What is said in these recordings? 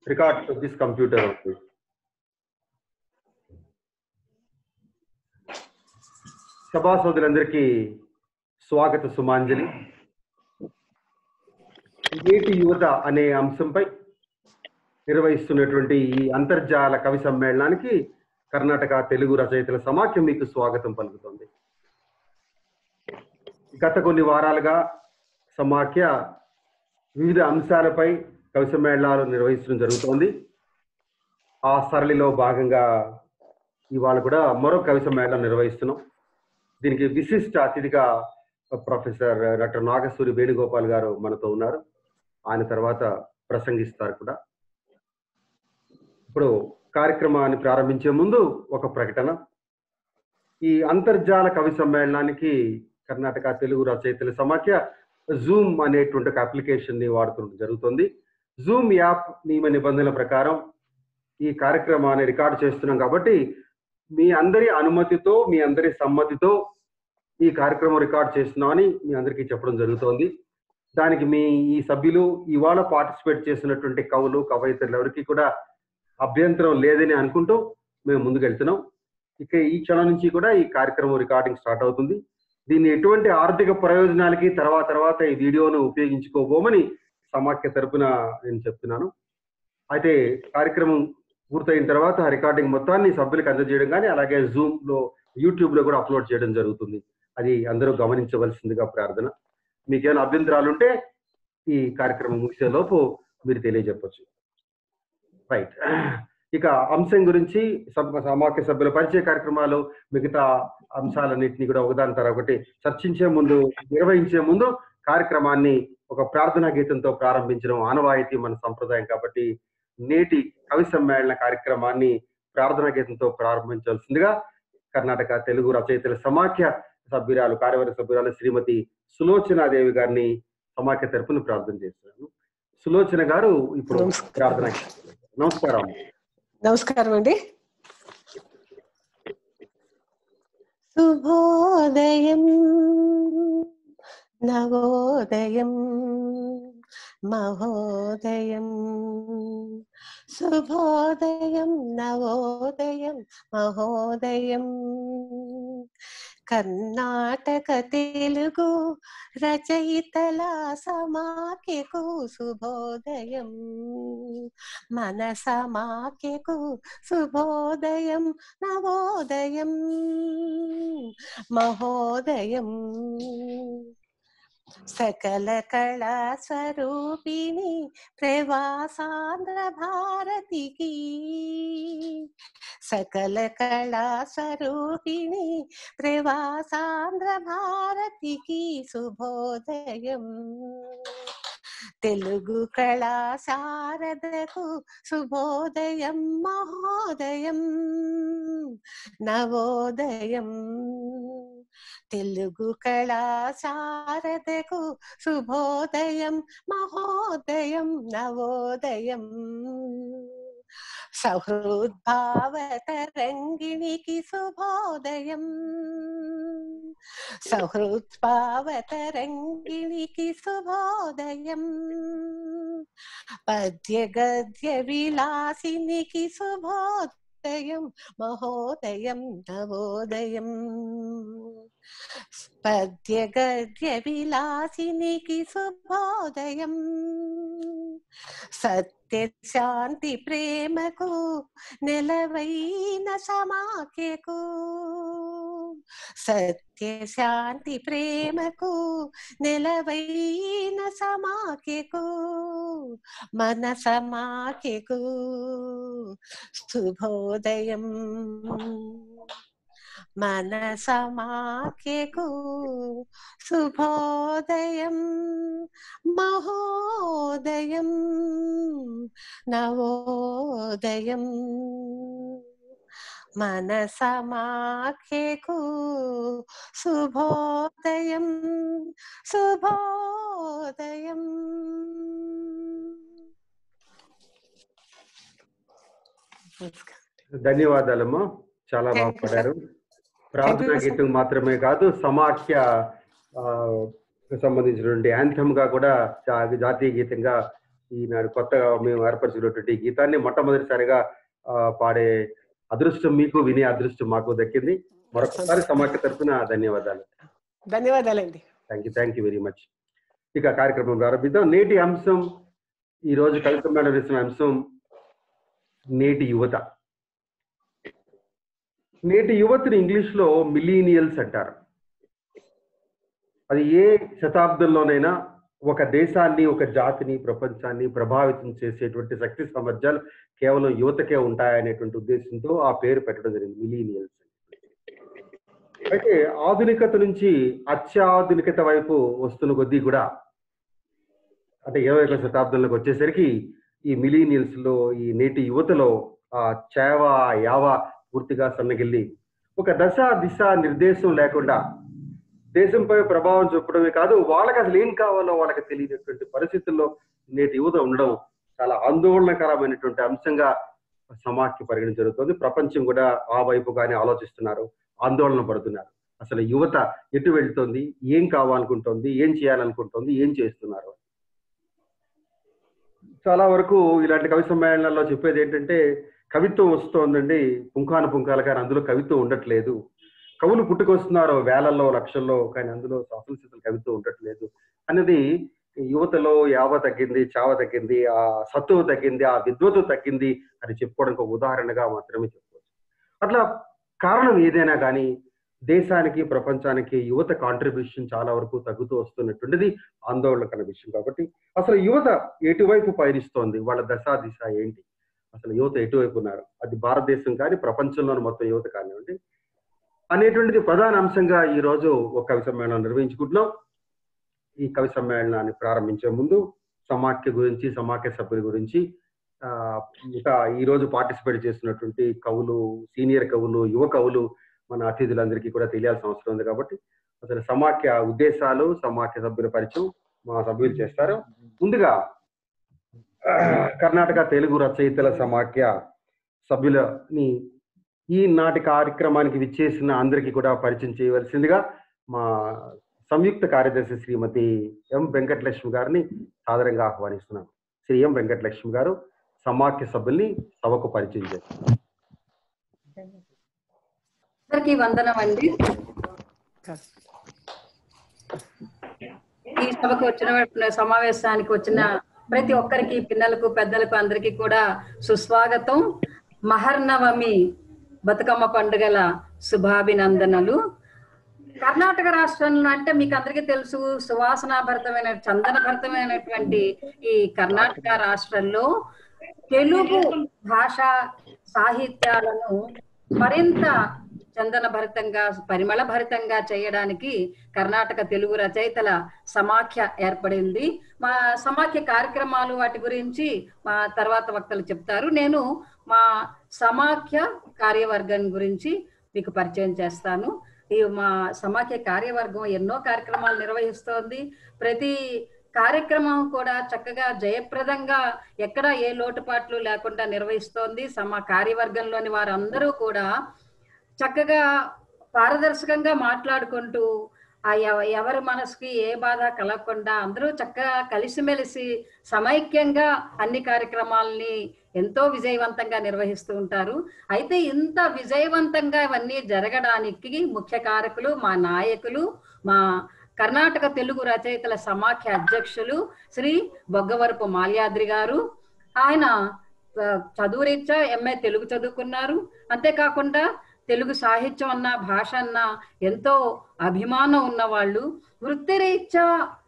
record to this computer only. సభాసోదులందరికీ స్వాగత సుమాంజలి నేటి యువత అనే అంశంపై నిర్వహిస్తున్నటువంటి ఈ అంతర్జాల కవి సమ్మేళనానికి కర్ణాటక తెలుగు రచయితల సమాఖ్య మీకు స్వాగతం పలుకుతుంది గత కొన్ని వారాలుగా సమాఖ్య వివిధ అంశాలపై కవి సమ్మేళనాలు నిర్వహించడం జరుగుతోంది ఆ సరళిలో భాగంగా ఇవాళ కూడా మరో కవి సమ్మేళనం నిర్వహిస్తున్నాం దీనికి విశిష్ట అతిథిగా ప్రొఫెసర్ డాక్టర్ నాగసూరి వేణుగోపాల్ గారు మనతో ఉన్నారు ఆయన తర్వాత ప్రసంగిస్తారు కూడా ఇప్పుడు కార్యక్రమాన్ని ప్రారంభించే ముందు ఒక ప్రకటన ఈ అంతర్జాల కవి సమ్మేళనానికి కర్ణాటక తెలుగు రచయితల సమాఖ్య జూమ్ అనేటువంటి ఒక అప్లికేషన్ ని వాడుతుండడం జరుగుతుంది జూమ్ యాప్ నియమ నిబంధనల ప్రకారం ఈ కార్యక్రమాన్ని రికార్డు చేస్తున్నాం కాబట్టి మీ అందరి అనుమతితో మీ అందరి సమ్మతితో ఈ కార్యక్రమం రికార్డ్ చేస్తున్నామని మీ అందరికీ చెప్పడం జరుగుతోంది దానికి మీ ఈ సభ్యులు ఇవాళ పార్టిసిపేట్ చేసినటువంటి కవులు కవయితలు ఎవరికి కూడా అభ్యంతరం లేదని అనుకుంటూ మేము ముందుకెళ్తున్నాం ఇక ఈ క్షణం నుంచి కూడా ఈ కార్యక్రమం రికార్డింగ్ స్టార్ట్ అవుతుంది దీన్ని ఎటువంటి ఆర్థిక ప్రయోజనాలకి తర్వాత తర్వాత ఈ వీడియోను ఉపయోగించుకోబోమని సమాఖ్య తరపున నేను చెప్తున్నాను అయితే కార్యక్రమం పూర్తయిన తర్వాత ఆ రికార్డింగ్ మొత్తాన్ని సభ్యులకు అందజేయడం కానీ అలాగే జూమ్ లో యూట్యూబ్ లో కూడా అప్లోడ్ చేయడం జరుగుతుంది అది అందరూ గమనించవలసిందిగా ప్రార్థన మీకేమైనా అభ్యంతరాలు ఉంటే ఈ కార్యక్రమం ముగిసే లోపు మీరు తెలియజెప్పచ్చు రైట్ ఇక అంశం గురించి సభ- సమాఖ్య సభ్యుల పరిచయ కార్యక్రమాలు మిగతా అంశాలన్నింటినీ కూడా ఒకదాని తర్వాత ఒకటి చర్చించే ముందు నిర్వహించే ముందు కార్యక్రమాన్ని ఒక ప్రార్థనా గీతంతో ప్రారంభించడం ఆనవాయితీ మన సంప్రదాయం కాబట్టి నేటి కవి సమ్మేళన కార్యక్రమాన్ని ప్రార్థనా గీతంతో ప్రారంభించాల్సిందిగా కర్ణాటక తెలుగు రచయితల సమాఖ్య సభ్యురాలు కార్యవర్గ సభ్యురాలు శ్రీమతి సులోచనాదేవి గారిని సమాఖ్య తరపున ప్రార్థన చేస్తున్నాను సులోచన గారు ఇప్పుడు నమస్కారం. ప్రార్థన నమస్కారం నమస్కారం అండి శుభోదయం నవోదయం మహోదయం శుభోదయం నవోదయం మహోదయం కర్ణాటక తెలుగు రచయితల సమాఖ్యకు శుభోదయం మన సమాఖ్యకు శుభోదయం నవోదయం మహోదయం సకల కళా స్వరూపిణి ప్రవాసాంధ్ర భారతికి సకల కళా స్వరూపిణి ప్రవాసాంధ్ర భారతికి శుభోదయం తెలుగు కళా శారదకు శుభోదయం మహోదయం నవోదయం తెలుగు కళా శారదకు శుభోదయం మహోదయం నవోదయం సహృద్భావత రంగిణికి శుభోదయం సహృద్భావత రంగిణికి శుభోదయం పద్య గద్య విలాసినికి శుభోదయం మహోదయం నవోదయం పద్య గద్య విలాసినికి శుభోదయం సత్య శాంతి ప్రేమకు నెలవైన సమాఖ్యకు సత్య శాంతి ప్రేమకు నెలవైన సమాఖ్యకు మన సమాఖ్యకు శుభోదయం మన సమాఖ్యకు శుభోదయం మహోదయం నవోదయం మన సమాఖ్యకు శుభోదయం శుభోదయం ధన్యవాదాలమ్మా చాలా Thank బాగా you, పాడారు sir. ప్రార్థనా Thank you, sir. గీతం మాత్రమే కాదు సమాఖ్య ఆ, కు సంబంధించినటువంటి యాంథమ్ గా కూడా జా- జాతీయ గీతంగా ఈనాడు కొత్తగా మేము ఏర్పరిచినటువంటి ఈ గీతాన్ని మొట్టమొదటిసారిగా ఆ, పాడే అదృష్టం మీకు వినే అదృష్టం మాకు దక్కింది మరొకసారి సమాఖ్య తరఫున ధన్యవాదాలు ధన్యవాదాలండి thank you thank you very much ఇక కార్యక్రమం ప్రారంభిద్దాం నేటి అంశం ఈ రోజు కవిత మేడం వేసిన అంశం నేటి యువత నేటి యువతిని ఇంగ్లీష్ లో మిలీనియల్స్ అంటారు అది ఏ శతాబ్దంలోనైనా ఒక దేశాన్ని ఒక జాతిని ప్రపంచాన్ని ప్రభావితం చేసేటువంటి శక్తి సామర్థ్యాలు కేవలం యువతకే ఉంటాయనేటువంటి ఉద్దేశంతో ఆ పేరు పెట్టడం జరిగింది మిలీనియల్స్ అయితే ఆధునికత నుంచి అత్యాధునికత వైపు వస్తున్న కొద్దీ కూడా అంటే ఇరవై ఒక శతాబ్దంలోకి వచ్చేసరికి ఈ మిలీనియల్స్ లో ఈ నేటి యువతలో ఆ చేవ యావ పూర్తిగా సన్నగిల్లి ఒక దశ దిశ నిర్దేశం లేకుండా దేశంపై ప్రభావం చూపడమే కాదు వాళ్ళకి అసలు ఏం కావాలో వాళ్ళకి తెలియనటువంటి పరిస్థితుల్లో నేటి యువత ఉండడం చాలా ఆందోళనకరమైనటువంటి అంశంగా సమాఖ్య పరిగణన జరుగుతుంది ప్రపంచం కూడా ఆ వైపుగానే ఆలోచిస్తున్నారు ఆందోళన పడుతున్నారు అసలు యువత ఎటు వెళ్తుంది ఏం కావాలనుకుంటోంది ఏం చేయాలనుకుంటోంది ఏం చేస్తున్నారు చాలా వరకు ఇలాంటి కవి సమ్మేళనాల్లో చెప్పేది ఏంటంటే కవిత్వం వస్తోందండి పుంఖాను పుంఖాలు కానీ అందులో కవిత్వం ఉండట్లేదు కవులు పుట్టుకొస్తున్నారు వేలల్లో లక్షల్లో కానీ అందులో శాసనశీతల కవిత్వం ఉండట్లేదు అనేది యువతలో యావ తగ్గింది చావ తగ్గింది ఆ సత్తువ తగ్గింది ఆ విద్వత్తు తగ్గింది అని చెప్పుకోవడానికి ఒక ఉదాహరణగా మాత్రమే చెప్పుకోవచ్చు అట్లా కారణం ఏదైనా కానీ దేశానికి ప్రపంచానికి యువత కాంట్రిబ్యూషన్ చాలా వరకు తగ్గుతూ వస్తున్నటువంటిది ఆందోళనకర విషయం కాబట్టి అసలు యువత ఎటువైపు పయనిస్తోంది వాళ్ళ దశ దిశ ఏంటి అసలు యువత ఎటువైపు ఉన్నారు అది భారతదేశం కానీ ప్రపంచంలోని మొత్తం యువత కానివ్వండి అనేటువంటిది ప్రధాన అంశంగా ఈ రోజు ఒక కవి సమ్మేళనం నిర్వహించుకుంటున్నాం ఈ కవి సమ్మేళనాన్ని ప్రారంభించే ముందు సమాఖ్య గురించి సమాఖ్య సభ్యుల గురించి ఆ, ఇంకా ఈ రోజు పార్టిసిపేట్ చేస్తున్నటువంటి కవులు సీనియర్ కవులు యువ కవులు మన అతిథులందరికీ కూడా తెలియాల్సిన అవసరం ఉంది కాబట్టి అసలు సమాఖ్య ఉద్దేశాలు సమాఖ్య సభ్యుల పరిచయం మా సభ్యులు చేస్తారు ముందుగా ఆ, కర్ణాటక తెలుగు రచయితల సమాఖ్య సభ్యులని ఈనాటి కార్యక్రమానికి విచ్చేసిన అందరికీ కూడా పరిచయం చేయవలసిందిగా మా సంయుక్త కార్యదర్శి శ్రీమతి ఎం వెంకటలక్ష్మి గారిని సాదరంగా ఆహ్వానిస్తున్నాం శ్రీ ఎం వెంకటలక్ష్మి గారు సమాఖ్య సభ్యుల్ని సభకు పరిచయం చేస్తారు అందరికీ వందనం అండి ఈ సభకు వచ్చిన సమావేశానికి వచ్చిన ప్రతి ఒక్కరికి పిల్లలకు పెద్దలకు అందరికీ కూడా సుస్వాగతం మహర్నవమి బతుకమ్మ పండుగల శుభాభినందనలు కర్ణాటక రాష్ట్రంలో అంటే మీకు అందరికీ తెలుసు సువాసనాభరితమైన చందన భరితమైనటువంటి ఈ కర్ణాటక రాష్ట్రంలో తెలుగు భాష సాహిత్యాలను మరింత చందన భరితంగా పరిమళ భరితంగా చేయడానికి కర్ణాటక తెలుగు రచయితల సమాఖ్య ఏర్పడింది మా సమాఖ్య కార్యక్రమాలు వాటి గురించి మా తర్వాత వక్తలు చెప్తారు నేను మా సమాఖ్య కార్యవర్గం గురించి మీకు పరిచయం చేస్తాను ఈ మా సమాఖ్య కార్యవర్గం ఎన్నో కార్యక్రమాలు నిర్వహిస్తోంది ప్రతి కార్యక్రమం కూడా చక్కగా జయప్రదంగా ఎక్కడ ఏ లోటుపాట్లు లేకుండా నిర్వహిస్తోంది సమా కార్యవర్గంలోని వారందరూ కూడా చక్కగా పారదర్శకంగా మాట్లాడుకుంటూ ఆ ఎవ- ఎవరి మనసుకి ఏ బాధ కలగకుండా అందరూ చక్కగా కలిసిమెలిసి సమైక్యంగా అన్ని కార్యక్రమాలని ఎంతో విజయవంతంగా నిర్వహిస్తూ ఉంటారు అయితే ఇంత విజయవంతంగా ఇవన్నీ జరగడానికి ముఖ్య కారకులు మా నాయకులు మా కర్ణాటక తెలుగు రచయితల సమాఖ్య అధ్యక్షులు శ్రీ బొగ్గవరపు మాల్యాద్రి గారు ఆయన ఆ, చదువురీత్యా ఎంఏ తెలుగు చదువుకున్నారు అంతేకాకుండా తెలుగు సాహిత్యం అన్న భాష అన్న ఎంతో అభిమానం ఉన్నవాళ్ళు వృత్తిరీత్యా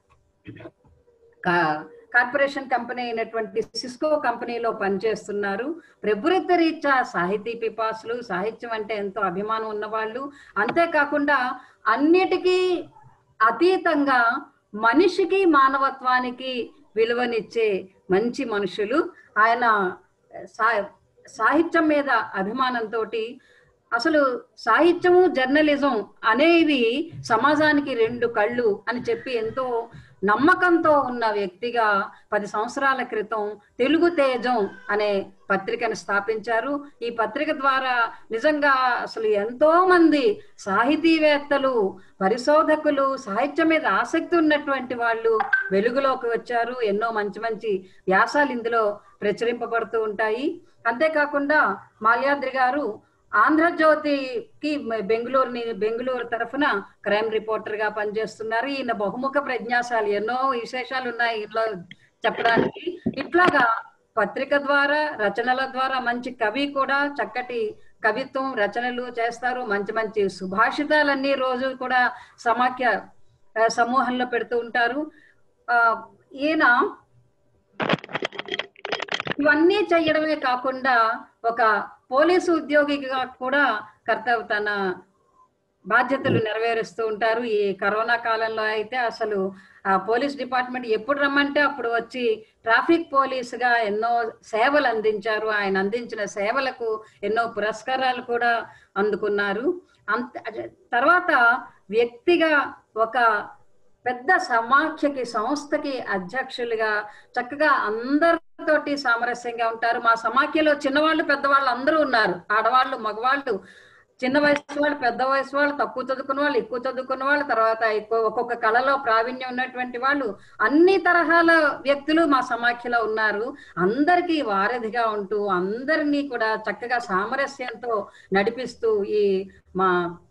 కా- కార్పొరేషన్ కంపెనీ అయినటువంటి సిస్కో కంపెనీలో పనిచేస్తున్నారు ప్రభుత్వ రీత్యా సాహితీ పిపాసులు సాహిత్యం అంటే ఎంతో అభిమానం ఉన్నవాళ్ళు అంతేకాకుండా అన్నిటికీ అతీతంగా మనిషికి మానవత్వానికి విలువనిచ్చే మంచి మనుషులు ఆయన సా సాహిత్యం మీద అభిమానంతో అసలు సాహిత్యము జర్నలిజం అనేవి సమాజానికి రెండు కళ్ళు అని చెప్పి ఎంతో నమ్మకంతో ఉన్న వ్యక్తిగా పది సంవత్సరాల క్రితం తెలుగు తేజం అనే పత్రికను స్థాపించారు ఈ పత్రిక ద్వారా నిజంగా అసలు ఎంతో మంది సాహితీవేత్తలు పరిశోధకులు సాహిత్యం మీద ఆసక్తి ఉన్నటువంటి వాళ్ళు వెలుగులోకి వచ్చారు ఎన్నో మంచి మంచి వ్యాసాలు ఇందులో ప్రచురింపబడుతూ ఉంటాయి అంతేకాకుండా మాల్యాద్రి గారు ఆంధ్రజ్యోతికి బెంగళూరుని బెంగళూరు తరఫున క్రైమ్ రిపోర్టర్ గా పనిచేస్తున్నారు ఈయన బహుముఖ ప్రజ్ఞాశాలి ఎన్నో విశేషాలు ఉన్నాయి ఇంట్లో చెప్పడానికి ఇట్లాగా పత్రిక ద్వారా రచనల ద్వారా మంచి కవి కూడా చక్కటి కవిత్వం రచనలు చేస్తారు మంచి మంచి సుభాషితాలన్నీ రోజు కూడా సమాఖ్య ఆ, సమూహంలో పెడుతూ ఉంటారు ఆ ఈయన ఇవన్నీ చేయడమే కాకుండా ఒక పోలీసు ఉద్యోగిగా కూడా కర్తవ్య తన బాధ్యతలు నెరవేరుస్తూ ఉంటారు ఈ కరోనా కాలంలో అయితే అసలు ఆ పోలీస్ డిపార్ట్మెంట్ ఎప్పుడు రమ్మంటే అప్పుడు వచ్చి ట్రాఫిక్ పోలీసుగా ఎన్నో సేవలు అందించారు ఆయన అందించిన సేవలకు ఎన్నో పురస్కారాలు కూడా అందుకున్నారు అంత తర్వాత వ్యక్తిగా ఒక పెద్ద సమాఖ్యకి సంస్థకి అధ్యక్షులుగా చక్కగా అందరితోటి సామరస్యంగా ఉంటారు మా సమాఖ్యలో చిన్నవాళ్ళు పెద్దవాళ్ళు అందరూ ఉన్నారు ఆడవాళ్ళు మగవాళ్ళు చిన్న వయసు వాళ్ళు పెద్ద వయసు వాళ్ళు తక్కువ చదువుకున్న వాళ్ళు ఎక్కువ చదువుకున్న వాళ్ళు తర్వాత ఎక్కువ ఒక్కొక్క కళలో ప్రావీణ్యం ఉన్నటువంటి వాళ్ళు అన్ని తరహాల వ్యక్తులు మా సమాఖ్యలో ఉన్నారు అందరికీ వారధిగా ఉంటూ అందరినీ కూడా చక్కగా సామరస్యంతో నడిపిస్తూ ఈ మా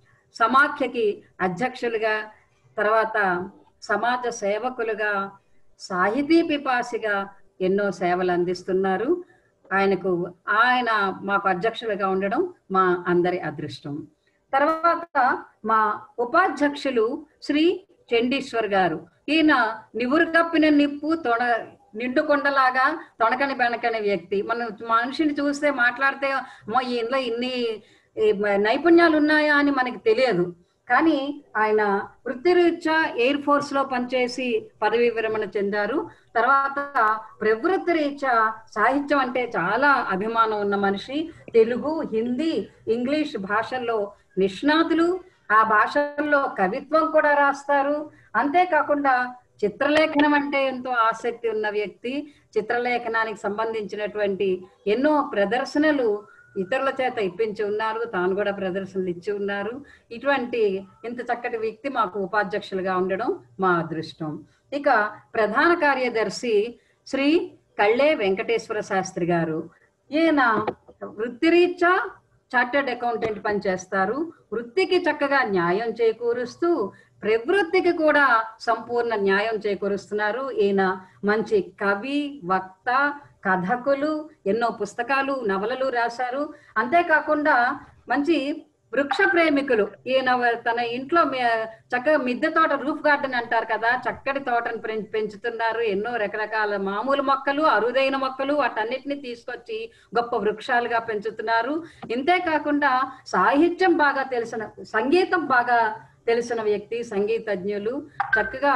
సమాఖ్యకి అధ్యక్షులుగా తర్వాత సమాజ సేవకులుగా సాహితీ పిపాసిగా ఎన్నో సేవలు అందిస్తున్నారు ఆయనకు ఆయన మాకు అధ్యక్షులుగా ఉండడం మా అందరి అదృష్టం తర్వాత మా ఉపాధ్యక్షులు శ్రీ చండీశ్వర్ గారు ఈయన నివురు కప్పిన నిప్పు తొడ నిండుకొండలాగా తొణకని బెనకని వ్యక్తి మనం మనిషిని చూస్తే మాట్లాడితే అమ్మో ఈయనలో ఇన్ని ఈ నైపుణ్యాలు ఉన్నాయా అని మనకి తెలియదు కానీ ఆయన వృత్తిరీత్యా ఎయిర్ ఫోర్స్ లో పనిచేసి పదవి విరమణ చెందారు తర్వాత ప్రవృత్తి రీత్యా సాహిత్యం అంటే చాలా అభిమానం ఉన్న మనిషి తెలుగు హిందీ ఇంగ్లీష్ భాషల్లో నిష్ణాతులు ఆ భాషల్లో కవిత్వం కూడా రాస్తారు అంతేకాకుండా చిత్రలేఖనం అంటే ఎంతో ఆసక్తి ఉన్న వ్యక్తి చిత్రలేఖనానికి సంబంధించినటువంటి ఎన్నో ప్రదర్శనలు ఇతరుల చేత ఇప్పించి ఉన్నారు తాను కూడా ప్రదర్శనలు ఇచ్చి ఉన్నారు ఇటువంటి ఇంత చక్కటి వ్యక్తి మాకు ఉపాధ్యక్షులుగా ఉండడం మా అదృష్టం ఇక ప్రధాన కార్యదర్శి శ్రీ కళ్ళే వెంకటేశ్వర శాస్త్రి గారు ఈయన వృత్తిరీత్యా చార్టెడ్ అకౌంటెంట్ పనిచేస్తారు వృత్తికి చక్కగా న్యాయం చేకూరుస్తూ ప్రవృత్తికి కూడా సంపూర్ణ న్యాయం చేకూరుస్తున్నారు ఈయన మంచి కవి వక్త కథకులు ఎన్నో పుస్తకాలు నవలలు రాశారు అంతేకాకుండా మంచి వృక్ష ప్రేమికులు ఈయన తన ఇంట్లో మే- చక్కగా మిద్దె తోట రూఫ్ గార్డెన్ అంటారు కదా చక్కటి తోటను పెం- పెంచుతున్నారు ఎన్నో రకరకాల మామూలు మొక్కలు అరుదైన మొక్కలు వాటన్నిటిని తీసుకొచ్చి గొప్ప వృక్షాలుగా పెంచుతున్నారు ఇంతే కాకుండా సాహిత్యం బాగా తెలిసిన సంగీతం బాగా తెలిసిన వ్యక్తి సంగీతజ్ఞులు చక్కగా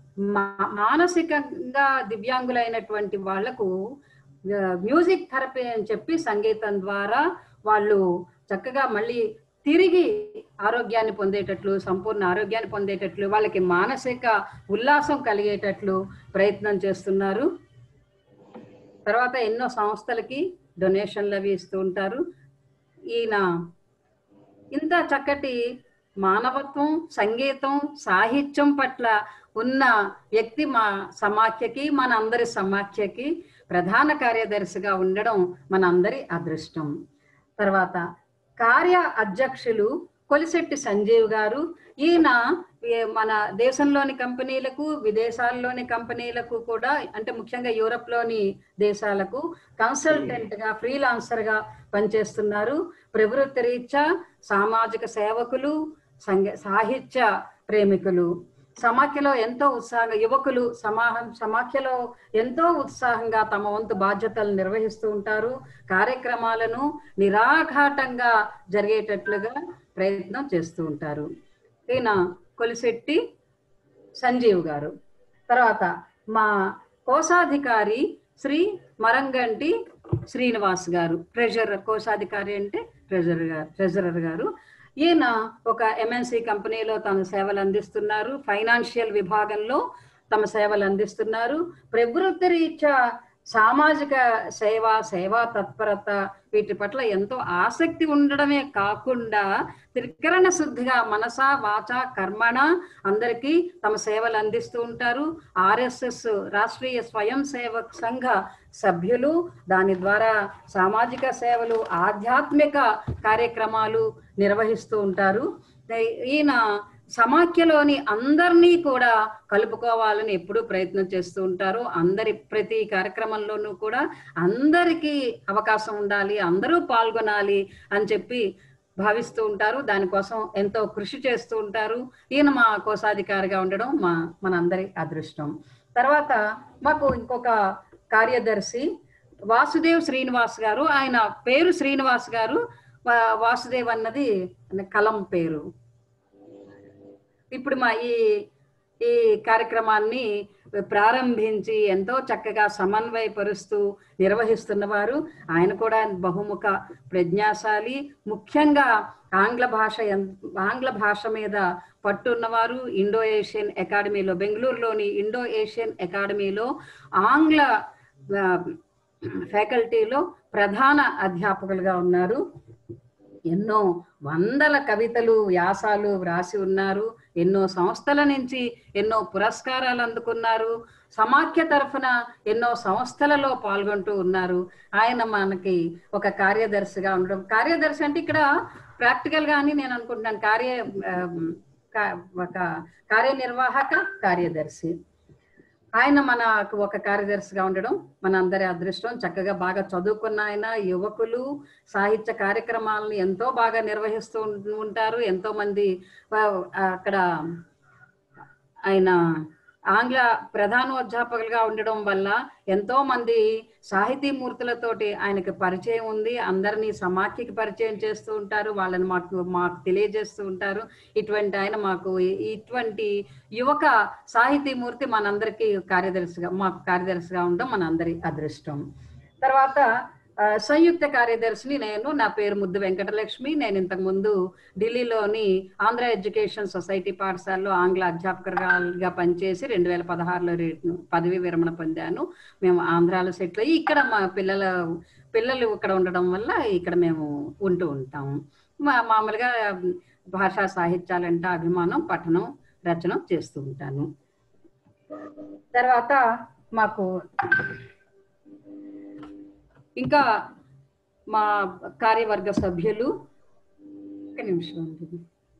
మా- మానసికంగా దివ్యాంగులైనటువంటి వాళ్లకు ఆ, మ్యూజిక్ థెరపీ అని చెప్పి సంగీతం ద్వారా వాళ్ళు చక్కగా మళ్ళీ తిరిగి ఆరోగ్యాన్ని పొందేటట్లు సంపూర్ణ ఆరోగ్యాన్ని పొందేటట్లు వాళ్ళకి మానసిక ఉల్లాసం కలిగేటట్లు ప్రయత్నం చేస్తున్నారు తర్వాత ఎన్నో సంస్థలకి డొనేషన్లు అవి ఇస్తూ ఉంటారు ఈయన ఇంత చక్కటి మానవత్వం సంగీతం సాహిత్యం పట్ల ఉన్న వ్యక్తి మా సమాఖ్యకి మన అందరి సమాఖ్యకి ప్రధాన కార్యదర్శిగా ఉండడం మన అందరి అదృష్టం తర్వాత కార్య అధ్యక్షులు కొలిశెట్టి సంజీవ్ గారు ఈయన ఏ- మన దేశంలోని కంపెనీలకు విదేశాల్లోని కంపెనీలకు కూడా అంటే ముఖ్యంగా యూరప్ లోని దేశాలకు కన్సల్టెంట్ గా ఫ్రీలాన్సర్ గా పనిచేస్తున్నారు ప్రవృత్తి రీత్యా సామాజిక సేవకులు సంగ సాహిత్య ప్రేమికులు సమాఖ్యలో ఎంతో ఉత్సాహంగా యువకులు సమాహం సమాఖ్యలో ఎంతో ఉత్సాహంగా తమ వంతు బాధ్యతలు నిర్వహిస్తూ ఉంటారు కార్యక్రమాలను నిరాఘాటంగా జరిగేటట్లుగా ప్రయత్నం చేస్తూ ఉంటారు ఈయన కొలిశెట్టి సంజీవ్ గారు తర్వాత మా కోశాధికారి శ్రీ మరంగంటి శ్రీనివాస్ గారు ట్రెజరర్ కోశాధికారి అంటే ట్రెజరర్ గారు ట్రెజరర్ గారు ఈయన ఒక ఎంఎన్సి కంపెనీలో తన సేవలు అందిస్తున్నారు ఫైనాన్షియల్ విభాగంలో తమ సేవలు అందిస్తున్నారు ప్రవృత్తి రీత్యా సామాజిక సేవ సేవా తత్పరత వీటి పట్ల ఎంతో ఆసక్తి ఉండడమే కాకుండా త్రికరణ శుద్ధిగా మనస వాచ కర్మణ అందరికీ తమ సేవలు అందిస్తూ ఉంటారు ఆర్ఎస్ఎస్ రాష్ట్రీయ స్వయం సేవక్ సంఘ సభ్యులు దాని ద్వారా సామాజిక సేవలు ఆధ్యాత్మిక కార్యక్రమాలు నిర్వహిస్తూ ఉంటారు ఈయన సమాఖ్యలోని అందరినీ కూడా కలుపుకోవాలని ఎప్పుడూ ప్రయత్నం చేస్తూ ఉంటారు అందరి ప్రతి కార్యక్రమంలోనూ కూడా అందరికీ అవకాశం ఉండాలి అందరూ పాల్గొనాలి అని చెప్పి భావిస్తూ ఉంటారు దానికోసం ఎంతో కృషి చేస్తూ ఉంటారు ఈయన మా కోశాధికారిగా ఉండడం మా మనందరి అదృష్టం తర్వాత మాకు ఇంకొక కార్యదర్శి వాసుదేవ్ శ్రీనివాస్ గారు ఆయన పేరు శ్రీనివాస్ గారు వా- వాసుదేవ్ అన్నది కలం పేరు ఇప్పుడు మా ఈ ఈ కార్యక్రమాన్ని ప్రారంభించి ఎంతో చక్కగా సమన్వయపరుస్తూ నిర్వహిస్తున్న వారు ఆయన కూడా బహుముఖ ప్రజ్ఞాశాలి ముఖ్యంగా ఆంగ్ల భాష ఎన్- ఆంగ్ల భాష మీద పట్టున్నవారు ఇండో ఏషియన్ అకాడమీలో బెంగళూరులోని ఇండో ఏషియన్ అకాడమీలో ఆంగ్ల ఆ, ఫ్యాకల్టీలో ప్రధాన అధ్యాపకులుగా ఉన్నారు ఎన్నో వందల కవితలు వ్యాసాలు వ్రాసి ఉన్నారు ఎన్నో సంస్థల నుంచి ఎన్నో పురస్కారాలు అందుకున్నారు సమాఖ్య తరఫున ఎన్నో సంస్థలలో పాల్గొంటూ ఉన్నారు ఆయన మనకి ఒక కార్యదర్శిగా ఉండడం కార్యదర్శి అంటే ఇక్కడ ప్రాక్టికల్ గా అని నేను అనుకుంటున్నాను కార్య ఆ, కా- ఒక కార్యనిర్వాహక కార్యదర్శి ఆయన మనకు ఒక కార్యదర్శిగా ఉండడం మన అందరి అదృష్టం చక్కగా బాగా చదువుకున్న ఆయన యువకులు సాహిత్య కార్యక్రమాలను ఎంతో బాగా నిర్వహిస్తూ ఉం- ఉంటారు ఎంతో మంది ఆ, అక్కడ ఆయన ఆంగ్ల ప్రధానోధ్యాపకులుగా ఉండడం వల్ల ఎంతో మంది సాహితీ మూర్తులతోటి ఆయనకి పరిచయం ఉంది అందరినీ సమాఖ్యకి పరిచయం చేస్తూ ఉంటారు వాళ్ళని మాకు మాకు తెలియజేస్తూ ఉంటారు ఇటువంటి ఆయన మాకు ఇ- ఇటువంటి యువక సాహితీ మూర్తి మనందరికీ కార్యదర్శిగా మాకు కార్యదర్శిగా ఉండడం మనందరి అదృష్టం తర్వాత ఆ, సంయుక్త కార్యదర్శిని నేను నా పేరు ముద్దు వెంకటలక్ష్మి నేను ఇంతకు ముందు ఢిల్లీలోని ఆంధ్ర ఎడ్యుకేషన్ సొసైటీ పాఠశాలలో ఆంగ్ల అధ్యాపకురాలుగా పనిచేసి రెండు వేల పదహారులో రే- పదవి విరమణ పొందాను మేము ఆంధ్రాలో సెటిల్ అయ్యి ఇక్కడ మా పిల్లల పిల్లలు ఇక్కడ ఉండడం వల్ల ఇక్కడ మేము ఉంటూ ఉంటాము మా మామూలుగా భాషా సాహిత్యాలంటే అభిమానం పఠనం రచన చేస్తూ ఉంటాను తర్వాత మాకు ఇంకా మా కార్యవర్గ సభ్యులు ఒక నిమిషం అండి.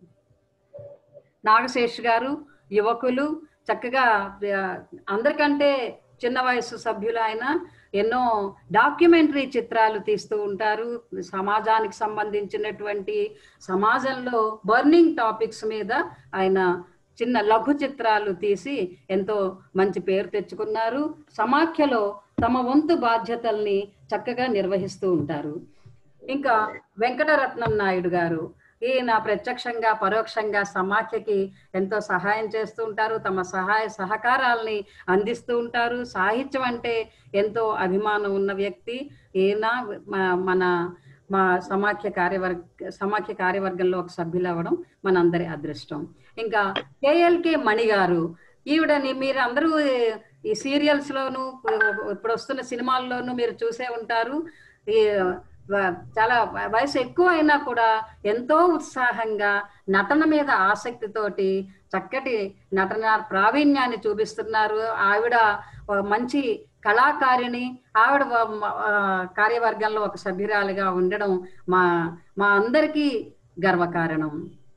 నాగశేష్ గారు యువకులు చక్కగా ఆ, అందరికంటే చిన్న వయసు సభ్యులు ఆయన ఎన్నో డాక్యుమెంటరీ చిత్రాలు తీస్తూ ఉంటారు సమాజానికి సంబంధించినటువంటి సమాజంలో బర్నింగ్ టాపిక్స్ మీద ఆయన చిన్న లఘు చిత్రాలు తీసి ఎంతో మంచి పేరు తెచ్చుకున్నారు సమాఖ్యలో తమ వంతు బాధ్యతల్ని చక్కగా నిర్వహిస్తూ ఉంటారు ఇంకా వెంకటరత్నం నాయుడు గారు ఈయన ప్రత్యక్షంగా పరోక్షంగా సమాఖ్యకి ఎంతో సహాయం చేస్తూ ఉంటారు తమ సహాయ సహకారాల్ని అందిస్తూ ఉంటారు సాహిత్యం అంటే ఎంతో అభిమానం ఉన్న వ్యక్తి ఈయన మ- మన మా సమాఖ్య కార్యవర్గ సమాఖ్య కార్యవర్గంలో ఒక సభ్యులు అవ్వడం మనందరి అదృష్టం ఇంకా కేఎల్కే మణి గారు ఈవిడని మీరు అందరూ ఈ సీరియల్స్ లోను ఇప్పుడు వస్తున్న సినిమాల్లోనూ మీరు చూసే ఉంటారు ఈ వ- చాలా వ- వయసు ఎక్కువ అయినా కూడా ఎంతో ఉత్సాహంగా నటన మీద ఆసక్తితోటి చక్కటి నటన ప్రావీణ్యాన్ని చూపిస్తున్నారు ఆవిడ ఒక మంచి కళాకారిణి ఆవిడ వ- మ- ఆ, కార్యవర్గంలో ఒక సభ్యురాలిగా ఉండడం మా మా అందరికీ గర్వకారణం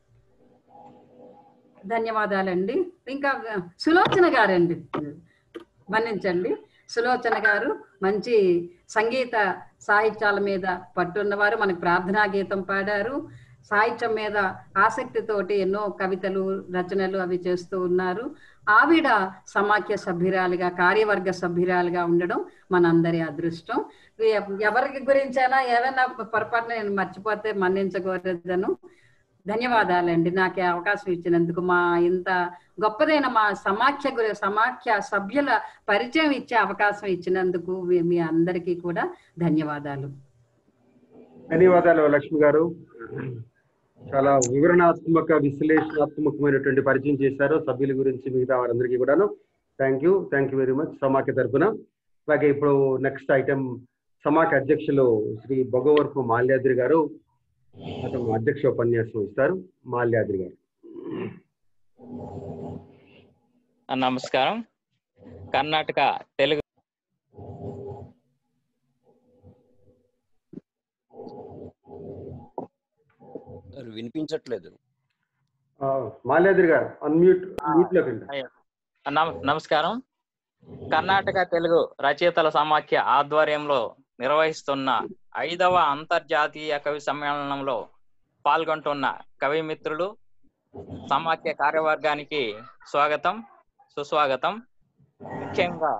ధన్యవాదాలండి ఇంకా సులోచన గారండి మన్నించండి సులోచన గారు మంచి సంగీత సాహిత్యాల మీద పట్టున్నవారు మనకు ప్రార్థనా గీతం పాడారు సాహిత్యం మీద ఆసక్తితోటి ఎన్నో కవితలు రచనలు అవి చేస్తూ ఉన్నారు ఆవిడ సమాఖ్య సభ్యురాలుగా కార్యవర్గ సభ్యురాలుగా ఉండడం మనందరి అదృష్టం ఎ- ఎవరికి గురించైనా ఏమైనా పొరపాటున నేను మర్చిపోతే మన్నించకూడదను ధన్యవాదాలండి నాకు ఈ అవకాశం ఇచ్చినందుకు మా ఇంత గొప్పదైన మా సమాఖ్య గురి సమాఖ్య సభ్యుల పరిచయం ఇచ్చే అవకాశం ఇచ్చినందుకు మీ- మీ అందరికీ కూడా ధన్యవాదాలు ధన్యవాదాలు లక్ష్మి గారు చాలా వివరణాత్మక విశ్లేషణాత్మకమైనటువంటి పరిచయం చేశారు సభ్యుల గురించి మిగతా వారందరికీ కూడాను thank you thank you very much సమాఖ్య తరపున అలాగే ఇప్పుడు నెక్స్ట్ ఐటెం సమాఖ్య అధ్యక్షులు శ్రీ బొగవరపు మాల్యాద్రి గారు అతను అధ్యక్ష ఉపన్యాసం ఇస్తారు మాల్యాద్రి గారు నమస్కారం కర్ణాటక తెలుగు అది వినిపించట్లేదు ఆ, మాల్యాద్రి గారు అన్మ్యూట్ మ్యూట్ లోకి రండి. నమ- నమస్కారం కర్ణాటక తెలుగు రచయితల సమాఖ్య ఆధ్వర్యంలో నిర్వహిస్తున్న ఐదవ అంతర్జాతీయ కవి సమ్మేళనంలో పాల్గొంటున్న కవి మిత్రులు సమాఖ్య కార్యవర్గానికి స్వాగతం సుస్వాగతం ముఖ్యంగా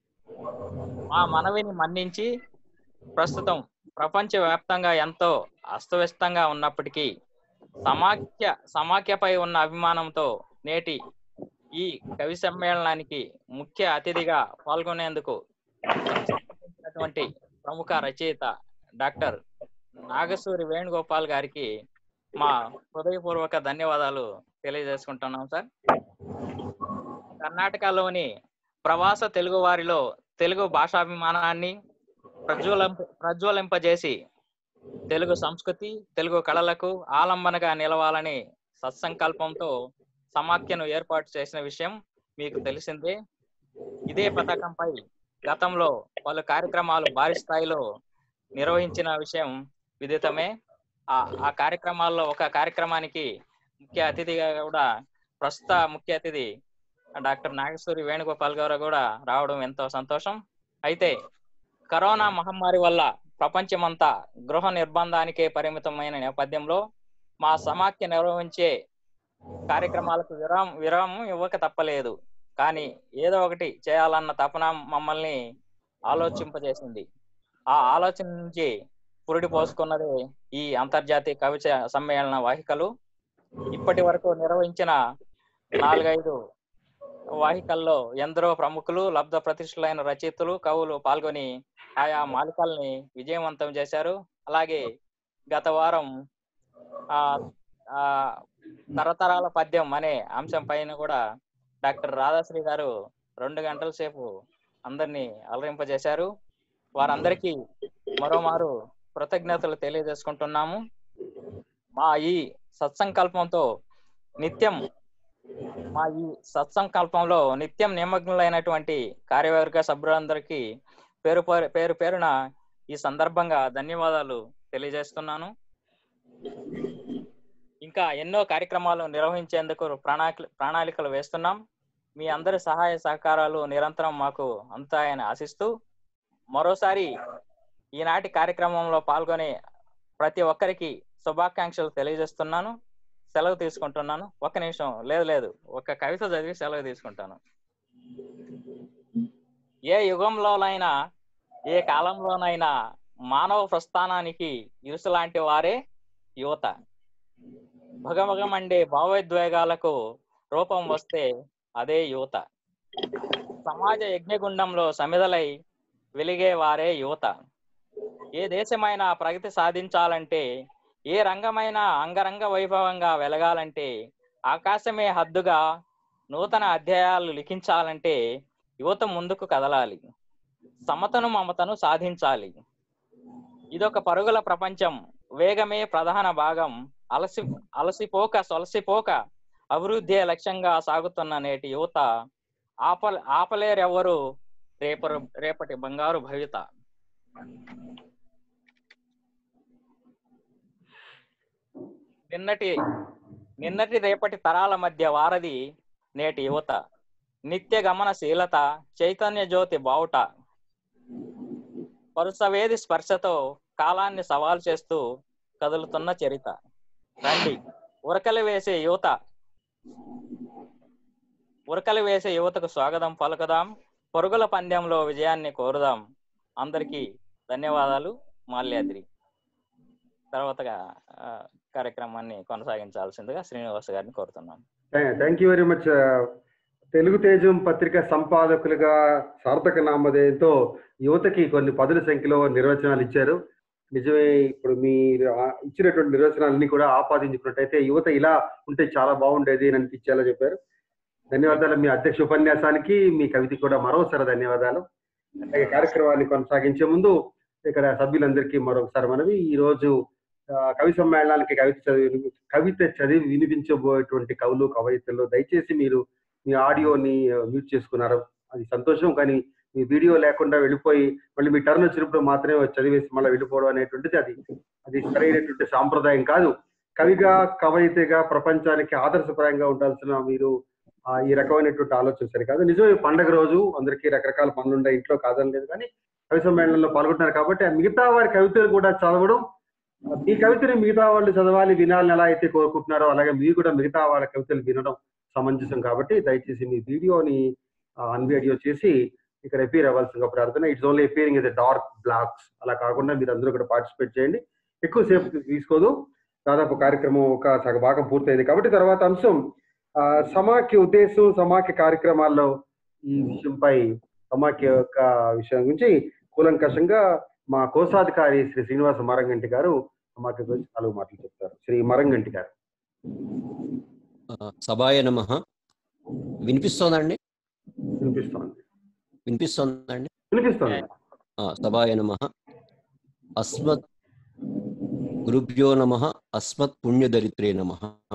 మా మనవిని మన్నించి ప్రస్తుతం ప్రపంచవ్యాప్తంగా ఎంతో అస్తవ్యస్తంగా ఉన్నప్పటికీ సమాఖ్య సమాఖ్యపై ఉన్న అభిమానంతో నేటి ఈ కవి సమ్మేళనానికి ముఖ్య అతిథిగా పాల్గొనేందుకు సంప్రదించినటువంటి ప్రముఖ రచయిత డాక్టర్ నాగసూరి వేణుగోపాల్ గారికి మా హృదయపూర్వక ధన్యవాదాలు తెలియజేసుకుంటున్నాం సార్ కర్ణాటకలోని ప్రవాస తెలుగు వారిలో తెలుగు భాషాభిమానాన్ని ప్రజ్వలింప ప్రజ్వలింపజేసి తెలుగు సంస్కృతి తెలుగు కళలకు ఆలంబనగా నిలవాలని సత్సంకల్పంతో సమాఖ్యను ఏర్పాటు చేసిన విషయం మీకు తెలిసిందే ఇదే పథకంపై గతంలో పలు కార్యక్రమాలు భారీ స్థాయిలో నిర్వహించిన విషయం విదితమే ఆ ఆ కార్యక్రమాల్లో ఒక కార్యక్రమానికి ముఖ్య అతిథిగా కూడా ప్రస్తుత ముఖ్య అతిథి డాక్టర్ నాగేశ్వరి వేణుగోపాల్ గారు కూడా రావడం ఎంతో సంతోషం అయితే కరోనా మహమ్మారి వల్ల ప్రపంచమంతా గృహ నిర్బంధానికే పరిమితమైన నేపథ్యంలో మా సమాఖ్య నిర్వహించే కార్యక్రమాలకు విరామం విరామం ఇవ్వక తప్పలేదు కానీ ఏదో ఒకటి చేయాలన్న తపన మమ్మల్ని ఆలోచింపజేసింది ఆ ఆలోచన నుంచి పురుడి పోసుకున్నది ఈ అంతర్జాతీయ కవి చ- సమ్మేళన వాహికలు ఇప్పటి వరకు నిర్వహించిన నాలుగైదు వాహికల్లో ఎందరో ప్రముఖులు లబ్ధ ప్రతిష్ఠులైన రచయితలు కవులు పాల్గొని ఆయా మాలికల్ని విజయవంతం చేశారు అలాగే గత వారం ఆ ఆ తరతరాల పద్యం అనే అంశం పైన కూడా డాక్టర్ రాధాశ్రీ గారు రెండు గంటల సేపు అందరినీ అలరింపజేశారు వారందరికీ మరోమారు కృతజ్ఞతలు తెలియజేసుకుంటున్నాము మా ఈ సత్సంకల్పంతో నిత్యం మా ఈ సత్సంకల్పంలో నిత్యం నిమగ్నులైనటువంటి కార్యవర్గ సభ్యులందరికీ పేరు పేరు- పేరు పేరున ఈ సందర్భంగా ధన్యవాదాలు తెలియజేస్తున్నాను ఇంకా ఎన్నో కార్యక్రమాలు నిర్వహించేందుకు ప్రణాళిక ప్రణాళికలు వేస్తున్నాం మీ అందరి సహాయ సహకారాలు నిరంతరం మాకు అందుతాయని ఆశిస్తూ మరోసారి ఈనాటి కార్యక్రమంలో పాల్గొనే ప్రతి ఒక్కరికి శుభాకాంక్షలు తెలియజేస్తున్నాను సెలవు తీసుకుంటున్నాను ఒక్క నిమిషం లేదు లేదు ఒక కవిత చదివి సెలవు తీసుకుంటాను ఏ యుగంలోనైనా ఏ కాలంలోనైనా మానవ ప్రస్థానానికి ఇరుసులాంటి వారే యువత భగభగమండే భావోద్వేగాలకు రూపం వస్తే అదే యువత సమాజ యజ్ఞగుండంలో సమిదలై వెలిగే వారే యువత ఏ దేశమైనా ప్రగతి సాధించాలంటే ఏ రంగమైనా అంగరంగ వైభవంగా వెలగాలంటే ఆకాశమే హద్దుగా నూతన అధ్యాయాలు లిఖించాలంటే యువత ముందుకు కదలాలి సమతను మమతను సాధించాలి ఇదొక పరుగుల ప్రపంచం వేగమే ప్రధాన భాగం అలసి అలసిపోక సొలసిపోక అభివృద్ధి లక్ష్యంగా సాగుతున్న నేటి యువత ఆప ఆపలేరెవ్వరు రేప రేపటి బంగారు భవిత నిన్నటి నిన్నటి రేపటి తరాల మధ్య వారధి నేటి యువత నిత్య గమనశీలత చైతన్య జ్యోతి బావుట పరుసవేది స్పర్శతో కాలాన్ని సవాల్ చేస్తూ కదులుతున్న చరిత రండి ఉరకలు వేసే యువత ఉరకలు వేసే యువతకు స్వాగతం పలుకుదాం పరుగుల పందెంలో విజయాన్ని కోరుదాం అందరికీ ధన్యవాదాలు మాల్యాద్రి తర్వాతగా ఆ, కార్యక్రమాన్ని కొనసాగించాల్సిందిగా శ్రీనివాస్ గారిని కోరుతున్నాం thank you very much Telugu Tejam పత్రిక సంపాదకులుగా సార్థక నామధేయంతో యువతకి కొన్ని పదుల సంఖ్యలో నిర్వచనాలు ఇచ్చారు నిజమే ఇప్పుడు మీరు ఆ- ఇచ్చినటువంటి నిర్వచనాలన్నీ కూడా ఆపాదించుకున్నట్టయితే యువత ఇలా ఉంటే చాలా బాగుండేది అని అనిపించేలా చెప్పారు ధన్యవాదాలు మీ అధ్యక్ష ఉపన్యాసానికి మీ కవితకి కూడా మరోసారి ధన్యవాదాలు అలాగే కార్యక్రమాన్ని కొనసాగించే ముందు ఇక్కడ సభ్యులందరికీ మరొకసారి మనవి ఈ రోజు ఆ, కవి సమ్మేళనానికి కవిత చదివి కవిత చదివి వినిపించబోయేటువంటి కవులు కవయితలు దయచేసి మీరు మీ ఆడియోని మ్యూట్ చేసుకున్నారు అది సంతోషం కానీ మీ వీడియో లేకుండా వెళ్ళిపోయి మళ్ళీ మీ టర్న్ వచ్చినప్పుడు మాత్రమే వచ్చి చదివేసి మళ్ళీ వెళ్ళిపోవడం అనేటువంటిది అది అది సరైనటువంటి సాంప్రదాయం కాదు కవిగా కవయితగా ప్రపంచానికి ఆదర్శప్రాయంగా ఉండాల్సిన మీరు ఆ, ఈ రకమైనటువంటి ఆలోచన సరి కాదు నిజమే పండగ రోజు అందరికీ రకరకాల పనులు ఉన్నాయి ఇంట్లో కాదని లేదు కానీ కవి సమ్మేళనంలో పాల్గొంటున్నారు కాబట్టి ఆ మిగతా వారి కవితలు కూడా చదవడం ఆ, మీ కవితని మిగతా వాళ్ళు చదవాలి వినాలని ఎలా అయితే కోరుకుంటున్నారో అలాగే మీరు కూడా మిగతా వాళ్ళ కవితలు వినడం సమంజసం కాబట్టి దయచేసి మీ వీడియోని అన్వీడియో చేసి ఇక్కడ ఎపీర్ అవ్వాల్సిందిగా ప్రార్థన it's only appearing is dark blocks అలా కాకుండా మీరు అందరూ కూడా పార్టిసిపేట్ చేయండి ఎక్కువసేపు తీసుకోదు దాదాపు కార్యక్రమం ఒక సగ భాగం పూర్తయింది కాబట్టి తర్వాత అంశం ఆ, సమాఖ్య ఉద్దేశం సమాఖ్య కార్యక్రమాల్లో ఈ విషయంపై సమాఖ్య యొక్క విషయం గురించి కూలంకషంగా మా కోశాధికారి శ్రీ శ్రీనివాస మరంగంటి గారు సమాఖ్య గురించి నాలుగు మాటలు చెప్తారు శ్రీ మరంగంటి గారు ఆ, సభాయ నమ వినిపిస్తోందండి వినిపిస్తోంది వినిపిస్తోందండి వినిపిస్తోంది ఆ, సభాయ నమ అస్మత్ గురుభ్యో నమ అస్మత్ పుణ్యదరిత్రే నమ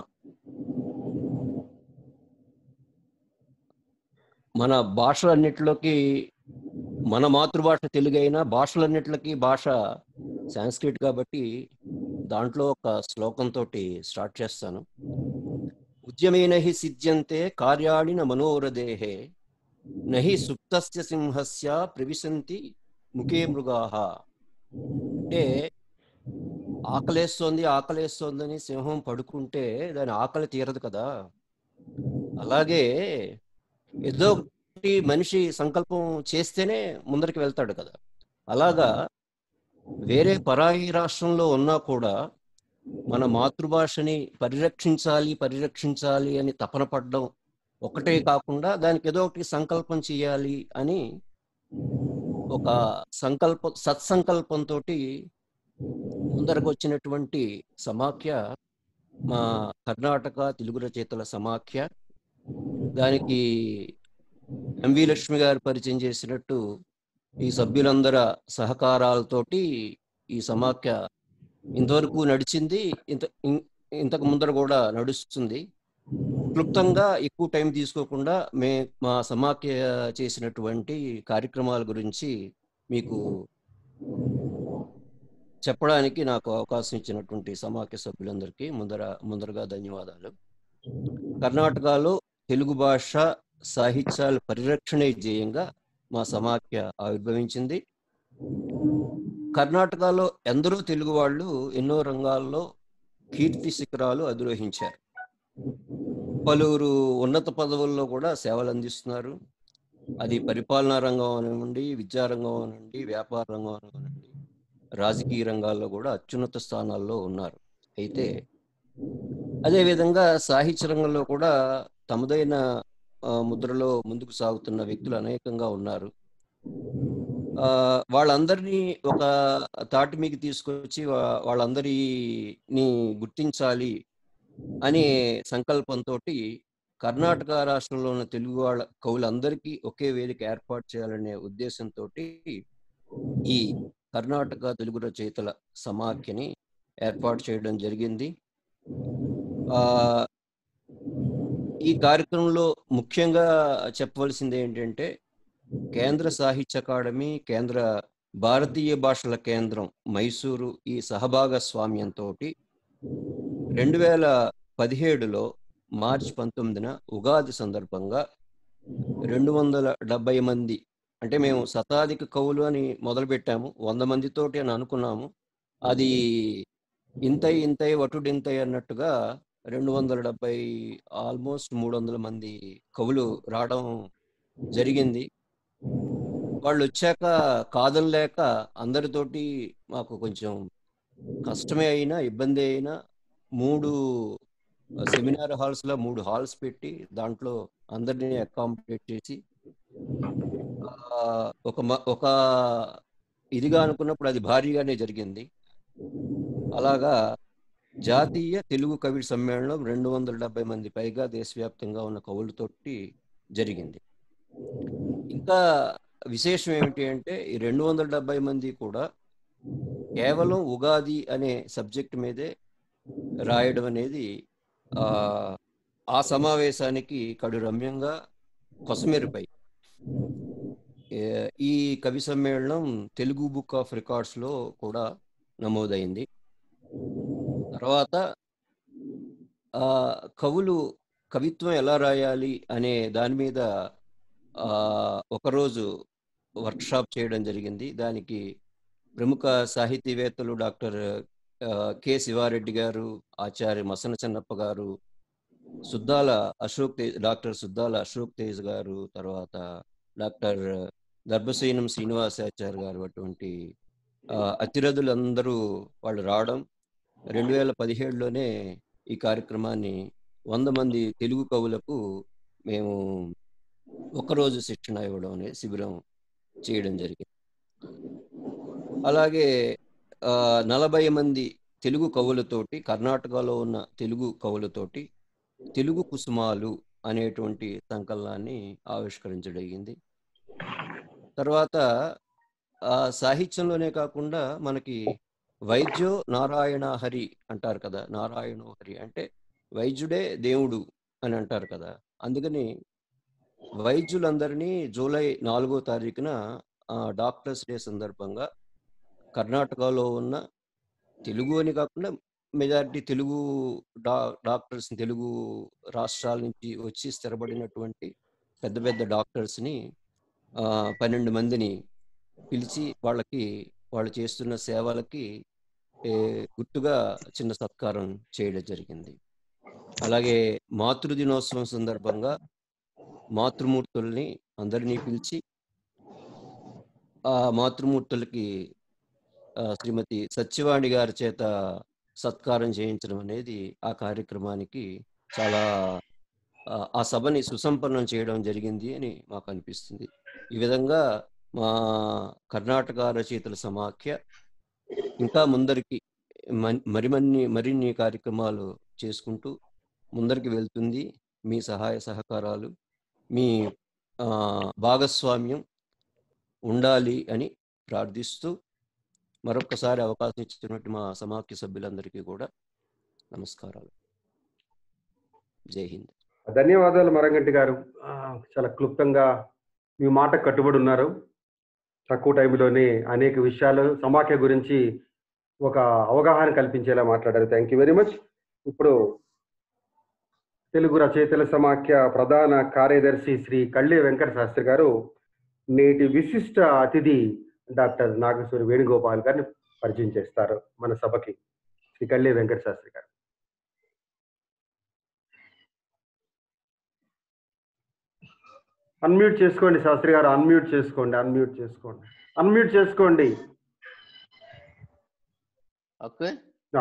మన భాషలన్నిటిలోకి మన మాతృభాష తెలుగైన భాషలన్నిటిలోకి భాష సాంస్క్రిట్ కాబట్టి దాంట్లో ఒక శ్లోకంతో స్టార్ట్ చేస్తాను ఉద్యమేన హి సిద్ధ్యంతే కార్యాణిన మనోరదేహే నహి సుప్తస్య సింహస్య ప్రవిశంతి ముఖే మృగాహ అంటే ఆకలేస్తోంది ఆకలేస్తోందని సింహం పడుకుంటే దాని ఆకలి తీరదు కదా అలాగే ఏదో ఒకటి మనిషి సంకల్పం చేస్తేనే ముందరికి వెళ్తాడు కదా అలాగా వేరే పరాయి రాష్ట్రంలో ఉన్నా కూడా మన మాతృభాషని పరిరక్షించాలి పరిరక్షించాలి అని తపన పడడం ఒకటే కాకుండా దానికి ఏదో ఒకటి సంకల్పం చేయాలి అని ఒక సంకల్ప సత్సంకల్పంతో ముందరకు వచ్చినటువంటి సమాఖ్య మా కర్ణాటక తెలుగు రచయితల సమాఖ్య దానికి ఎంవి లక్ష్మి గారు పరిచయం చేసినట్టు ఈ సభ్యులందరి సహకారాలతోటి ఈ సమాఖ్య ఇంతవరకు నడిచింది ఇంత ఇం- ఇంతకు ముందర కూడా నడుస్తుంది క్లుప్తంగా ఎక్కువ టైం తీసుకోకుండా మే మా సమాఖ్య చేసినటువంటి కార్యక్రమాల గురించి మీకు చెప్పడానికి నాకు అవకాశం ఇచ్చినటువంటి సమాఖ్య సభ్యులందరికీ ముందర ముందరగా ధన్యవాదాలు కర్ణాటకలో తెలుగు భాష సాహిత్యాల పరిరక్షణే ధ్యేయంగా మా సమాఖ్య ఆవిర్భవించింది కర్ణాటకలో ఎందరో తెలుగు వాళ్ళు ఎన్నో రంగాల్లో కీర్తి శిఖరాలు అధిరోహించారు పలువురు ఉన్నత పదవుల్లో కూడా సేవలు అందిస్తున్నారు అది పరిపాలనా రంగం అనివ్వండి విద్యారంగం అనివ్వండి వ్యాపార రంగం అనివ్వండి రాజకీయ రంగాల్లో కూడా అత్యున్నత స్థానాల్లో ఉన్నారు అయితే అదేవిధంగా సాహిత్య రంగంలో కూడా తమదైన ఆ, ముద్రలో ముందుకు సాగుతున్న వ్యక్తులు అనేకంగా ఉన్నారు ఆ, వాళ్ళందరినీ ఒక తాటి మీకు తీసుకొచ్చి వా- వాళ్ళందరినీ గుర్తించాలి అనే సంకల్పంతో కర్ణాటక రాష్ట్రంలో ఉన్న తెలుగు వాళ్ళ కవులందరికీ ఒకే వేదిక ఏర్పాటు చేయాలనే ఉద్దేశంతో ఈ కర్ణాటక తెలుగు రచయితల సమాఖ్యని ఏర్పాటు చేయడం జరిగింది ఆ ఈ కార్యక్రమంలో ముఖ్యంగా చెప్పవలసింది ఏంటంటే కేంద్ర సాహిత్య అకాడమీ కేంద్ర భారతీయ భాషల కేంద్రం మైసూరు ఈ సహభాగస్వామ్యంతో రెండు వేల పదిహేడులో మార్చి పంతొమ్మిదిన ఉగాది సందర్భంగా రెండు వందల డెబ్బై మంది అంటే మేము శతాధిక కవులు అని మొదలుపెట్టాము వంద మందితోటి అని అనుకున్నాము అది ఇంతై ఇంతై వటుడింతై అన్నట్టుగా రెండు వందల డెబ్బై ఆల్మోస్ట్ మూడు వందల మంది కవులు రావడం జరిగింది వాళ్ళు వచ్చాక కాదనలేక అందరితోటి మాకు కొంచెం కష్టమే అయినా ఇబ్బంది అయినా మూడు సెమినార్ హాల్స్ లో మూడు హాల్స్ పెట్టి దాంట్లో అందరినీ అకామిడేట్ చేసి ఆ, ఒక మ- ఒక ఇదిగా అనుకున్నప్పుడు అది భారీగానే జరిగింది అలాగా జాతీయ తెలుగు కవి సమ్మేళనం రెండు వందల డెబ్బై మంది పైగా దేశవ్యాప్తంగా ఉన్న కవులతోటి జరిగింది ఇంకా విశేషం ఏమిటి అంటే ఈ రెండు వందల డెబ్బై మంది కూడా కేవలం ఉగాది అనే సబ్జెక్ట్ మీదే రాయడం అనేది ఆ ఆ సమావేశానికి కడు రమ్యంగా కొసమెరుపై ఏ- ఈ కవి సమ్మేళనం తెలుగు బుక్ ఆఫ్ రికార్డ్స్ లో కూడా నమోదైంది తర్వాత ఆ కవులు కవిత్వం ఎలా రాయాలి అనే దాని మీద ఆ ఒకరోజు వర్క్షాప్ చేయడం జరిగింది దానికి ప్రముఖ సాహితీవేత్తలు డాక్టర్ ఆ, కె శివారెడ్డి గారు ఆచార్య మసన చెన్నప్ప గారు సుద్దాల అశోక్ తేజ్ డాక్టర్ సుద్దాల అశోక్ తేజ్ గారు తర్వాత డాక్టర్ దర్భసేనం శ్రీనివాసాచార్య గారు అటువంటి ఆ, అతిరథులందరూ వాళ్ళు రావడం రెండు వేల పదిహేడులోనే ఈ కార్యక్రమాన్ని వంద మంది తెలుగు కవులకు మేము ఒకరోజు శిక్షణ ఇవ్వడం అనే శిబిరం చేయడం జరిగింది అలాగే ఆ, నలభై మంది తెలుగు కవులతోటి కర్ణాటకలో ఉన్న తెలుగు కవులతోటి తెలుగు కుసుమాలు అనేటువంటి సంకలనాన్ని ఆవిష్కరించడగింది తర్వాత ఆ సాహిత్యంలోనే కాకుండా మనకి వైద్యో నారాయణ హరి అంటారు కదా నారాయణ హరి అంటే వైద్యుడే దేవుడు అని అంటారు కదా అందుకని వైద్యులందరినీ జూలై నాలుగో తారీఖున ఆ, డాక్టర్స్ డే సందర్భంగా కర్ణాటకలో ఉన్న తెలుగు అని కాకుండా మెజారిటీ తెలుగు డా డాక్టర్స్ తెలుగు రాష్ట్రాల నుంచి వచ్చి స్థిరపడినటువంటి పెద్ద పెద్ద డాక్టర్స్ని ఆ, పన్నెండు మందిని పిలిచి వాళ్ళకి వాళ్ళు చేస్తున్న సేవలకి ఏ, గుర్తుగా చిన్న సత్కారం చేయడం జరిగింది అలాగే మాతృదినోత్సవం సందర్భంగా మాతృమూర్తుల్ని అందరినీ పిలిచి ఆ మాతృమూర్తులకి ఆ, శ్రీమతి సత్యవాణి గారి చేత సత్కారం చేయించడం అనేది ఆ కార్యక్రమానికి చాలా ఆ, ఆ సభని సుసంపన్నం చేయడం జరిగింది అని మాకు అనిపిస్తుంది ఈ విధంగా మా కర్ణాటక రచయితల సమాఖ్య ఇంకా ముందరికి మన్- మరిమన్ని మరిన్ని కార్యక్రమాలు చేసుకుంటూ ముందరికి వెళ్తుంది మీ సహాయ సహకారాలు మీ ఆ, భాగస్వామ్యం ఉండాలి అని ప్రార్థిస్తూ మరొకసారి అవకాశం ఇచ్చినటువంటి మా సమాఖ్య సభ్యులందరికీ కూడా నమస్కారాలు జై హింద్ ధన్యవాదాలు మరంగంటి గారు ఆ, చాలా క్లుప్తంగా మీ మాట కట్టుబడి ఉన్నారు తక్కువ టైంలోనే అనేక విషయాలు సమాఖ్య గురించి ఒక అవగాహన కల్పించేలా మాట్లాడారు థ్యాంక్ యూ వెరీ మచ్ ఇప్పుడు తెలుగు రచయితల సమాఖ్య ప్రధాన కార్యదర్శి శ్రీ కళ్ళే వెంకట శాస్త్రి గారు నేటి విశిష్ట అతిథి డాక్టర్ నాగేశ్వరి వేణుగోపాల్ గారిని పరిచయం చేస్తారు మన సభకి శ్రీ కళ్ళే వెంకట శాస్త్రి గారు అన్మ్యూట్ చేసుకోండి శాస్త్రి గారు అన్మ్యూట్ చేసుకోండి అన్మ్యూట్ చేసుకోండి అన్మ్యూట్ చేసుకోండి ఓకే ఆ,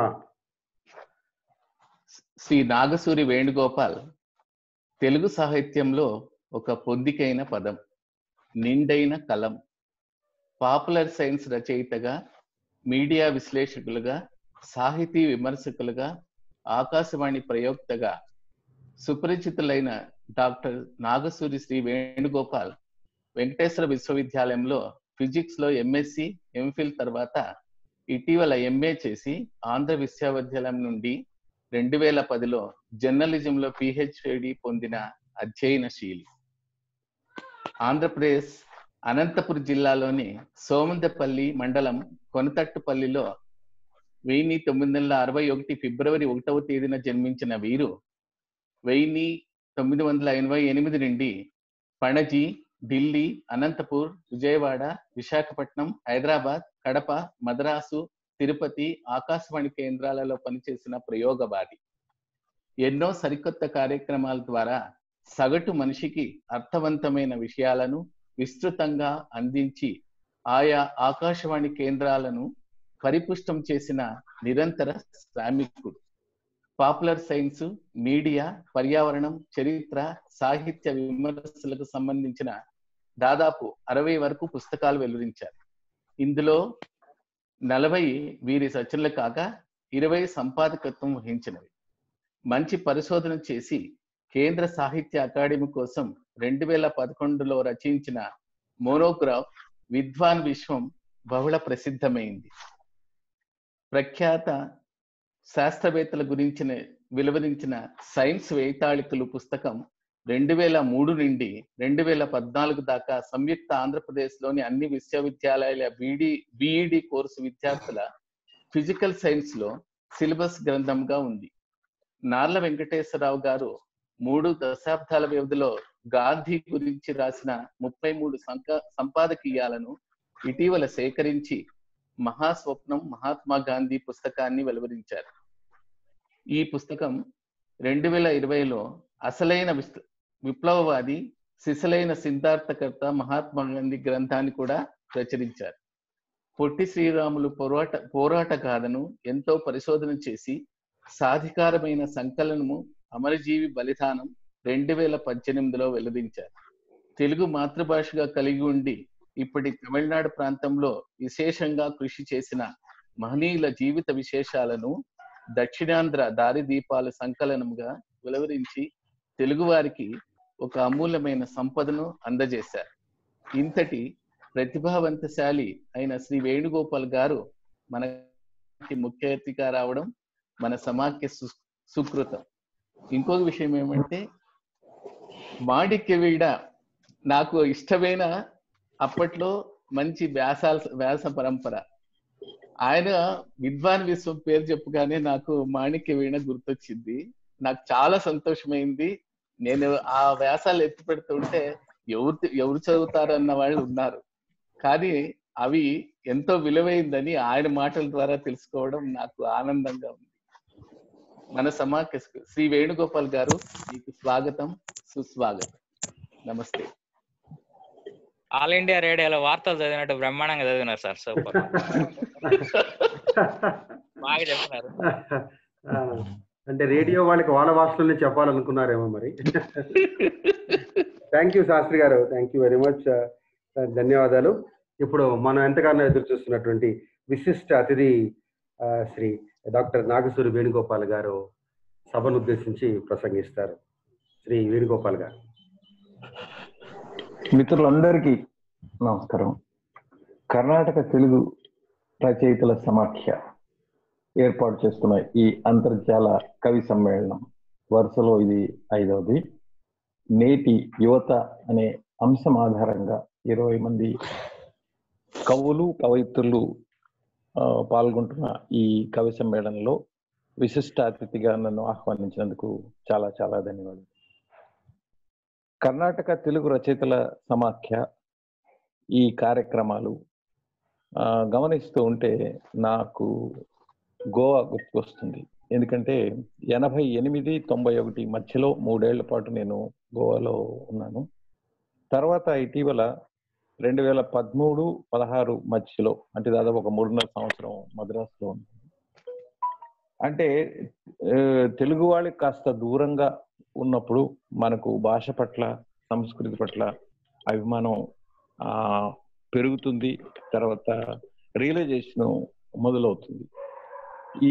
శ్రీ నాగసూరి వేణుగోపాల్ తెలుగు సాహిత్యంలో ఒక పొందికైన పదం నిండైన కలం పాపులర్ సైన్స్ రచయితగా మీడియా విశ్లేషకులుగా సాహితీ విమర్శకులుగా ఆకాశవాణి ప్రయోక్తగా సుపరిచితులైన డాక్టర్ నాగసూరి శ్రీ వేణుగోపాల్ వెంకటేశ్వర విశ్వవిద్యాలయంలో ఫిజిక్స్ లో ఎంఎస్సి ఎంఫిల్ తర్వాత ఇటీవల ఎంఏ చేసి ఆంధ్ర విశ్వవిద్యాలయం నుండి రెండు వేల పదిలో జర్నలిజంలో పిహెచ్డి పొందిన అధ్యయనశీలి ఆంధ్రప్రదేశ్ అనంతపురం జిల్లాలోని సోమందపల్లి మండలం కొనతట్టుపల్లిలో వెయ్యి తొమ్మిది వందల అరవై ఒకటి ఫిబ్రవరి ఒకటవ తేదీన జన్మించిన వీరు వెయ్యి తొమ్మిది వందల ఎనభై ఎనిమిది నుండి పణజీ ఢిల్లీ అనంతపూర్ విజయవాడ విశాఖపట్నం హైదరాబాద్ కడప మద్రాసు తిరుపతి ఆకాశవాణి కేంద్రాలలో పనిచేసిన ప్రయోగవాది ఎన్నో సరికొత్త కార్యక్రమాల ద్వారా సగటు మనిషికి అర్థవంతమైన విషయాలను విస్తృతంగా అందించి ఆయా ఆకాశవాణి కేంద్రాలను పరిపుష్టం చేసిన నిరంతర శ్రామికుడు పాపులర్ సైన్స్ మీడియా పర్యావరణం చరిత్ర సాహిత్య విమర్శలకు సంబంధించిన దాదాపు అరవై వరకు పుస్తకాలు వెలువరించారు ఇందులో నలభై వీరి రచనలు కాగా ఇరవై సంపాదకత్వం వహించినవి మంచి పరిశోధన చేసి కేంద్ర సాహిత్య అకాడమీ కోసం రెండు వేల పదకొండులో రచించిన మోనోగ్రాఫ్ విద్వాన్ విశ్వం బహుళ ప్రసిద్ధమైంది ప్రఖ్యాత శాస్త్రవేత్తల గురించిన వెలువరించిన సైన్స్ వేతాళికలు పుస్తకం రెండు వేల మూడు నుండి రెండు వేల పద్నాలుగు దాకా సంయుక్త ఆంధ్రప్రదేశ్లోని అన్ని విశ్వవిద్యాలయాల బీడి బిఈడి కోర్సు విద్యార్థుల ఫిజికల్ సైన్స్ లో సిలబస్ గ్రంథంగా ఉంది నార్ల వెంకటేశ్వరరావు గారు మూడు దశాబ్దాల వ్యవధిలో గాంధీ గురించి రాసిన ముప్పై మూడు సంక సంపాదకీయాలను ఇటీవల సేకరించి మహాస్వప్నం మహాత్మా గాంధీ పుస్తకాన్ని వెలువరించారు ఈ పుస్తకం రెండు వేల ఇరవైలో అసలైన విస్- విప్లవవాది సిసలైన సిద్ధార్థకర్త మహాత్మా గాంధీ గ్రంథాన్ని కూడా ప్రచురించారు పొట్టి శ్రీరాములు పోరాట పోరాట గాథను ఎంతో పరిశోధన చేసి సాధికారమైన సంకలనము అమరజీవి బలిదానం రెండు వేల పద్దెనిమిదిలో వెల్లడించారు తెలుగు మాతృభాషగా కలిగి ఉండి ఇప్పటి తమిళనాడు ప్రాంతంలో విశేషంగా కృషి చేసిన మహనీయుల జీవిత విశేషాలను దక్షిణాంధ్ర దారి దీపాల సంకలనంగా వెలువరించి తెలుగువారికి ఒక అమూల్యమైన సంపదను అందజేశారు ఇంతటి ప్రతిభావంతశాలి అయిన శ్రీ వేణుగోపాల్ గారు మనకి ముఖ్య అతిథిగా రావడం మన సమాఖ్య సు సుకృతం ఇంకొక విషయం ఏమంటే మాడిక్యవీడ నాకు ఇష్టమైన అప్పట్లో మంచి వ్యాసాల వ్యాస పరంపర ఆయన విద్వాన్ విశ్వం పేరు చెప్పగానే నాకు మాణిక్య వీణ గుర్తొచ్చింది నాకు చాలా సంతోషమైంది నేను ఆ వ్యాసాలు ఎత్తి పెడుతుంటే ఎవరు ఎవరు చదువుతారన్న వాళ్ళు ఉన్నారు కానీ అవి ఎంతో విలువైందని ఆయన మాటల ద్వారా తెలుసుకోవడం నాకు ఆనందంగా ఉంది మన సమాఖ్య శ్రీ వేణుగోపాల్ గారు మీకు స్వాగతం సుస్వాగతం నమస్తే ఆల్ ఇండియా రేడియోలో వార్తలు చదివినట్టు బ్రహ్మాండంగా చదివినారు సార్ సూపర్ బాగా చెప్తున్నారు ఆ, అంటే రేడియో వాళ్ళకి వాళ్ళ భాషలోనే చెప్పాలనుకున్నారేమో మరి థ్యాంక్ యూ శాస్త్రి గారు థ్యాంక్ యూ వెరీ మచ్ ధన్యవాదాలు ఇప్పుడు మనం ఎంతగానో ఎదురు చూస్తున్నటువంటి విశిష్ట అతిథి ఆ, శ్రీ డాక్టర్ నాగసూరి వేణుగోపాల్ గారు సభను ఉద్దేశించి ప్రసంగిస్తారు శ్రీ వేణుగోపాల్ గారు మిత్రులందరికీ నమస్కారం కర్ణాటక తెలుగు రచయితల సమాఖ్య ఏర్పాటు చేస్తున్న ఈ అంతర్జాల కవి సమ్మేళనం వరుసలో ఇది ఐదవది నేటి యువత అనే అంశం ఆధారంగా ఇరవై మంది కవులు కవయిత్రులు ఆ, పాల్గొంటున్న ఈ కవి సమ్మేళనంలో విశిష్ట అతిథిగా నన్ను ఆహ్వానించినందుకు చాలా చాలా ధన్యవాదాలు కర్ణాటక తెలుగు రచయితల సమాఖ్య ఈ కార్యక్రమాలు ఆ, గమనిస్తూ ఉంటే నాకు గోవా గుర్తుకొస్తుంది ఎందుకంటే ఎనభై ఎనిమిది తొంభై ఒకటి మధ్యలో మూడేళ్ల పాటు నేను గోవాలో ఉన్నాను తర్వాత ఇటీవల రెండు వేల పదమూడు పదహారు మధ్యలో అంటే దాదాపు ఒక మూడున్నర సంవత్సరం మద్రాసులో ఉన్నాను అంటే ఆ, తెలుగు వాళ్ళకి కాస్త దూరంగా ఉన్నప్పుడు మనకు భాష పట్ల సంస్కృతి పట్ల అభిమానం ఆ, పెరుగుతుంది తర్వాత రియలైజేషన్ మొదలవుతుంది ఈ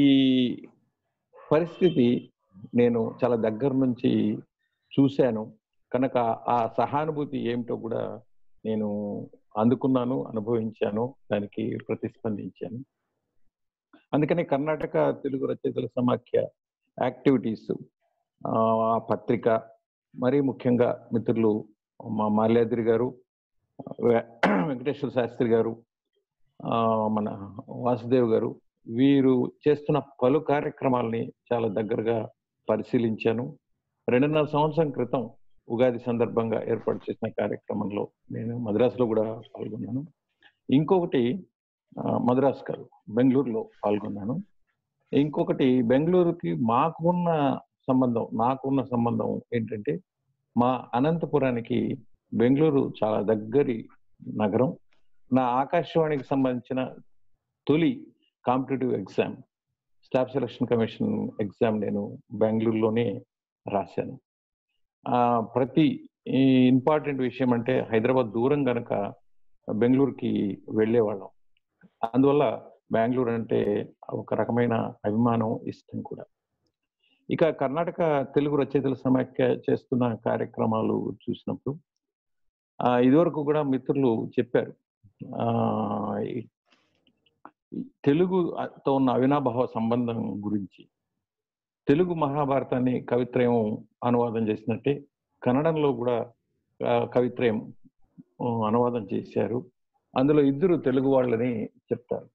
పరిస్థితి నేను చాలా దగ్గర నుంచి చూశాను కనుక ఆ సహానుభూతి ఏమిటో కూడా నేను అందుకున్నాను అనుభవించాను దానికి ప్రతిస్పందించాను అందుకని కర్ణాటక తెలుగు రచయితల సమాఖ్య యాక్టివిటీస్ ఆ పత్రిక మరీ ముఖ్యంగా మిత్రులు మా మాల్యాద్రి గారు వె- వెంకటేశ్వర శాస్త్రి గారు ఆ, మన వాసుదేవ్ గారు వీరు చేస్తున్న పలు కార్యక్రమాలని చాలా దగ్గరగా పరిశీలించాను రెండున్నర సంవత్సరం క్రితం ఉగాది సందర్భంగా ఏర్పాటు చేసిన కార్యక్రమంలో నేను మద్రాసులో కూడా పాల్గొన్నాను ఇంకొకటి ఆ, మద్రాసు కాదు బెంగళూరులో పాల్గొన్నాను ఇంకొకటి బెంగళూరుకి మాకున్న సంబంధం నాకున్న సంబంధం ఏంటంటే మా అనంతపురానికి బెంగళూరు చాలా దగ్గరి నగరం నా ఆకాశవాణికి సంబంధించిన తొలి competitive exam staff selection commission exam నేను బెంగళూరులోనే రాశాను ఆ, ప్రతి ఇంపార్టెంట్ విషయం అంటే హైదరాబాద్ దూరం గనక బెంగళూరుకి వెళ్ళేవాళ్ళం అందువల్ల బెంగళూరు అంటే ఒక రకమైన అభిమానం ఇష్టం కూడా ఇక కర్ణాటక తెలుగు రచయితల సమాఖ్య చేస్తున్న కార్యక్రమాలు చూసినప్పుడు ఆ, ఇదివరకు కూడా మిత్రులు చెప్పారు ఆ, ఈ తెలుగుతో ఉన్న అవినాభావ సంబంధం గురించి తెలుగు మహాభారతాన్ని కవిత్రయం అనువాదం చేసినట్టే కన్నడంలో కూడా ఆ, కవిత్రయం ఆ, అనువాదం చేశారు అందులో ఇద్దరు తెలుగు వాళ్ళని చెప్తారు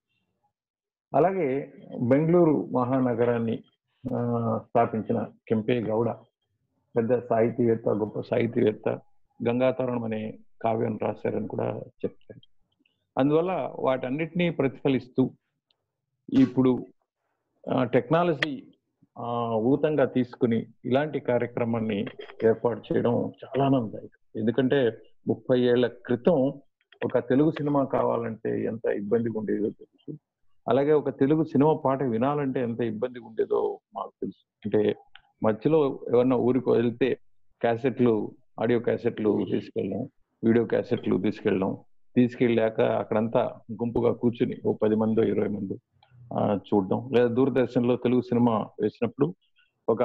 అలాగే బెంగళూరు మహానగరాన్ని ఆ, స్థాపించిన కెంపే గౌడ పెద్ద సాహితీవేత్త గొప్ప సాహితీవేత్త గంగాతరణం అనే కావ్యం రాశారని కూడా చెప్తారు అందువల్ల వాటన్నిటినీ ప్రతిఫలిస్తూ ఇప్పుడు ఆ, టెక్నాలజీ ఆ, ఊతంగా తీసుకుని ఇలాంటి కార్యక్రమాన్ని ఏర్పాటు చేయడం చాలా ఆనందదాయకం ఎందుకంటే ముప్పై ఏళ్ల క్రితం ఒక తెలుగు సినిమా కావాలంటే ఎంత ఇబ్బందిగా ఉండేదో తెలుసు అలాగే ఒక తెలుగు సినిమా పాట వినాలంటే ఎంత ఇబ్బందిగా ఉండేదో మాకు తెలుసు అంటే మధ్యలో ఎవరన్నా ఊరికి వెళ్తే క్యాసెట్లు ఆడియో క్యాసెట్లు తీసుకెళ్ళడం వీడియో క్యాసెట్లు తీసుకెళ్ళడం తీసుకెళ్ళాక అక్కడంతా గుంపుగా కూర్చుని ఓ పది మందో ఇరవై మంది చూడడం లేదా దూరదర్శన్లో తెలుగు సినిమా వేసినప్పుడు ఒక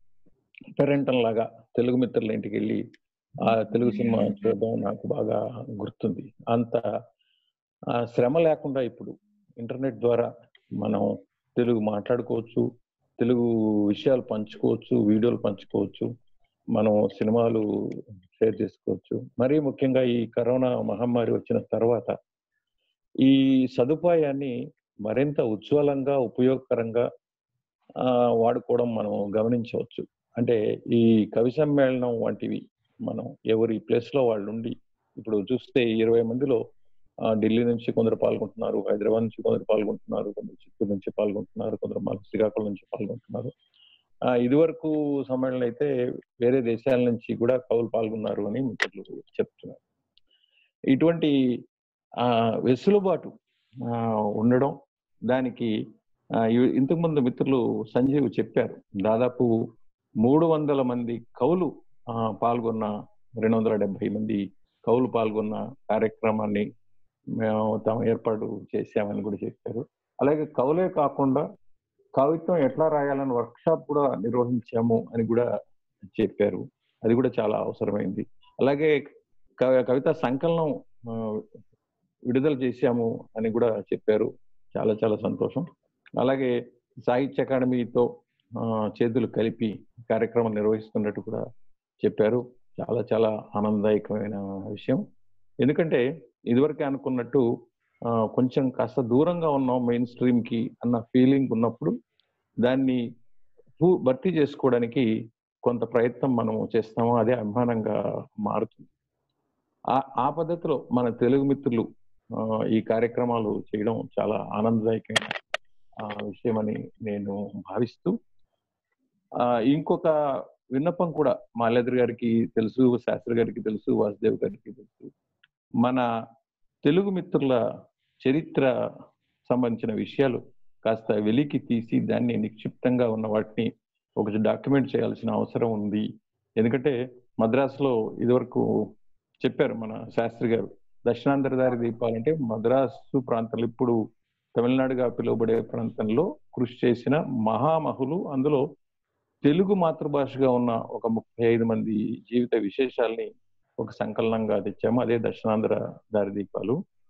పెరెంటం లాగా తెలుగు మిత్రుల ఇంటికి వెళ్ళి ఆ తెలుగు సినిమా చూడడం నాకు బాగా గుర్తుంది అంత ఆ, శ్రమ లేకుండా ఇప్పుడు ఇంటర్నెట్ ద్వారా మనం తెలుగు మాట్లాడుకోవచ్చు తెలుగు విషయాలు పంచుకోవచ్చు వీడియోలు పంచుకోవచ్చు మనం సినిమాలు షేర్ చేసుకోవచ్చు మరీ ముఖ్యంగా ఈ కరోనా మహమ్మారి వచ్చిన తర్వాత ఈ సదుపాయాన్ని మరింత ఉజ్వలంగా ఉపయోగకరంగా ఆ, వాడుకోవడం మనం గమనించవచ్చు అంటే ఈ కవి సమ్మేళనం వంటివి మనం ఎవరి ప్లేస్ లో వాళ్ళు ఉండి ఇప్పుడు చూస్తే ఇరవై మందిలో ఆ, ఢిల్లీ నుంచి కొందరు పాల్గొంటున్నారు హైదరాబాద్ నుంచి కొందరు పాల్గొంటున్నారు కొందరు చిత్తూరు నుంచి పాల్గొంటున్నారు కొందరు మన శ్రీకాకుళం నుంచి పాల్గొంటున్నారు ఆ, ఇదివరకు సమ్మేళనం అయితే వేరే దేశాల నుంచి కూడా కవులు పాల్గొన్నారు అని మిత్రులు చెప్తున్నారు ఇటువంటి ఆ వెసులుబాటు ఆ, ఉండడం దానికి ఆ, ఇ- ఇంతకుముందు మిత్రులు సంజీవ్ చెప్పారు దాదాపు మూడు వందల మంది కవులు ఆ, పాల్గొన్న రెండు వందల డెబ్బై మంది కవులు పాల్గొన్న కార్యక్రమాన్ని మేము తాము ఏర్పాటు చేశామని కూడా చెప్పారు అలాగే కవులే కాకుండా కవిత్వం ఎట్లా రాయాలని వర్క్ షాప్ కూడా నిర్వహించాము అని కూడా చెప్పారు అది కూడా చాలా అవసరమైంది అలాగే క- కవితా సంకలనం ఆ, విడుదల చేశాము అని కూడా చెప్పారు చాలా చాలా సంతోషం అలాగే సాహిత్య అకాడమీతో ఆ, చేతులు కలిపి కార్యక్రమం నిర్వహిస్తున్నట్టు కూడా చెప్పారు చాలా చాలా ఆనందదాయకమైన విషయం ఎందుకంటే ఇదివరకే అనుకున్నట్టు ఆ, కొంచెం కాస్త దూరంగా ఉన్నాం మెయిన్ స్ట్రీమ్ కి అన్న ఫీలింగ్ ఉన్నప్పుడు దాన్ని పూ- భర్తీ చేసుకోవడానికి కొంత ప్రయత్నం మనం చేస్తాము అదే అభిమానంగా మారుతుంది ఆ ఆ పద్ధతిలో మన తెలుగు మిత్రులు ఆ, ఈ కార్యక్రమాలు చేయడం చాలా ఆనందదాయకమైన ఆ, విషయమని నేను భావిస్తూ ఆ, ఇంకొక విన్నపం కూడా మాల్యాద్రి గారికి తెలుసు శాస్త్రి గారికి తెలుసు వాసుదేవ్ గారికి తెలుసు మన తెలుగు మిత్రుల చరిత్ర సంబంధించిన విషయాలు కాస్త వెలికి తీసి దాన్ని నిక్షిప్తంగా ఉన్న వాటిని ఒకటి డాక్యుమెంట్ చేయాల్సిన అవసరం ఉంది ఎందుకంటే మద్రాసులో ఇదివరకు చెప్పారు మన శాస్త్రి గారు దక్షిణాంధ్ర దారి దీపాలంటే మద్రాసు ప్రాంతంలో ఇప్పుడు తమిళనాడుగా పిలువబడే ప్రాంతంలో కృషి చేసిన మహామహులు అందులో తెలుగు మాతృభాషగా ఉన్న ఒక ముప్పై ఐదు మంది జీవిత విశేషాల్ని ఒక సంకలనంగా తెచ్చాము అదే దక్షిణాంధ్ర దారి దీపాలు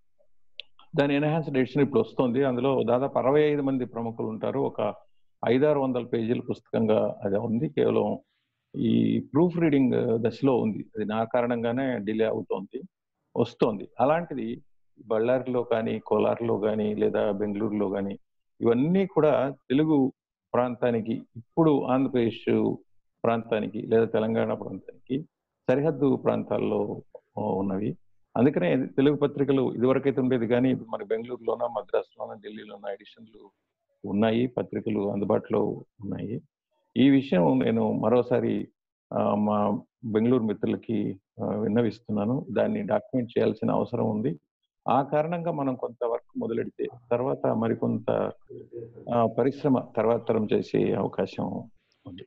దాని ఎన్హాన్స్డ్ ఎడిషన్ ఇప్పుడు వస్తుంది అందులో దాదాపు అరవై ఐదు మంది ప్రముఖులు ఉంటారు ఒక ఐదారు వందల పేజీల పుస్తకంగా అది ఉంది కేవలం ఈ ప్రూఫ్ రీడింగ్ దశలో ఉంది అది నా కారణంగానే డిలే అవుతోంది వస్తోంది అలాంటిది బళ్ళారిలో కానీ కోలార్లో కానీ లేదా బెంగళూరులో కానీ ఇవన్నీ కూడా తెలుగు ప్రాంతానికి ఇప్పుడు ఆంధ్రప్రదేశ్ ప్రాంతానికి లేదా తెలంగాణ ప్రాంతానికి సరిహద్దు ప్రాంతాల్లో ఆ, ఉన్నవి అందుకనే తెలుగు పత్రికలు ఇదివరకైతే ఉండేది కానీ ఇప్పుడు మన బెంగళూరులోన మద్రాసులోన ఢిల్లీలోన ఎడిషన్లు ఉన్నాయి పత్రికలు అందుబాటులో ఉన్నాయి ఈ విషయం నేను మరోసారి ఆ, మా బెంగళూరు మిత్రులకి ఆ, విన్నవిస్తున్నాను దాన్ని డాక్యుమెంట్ చేయాల్సిన అవసరం ఉంది ఆ కారణంగా మనం కొంత వర్క్ మొదలెడితే తర్వాత మరికొంత ఆ, పరిశ్రమ తర్వాత తరం చేసే అవకాశం ఉంది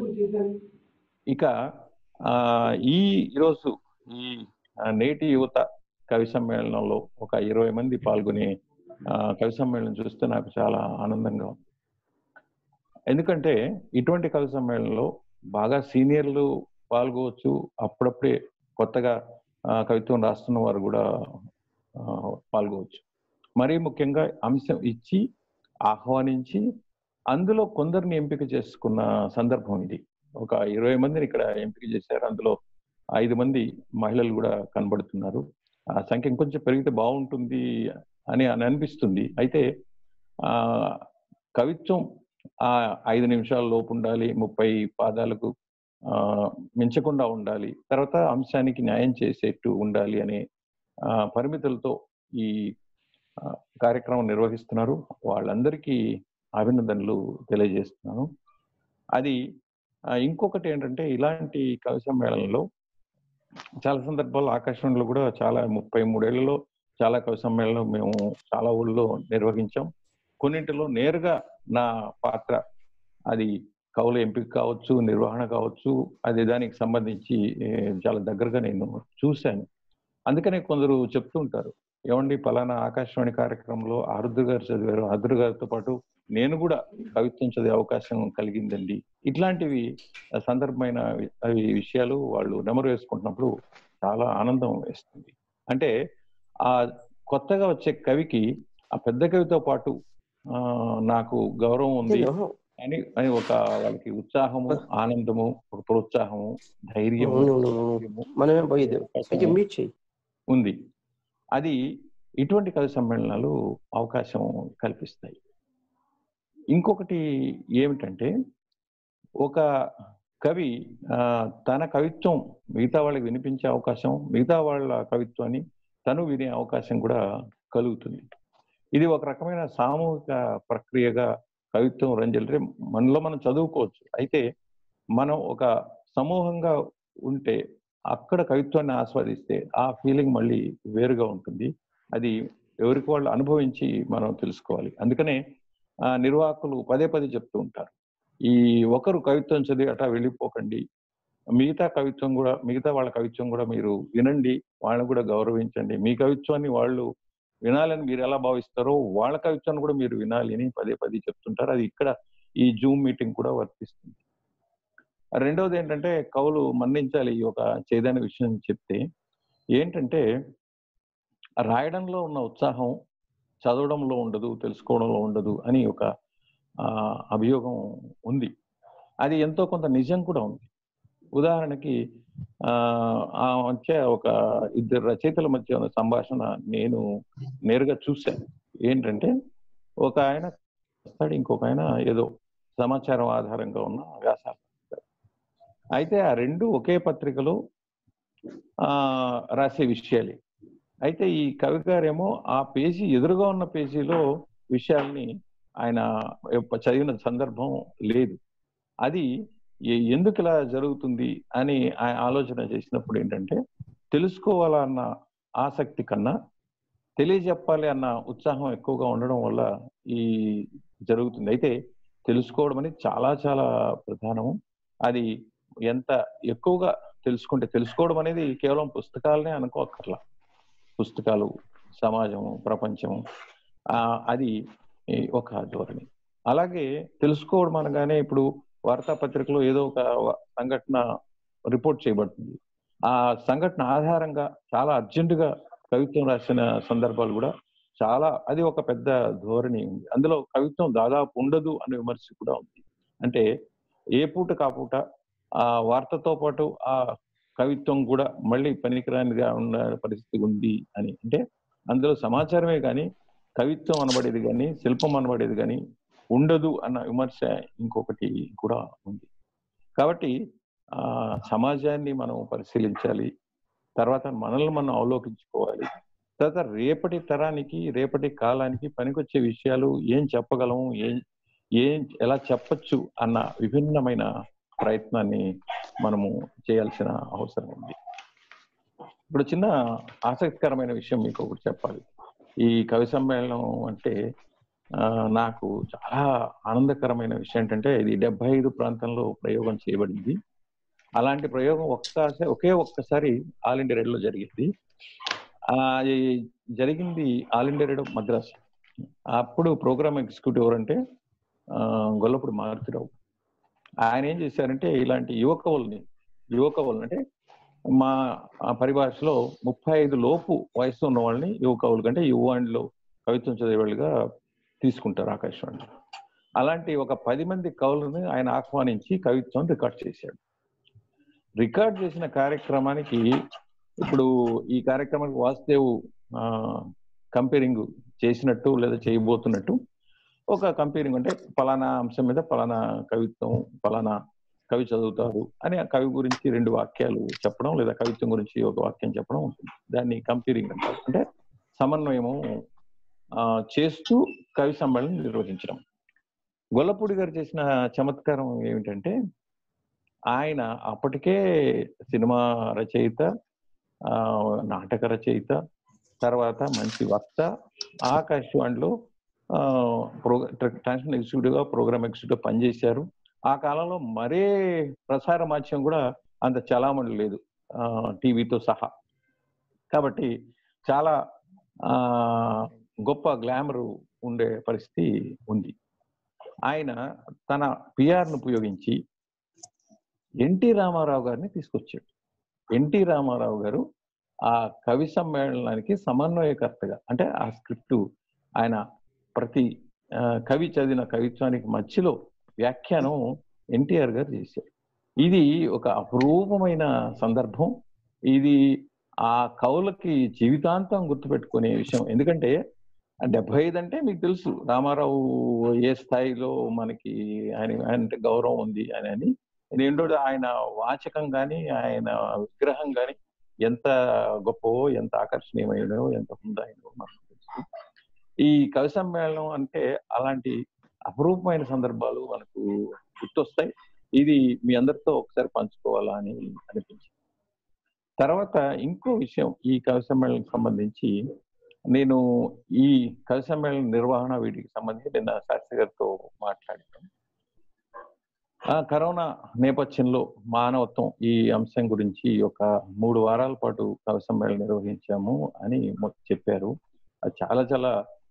ఇక ఆ, ఈ ఈరోజు ఈ ఆ, నేటి యువత కవి సమ్మేళనంలో ఒక ఇరవై మంది పాల్గొనే ఆ, కవి సమ్మేళనం చూస్తే నాకు చాలా ఆనందంగా ఉంది ఎందుకంటే ఇటువంటి కవి సమ్మేళనంలో బాగా సీనియర్లు పాల్గొవచ్చు అప్పుడప్పుడే కొత్తగా ఆ, కవిత్వం రాస్తున్న వారు కూడా ఆ, పాల్గొవచ్చు మరీ ముఖ్యంగా అంశం ఇచ్చి ఆహ్వానించి అందులో కొందరిని ఎంపిక చేసుకున్న సందర్భం ఇది ఒక ఇరవై మందిని ఇక్కడ ఎంపిక చేశారు అందులో ఐదు మంది మహిళలు కూడా కనబడుతున్నారు ఆ సంఖ్య ఇంకొంచెం పెరిగితే బాగుంటుంది అని అని అనిపిస్తుంది అయితే ఆ కవిత్వం ఆ ఐదు నిమిషాల లోపు ఉండాలి ముప్పై పాదాలకు ఆ మించకుండా ఉండాలి తర్వాత అంశానికి న్యాయం చేసేట్టు ఉండాలి అనే ఆ, పరిమితులతో ఈ ఆ, కార్యక్రమం నిర్వహిస్తున్నారు వాళ్ళందరికీ అభినందనలు తెలియజేస్తున్నాను అది ఆ, ఇంకొకటి ఏంటంటే ఇలాంటి కవి సమ్మేళనంలో చాలా సందర్భాల్లో ఆకాశవాణిలో కూడా చాలా ముప్పై మూడేళ్లలో చాలా కవి సమ్మేళనం మేము చాలా ఊళ్ళో నిర్వహించాం కొన్నింటిలో నేరుగా నా పాత్ర అది కవుల ఎంపిక కావచ్చు నిర్వహణ కావచ్చు అది దానికి సంబంధించి ఏ, చాలా దగ్గరగా నేను చూశాను అందుకనే కొందరు చెప్తూ ఉంటారు ఏమండి పలానా ఆకాశవాణి కార్యక్రమంలో ఆరుద్ర గారు చదివారు ఆరుద్ర గారితో పాటు నేను కూడా కవిత్వం చదివే అవకాశం కలిగిందండి ఇట్లాంటివి సందర్భమైన అవి విషయాలు వాళ్ళు నెమరు వేసుకుంటున్నప్పుడు చాలా ఆనందం వేస్తుంది అంటే ఆ కొత్తగా వచ్చే కవికి ఆ పెద్ద కవితో పాటు ఆ, నాకు గౌరవం ఉంది అని అని ఒక వాళ్ళకి ఉత్సాహము ఆనందము ఒక ప్రోత్సాహము ధైర్యము ధైర్యము, మనమే పోయేది అవకాశము కొంచెం మీట్ చేయి ఉంది అది ఇటువంటి కవి సమ్మేళనాలు అవకాశం కల్పిస్తాయి ఇంకొకటి ఏమిటంటే ఒక కవి ఆ, తన కవిత్వం మిగతా వాళ్ళకి వినిపించే అవకాశం మిగతా వాళ్ళ కవిత్వాన్ని తను వినే అవకాశం కూడా కలుగుతుంది ఇది ఒక రకమైన సామూహిక ప్రక్రియగా కవిత్వం రంజలితే మనలో మనం చదువుకోవచ్చు అయితే మనం ఒక సమూహంగా ఉంటే అక్కడ కవిత్వాన్ని ఆస్వాదిస్తే ఆ ఫీలింగ్ మళ్ళీ వేరుగా ఉంటుంది అది ఎవరికి వాళ్ళు అనుభవించి మనం తెలుసుకోవాలి అందుకనే ఆ నిర్వాహకులు పదే పదే చెప్తూ ఉంటారు ఈ ఒకరు కవిత్వం చదివి అటా వెళ్ళిపోకండి మిగతా కవిత్వం కూడా మిగతా వాళ్ళ కవిత్వం కూడా మీరు వినండి వాళ్ళని కూడా గౌరవించండి మీ కవిత్వాన్ని వాళ్ళు వినాలని మీరు ఎలా భావిస్తారో వాళ్ళ కవిత్వాన్ని కూడా మీరు వినాలి అని పదే పదే చెప్తుంటారు అది ఇక్కడ ఈ జూమ్ మీటింగ్ కూడా వర్తిస్తుంది రెండవది ఏంటంటే కవులు మన్నించాలి ఈ ఒక చేదైన విషయం చెప్తే ఏంటంటే రాయడంలో ఉన్న ఉత్సాహం చదవడంలో ఉండదు తెలుసుకోవడంలో ఉండదు అని ఒక ఆ, అభియోగం ఉంది అది ఎంతో కొంత నిజం కూడా ఉంది ఉదాహరణకి ఆ ఆ మధ్య ఒక ఇద్దరు రచయితల మధ్య ఉన్న సంభాషణ నేను నేరుగా చూశాను ఏంటంటే ఒక ఆయన వస్తాడు ఇంకొక ఆయన ఏదో సమాచారం ఆధారంగా ఉన్న వ్యాసాలు రాస్తాడు. అయితే ఆ రెండు ఒకే పత్రికలో ఆ రాసే విషయాలే అయితే ఈ కవి గారేమో ఆ పేజీ ఎదురుగా ఉన్న పేజీలో విషయాల్ని ఆయన ఎప్ప- చదివిన సందర్భం లేదు అది ఎ- ఎందుకు ఇలా జరుగుతుంది అని ఆయన ఆలోచన చేసినప్పుడు ఏంటంటే తెలుసుకోవాలన్న ఆసక్తి కన్నా తెలియజెప్పాలి అన్న ఉత్సాహం ఎక్కువగా ఉండడం వల్ల ఈ జరుగుతుంది అయితే తెలుసుకోవడం అనేది చాలా చాలా ప్రధానము అది ఎంత ఎక్కువగా తెలుసుకుంటే తెలుసుకోవడం అనేది కేవలం పుస్తకాలనే అనుకోక్కర్లా పుస్తకాలు సమాజము ప్రపంచం ఆ, అది ఈ ఒక ధోరణి అలాగే తెలుసుకోవడం అనగానే ఇప్పుడు వార్తాపత్రికలో ఏదో ఒక వ- సంఘటన రిపోర్ట్ చేయబడుతుంది ఆ సంఘటన ఆధారంగా చాలా అర్జెంటుగా కవిత్వం రాసిన సందర్భాలు కూడా చాలా అది ఒక పెద్ద ధోరణి ఉంది అందులో కవిత్వం దాదాపు ఉండదు అనే విమర్శ కూడా ఉంది అంటే ఏ పూట కాపూట ఆ వార్తతో పాటు ఆ కవిత్వం కూడా మళ్ళీ పనికిరానిగా ఉన్న పరిస్థితి ఉంది అని అంటే అందులో సమాచారమే కానీ కవిత్వం అనబడేది కానీ శిల్పం అనబడేది కానీ ఉండదు అన్న విమర్శ ఇంకొకటి కూడా ఉంది కాబట్టి ఆ సమాజాన్ని మనం పరిశీలించాలి తర్వాత మనల్ని మనం అవలోకించుకోవాలి తర్వాత రేపటి తరానికి రేపటి కాలానికి పనికొచ్చే విషయాలు ఏం చెప్పగలము ఏం ఏం ఎలా చెప్పచ్చు అన్న విభిన్నమైన ప్రయత్నాన్ని మనము చేయాల్సిన అవసరం ఉంది ఇప్పుడు చిన్న ఆసక్తికరమైన విషయం మీకు ఒకటి చెప్పాలి ఈ కవి సమ్మేళనం అంటే ఆ, నాకు చాలా ఆనందకరమైన విషయం ఏంటంటే ఇది డెబ్బై ఐదు ప్రాంతంలో ప్రయోగం చేయబడింది అలాంటి ప్రయోగం ఒక్కసారి ఒకే ఒక్కసారి ఆల్ ఇండియా రేడియోలో జరిగింది ఆ, అది జరిగింది ఆల్ ఇండియా రేడియో మద్రాసు అప్పుడు ప్రోగ్రామ్ ఎగ్జిక్యూటివ్ ఎవరంటే ఆ, గొల్లపూడి మారుతిరావు ఆయన ఏం చేశారంటే ఇలాంటి యువ కవుల్ని యువ కవులు అంటే మా ఆ పరిభాషలో ముప్పై ఐదు లోపు వయసు ఉన్న వాళ్ళని యువ కవులు కంటే యువాండ్లో కవిత్వం చదివేవాళ్ళుగా తీసుకుంటారు ఆకాశవాణి అలాంటి ఒక పది మంది కవులను ఆయన ఆహ్వానించి కవిత్వం రికార్డ్ చేశాడు రికార్డ్ చేసిన కార్యక్రమానికి ఇప్పుడు ఈ కార్యక్రమానికి వాసుదేవ్ కంపేరింగ్ చేసినట్టు లేదా చేయబోతున్నట్టు ఒక కంపేరింగ్ అంటే ఫలానా అంశం మీద ఫలానా కవిత్వం ఫలానా కవి చదువుతారు అని ఆ కవి గురించి రెండు వాక్యాలు చెప్పడం లేదా కవిత్వం గురించి ఒక వాక్యం చెప్పడం ఉంటుంది దాన్ని కంపేరింగ్ అంటారు అంటే సమన్వయము ఆ, చేస్తూ కవి సమ్మేళనం నిర్వహించడం గొల్లపూడి గారు చేసిన చమత్కారం ఏమిటంటే ఆయన అప్పటికే సినిమా రచయిత ఆ, నాటక రచయిత తర్వాత మంచి వక్త ఆకాశవాణిలో ప్రోగ్రా ట్రాన్స్మిషన్ ఎగ్జిక్యూటివ్ గా ప్రోగ్రామ్ ఎగ్జిక్యూటివ్ పనిచేశారు ఆ కాలంలో మరే ప్రసార మాధ్యమం కూడా అంత చలామణి లేదు ఆ, టీవీతో సహా కాబట్టి చాలా ఆ, గొప్ప గ్లామర్ ఉండే పరిస్థితి ఉంది ఆయన తన పిఆర్ను ఉపయోగించి ఎన్టీ రామారావు గారిని తీసుకొచ్చాడు ఎన్టీ రామారావు గారు ఆ కవి సమ్మేళనానికి సమన్వయకర్తగా అంటే ఆ స్క్రిప్ట్ ఆయన ప్రతి ఆ, కవి చదివిన కవిత్వానికి మధ్యలో వ్యాఖ్యానం ఎన్టీఆర్ గారు చేశారు ఇది ఒక అపురూపమైన సందర్భం ఇది ఆ కవులకి జీవితాంతం గుర్తుపెట్టుకునే విషయం ఎందుకంటే డెబ్బై ఐదు అంటే మీకు తెలుసు రామారావు ఏ స్థాయిలో మనకి ఆయన ఆయన అంటే గౌరవం ఉంది అని అని రెండోది ఆయన వాచకం కానీ ఆయన విగ్రహం కానీ ఎంత గొప్పవో ఎంత ఆకర్షణీయమైనో ఎంత ఉందాయనో మనకు తెలుసు ఈ కవి సమ్మేళనం అంటే అలాంటి అపురూపమైన సందర్భాలు మనకు గుర్తొస్తాయి ఇది మీ అందరితో ఒకసారి పంచుకోవాలా అని అనిపించింది తర్వాత ఇంకో విషయం ఈ కవి సమ్మేళనకు సంబంధించి నేను ఈ కవి సమ్మేళన నిర్వహణ వీటికి సంబంధించి నిన్న శాస్త్రి గారితో మాట్లాడాను ఆ కరోనా నేపథ్యంలో మానవత్వం ఈ అంశం గురించి ఒక మూడు వారాల పాటు కవి సమ్మేళనం నిర్వహించాము అని మొ- చెప్పారు అది చాలా చాలా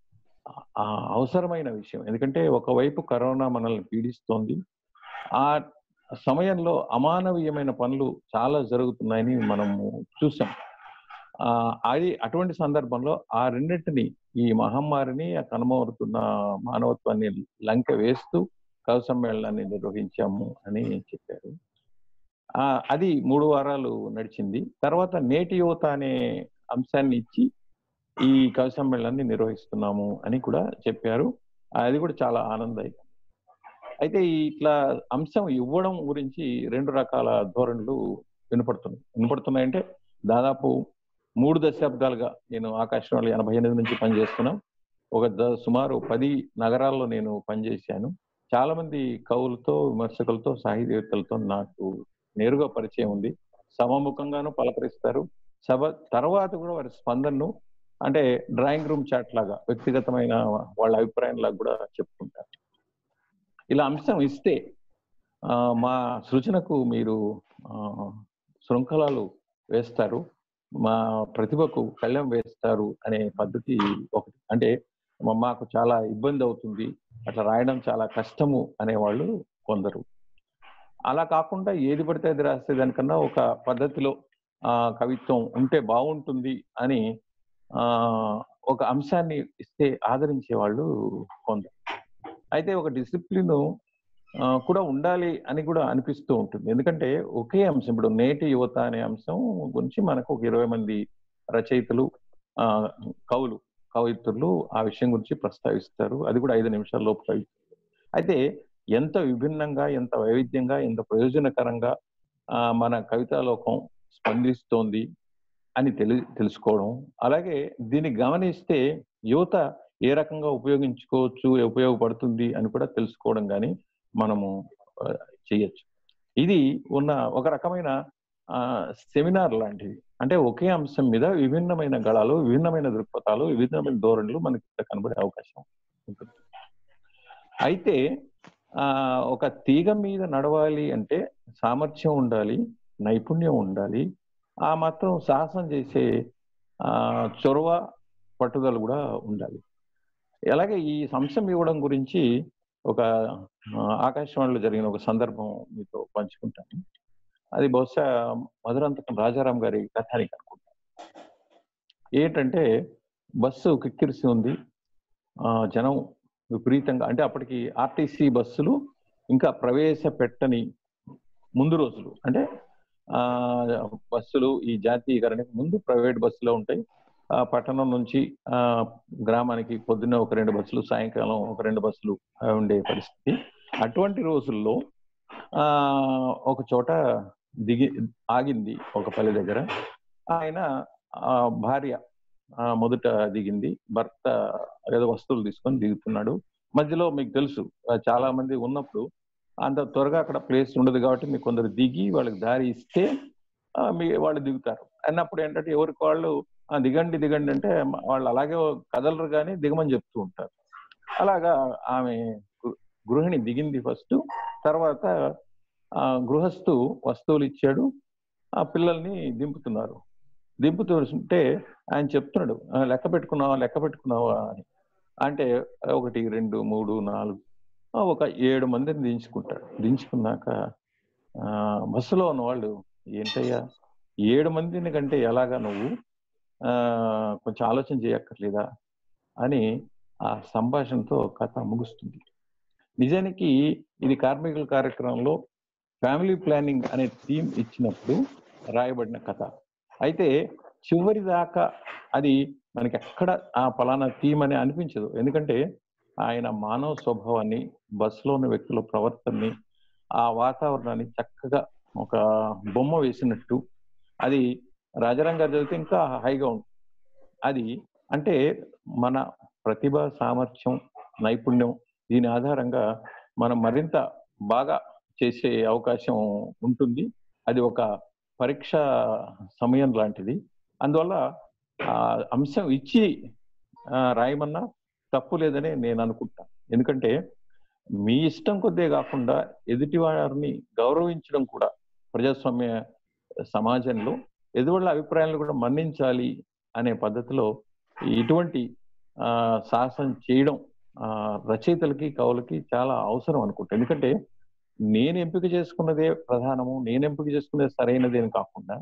ఆ, అవసరమైన విషయం ఎందుకంటే ఒకవైపు కరోనా మనల్ని పీడిస్తోంది ఆ సమయంలో అమానవీయమైన పనులు చాలా జరుగుతున్నాయని మనము చూసాం ఆ, అది అటువంటి సందర్భంలో ఆ రెండింటిని ఈ మహమ్మారిని ఆ కనుమరుతున్న మానవత్వాన్ని లంక వేస్తూ కవి సమ్మేళనాన్ని నిర్వహించాము అని చెప్పారు ఆ, అది మూడు వారాలు నడిచింది తర్వాత నేటి యువత అనే అంశాన్ని ఇచ్చి ఈ కవి సమ్మేళనాన్ని నిర్వహిస్తున్నాము అని కూడా చెప్పారు అది కూడా చాలా ఆనందదాయకం అయితే ఈ ఇట్లా అంశం ఇవ్వడం గురించి రెండు రకాల ధోరణులు వినపడుతున్నాయి వినపడుతున్నాయంటే దాదాపు మూడు దశాబ్దాలుగా నేను ఆకాశవాణి ఎనభై ఎనిమిది నుంచి పనిచేస్తున్నాం ఒక ద- సుమారు పది నగరాల్లో నేను పనిచేశాను చాలా మంది కవులతో విమర్శకులతో సాహితీవేత్తలతో నాకు నేరుగా పరిచయం ఉంది సమముఖంగాను పలకరిస్తారు సభ తర్వాత కూడా వారి స్పందనను అంటే డ్రాయింగ్ రూమ్ చాట్ లాగా వ్యక్తిగతమైన వాళ్ళ అభిప్రాయం లాగా కూడా చెప్పుకుంటారు ఇలా అంశం ఇస్తే ఆ, మా సృజనకు మీరు ఆ, శృంఖలాలు వేస్తారు మా ప్రతిభకు కళ్ళెం వేస్తారు అనే పద్ధతి ఒకటి అంటే మా- మాకు చాలా ఇబ్బంది అవుతుంది అట్లా రాయడం చాలా కష్టము అనేవాళ్ళు కొందరు అలా కాకుండా ఏది పడితే అది రాస్తే దానికన్నా ఒక పద్ధతిలో ఆ కవిత్వం ఉంటే బాగుంటుంది అని ఆ ఒక అంశాన్ని ఇస్తే ఆదరించే వాళ్ళు కొందరు అయితే ఒక డిసిప్లిన్ కూడా ఉండాలి అని కూడా అనిపిస్తూ ఉంటుంది ఎందుకంటే ఒకే అంశం ఇప్పుడు నేటి యువత అనే అంశం గురించి మనకు ఒక ఇరవై మంది రచయితలు ఆ కవులు కవయిత్రులు ఆ విషయం గురించి ప్రస్తావిస్తారు అది కూడా ఐదు నిమిషాల లోపు కవిత్వం అయితే ఎంత విభిన్నంగా ఎంత వైవిధ్యంగా ఎంత ప్రయోజనకరంగా ఆ, మన కవితాలోకం స్పందిస్తోంది అని తెలి తెలుసుకోవడం అలాగే దీన్ని గమనిస్తే యువత ఏ రకంగా ఉపయోగించుకోవచ్చు ఉపయోగపడుతుంది అని కూడా తెలుసుకోవడం కానీ మనము ఆ, చేయొచ్చు ఇది ఉన్న ఒక రకమైన ఆ, సెమినార్ లాంటిది అంటే ఒకే అంశం మీద విభిన్నమైన గళాలు విభిన్నమైన దృక్పథాలు విభిన్నమైన ధోరణులు మనకి ఇక్కడ కనబడే అవకాశం ఉంటుంది అయితే ఆ ఒక తీగ మీద నడవాలి అంటే సామర్థ్యం ఉండాలి నైపుణ్యం ఉండాలి ఆ మాత్రం సాహసం చేసే ఆ చొరవ పట్టుదల కూడా ఉండాలి అలాగే ఈ అంశం ఇవ్వడం గురించి ఒక ఆ, ఆకాశవాణిలో జరిగిన ఒక సందర్భం మీతో పంచుకుంటాను అది బహుశా మధురంతకం రాజారాం గారి కథానికి అనుకుంటాను ఏంటంటే బస్సు కిక్కిరిసి ఉంది ఆ, జనం విపరీతంగా అంటే అప్పటికి ఆర్టీసీ బస్సులు ఇంకా ప్రవేశపెట్టని ముందు రోజులు అంటే ఆ బస్సులు ఈ జాతీయకరణకి ముందు ప్రైవేట్ బస్సులో ఉంటాయి ఆ పట్టణం నుంచి ఆ గ్రామానికి పొద్దున్న ఒక రెండు బస్సులు సాయంకాలం ఒక రెండు బస్సులు ఆ, ఉండే పరిస్థితి అటువంటి రోజుల్లో ఆ ఒక చోట దిగి ఆగింది ఒక పల్లె దగ్గర ఆయన ఆ భార్య ఆ, మొదట దిగింది భర్త ఏదో వస్తువులు తీసుకొని దిగుతున్నాడు మధ్యలో మీకు తెలుసు ఆ, చాలా మంది ఉన్నప్పుడు అంత త్వరగా అక్కడ ప్లేస్ ఉండదు కాబట్టి మీకు కొందరు దిగి వాళ్ళకి దారి ఇస్తే ఆ, మీ వాళ్ళు దిగుతారు అన్నప్పుడు ఏంటంటే ఎవరికి వాళ్ళు "ఆ, దిగండి దిగండి అంటే వాళ్ళు అలాగే కదలరు కానీ దిగమని చెప్తూ ఉంటారు అలాగా ఆమె గృ- గృహిణి దిగింది ఫస్ట్ తర్వాత ఆ గృహస్థు వస్తువులు ఇచ్చాడు ఆ పిల్లల్ని దింపుతున్నారు దింపుతుంటే ఆయన చెప్తున్నాడు "ఆ, లెక్క పెట్టుకున్నావా లెక్క పెట్టుకున్నావా అని అంటే ఒకటి రెండు మూడు నాలుగు ఆ, ఒక ఏడు మందిని దించుకుంటాడు దించుకున్నాక ఆ, బస్సులో ఉన్న వాళ్ళు ఏంటయ్యా ఏడు మందిని కంటే ఎలాగా నువ్వు ఆ, కొంచెం ఆలోచన చేయక్కర్లేదా అని ఆ సంభాషణతో కథ ముగుస్తుంది నిజానికి ఇది కార్మికుల కార్యక్రమంలో ఫ్యామిలీ ప్లానింగ్ అనే థీమ్ ఇచ్చినప్పుడు రాయబడిన కథ అయితే చివరి దాకా అది మనకి ఎక్కడ ఆ పలానా థీమ్ అని అనిపించదు ఎందుకంటే ఆయన మానవ స్వభావాన్ని బస్సులో ఉన్న వ్యక్తుల ప్రవర్తనని ఆ వాతావరణాన్ని చక్కగా ఒక బొమ్మ వేసినట్టు అది రాజారాం గారు చదివితే ఇంకా హైగా ఉంటుంది అది అంటే మన ప్రతిభ సామర్థ్యం నైపుణ్యం దీని ఆధారంగా మనం మరింత బాగా చేసే అవకాశం ఉంటుంది అది ఒక పరీక్ష సమయం లాంటిది అందువల్ల ఆ అంశం ఇచ్చి ఆ, రాయమన్నా తప్పు లేదని నేను అనుకుంటాను ఎందుకంటే మీ ఇష్టం కొద్దే కాకుండా ఎదుటి వారిని గౌరవించడం కూడా ప్రజాస్వామ్య సమాజంలో ఎదుటి అభిప్రాయాలను కూడా మన్నించాలి అనే పద్ధతిలో ఇటువంటి ఆ, సాహసం చేయడం ఆ, రచయితలకి కవులకి చాలా అవసరం అనుకుంటా ఎందుకంటే నేను ఎంపిక చేసుకున్నదే ప్రధానము నేను ఎంపిక చేసుకున్నదే సరైనది అని కాకుండా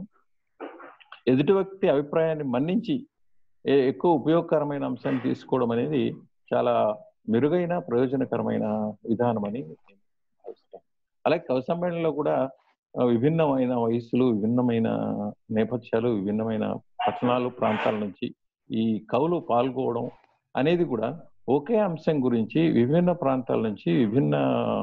ఎదుటి వ్యక్తి అభిప్రాయాన్ని మన్నించి ఏ- ఎక్కువ ఉపయోగకరమైన అంశాన్ని తీసుకోవడం అనేది చాలా మెరుగైన ప్రయోజనకరమైన విధానం అని నేను భావిస్తాను అలాగే కవి సమ్మేళనంలో కూడా ఆ, విభిన్నమైన వయస్సులు విభిన్నమైన నేపథ్యాలు విభిన్నమైన పట్టణాలు ప్రాంతాల నుంచి ఈ కవులు పాల్గొవడం అనేది కూడా ఒకే అంశం గురించి విభిన్న ప్రాంతాల నుంచి విభిన్న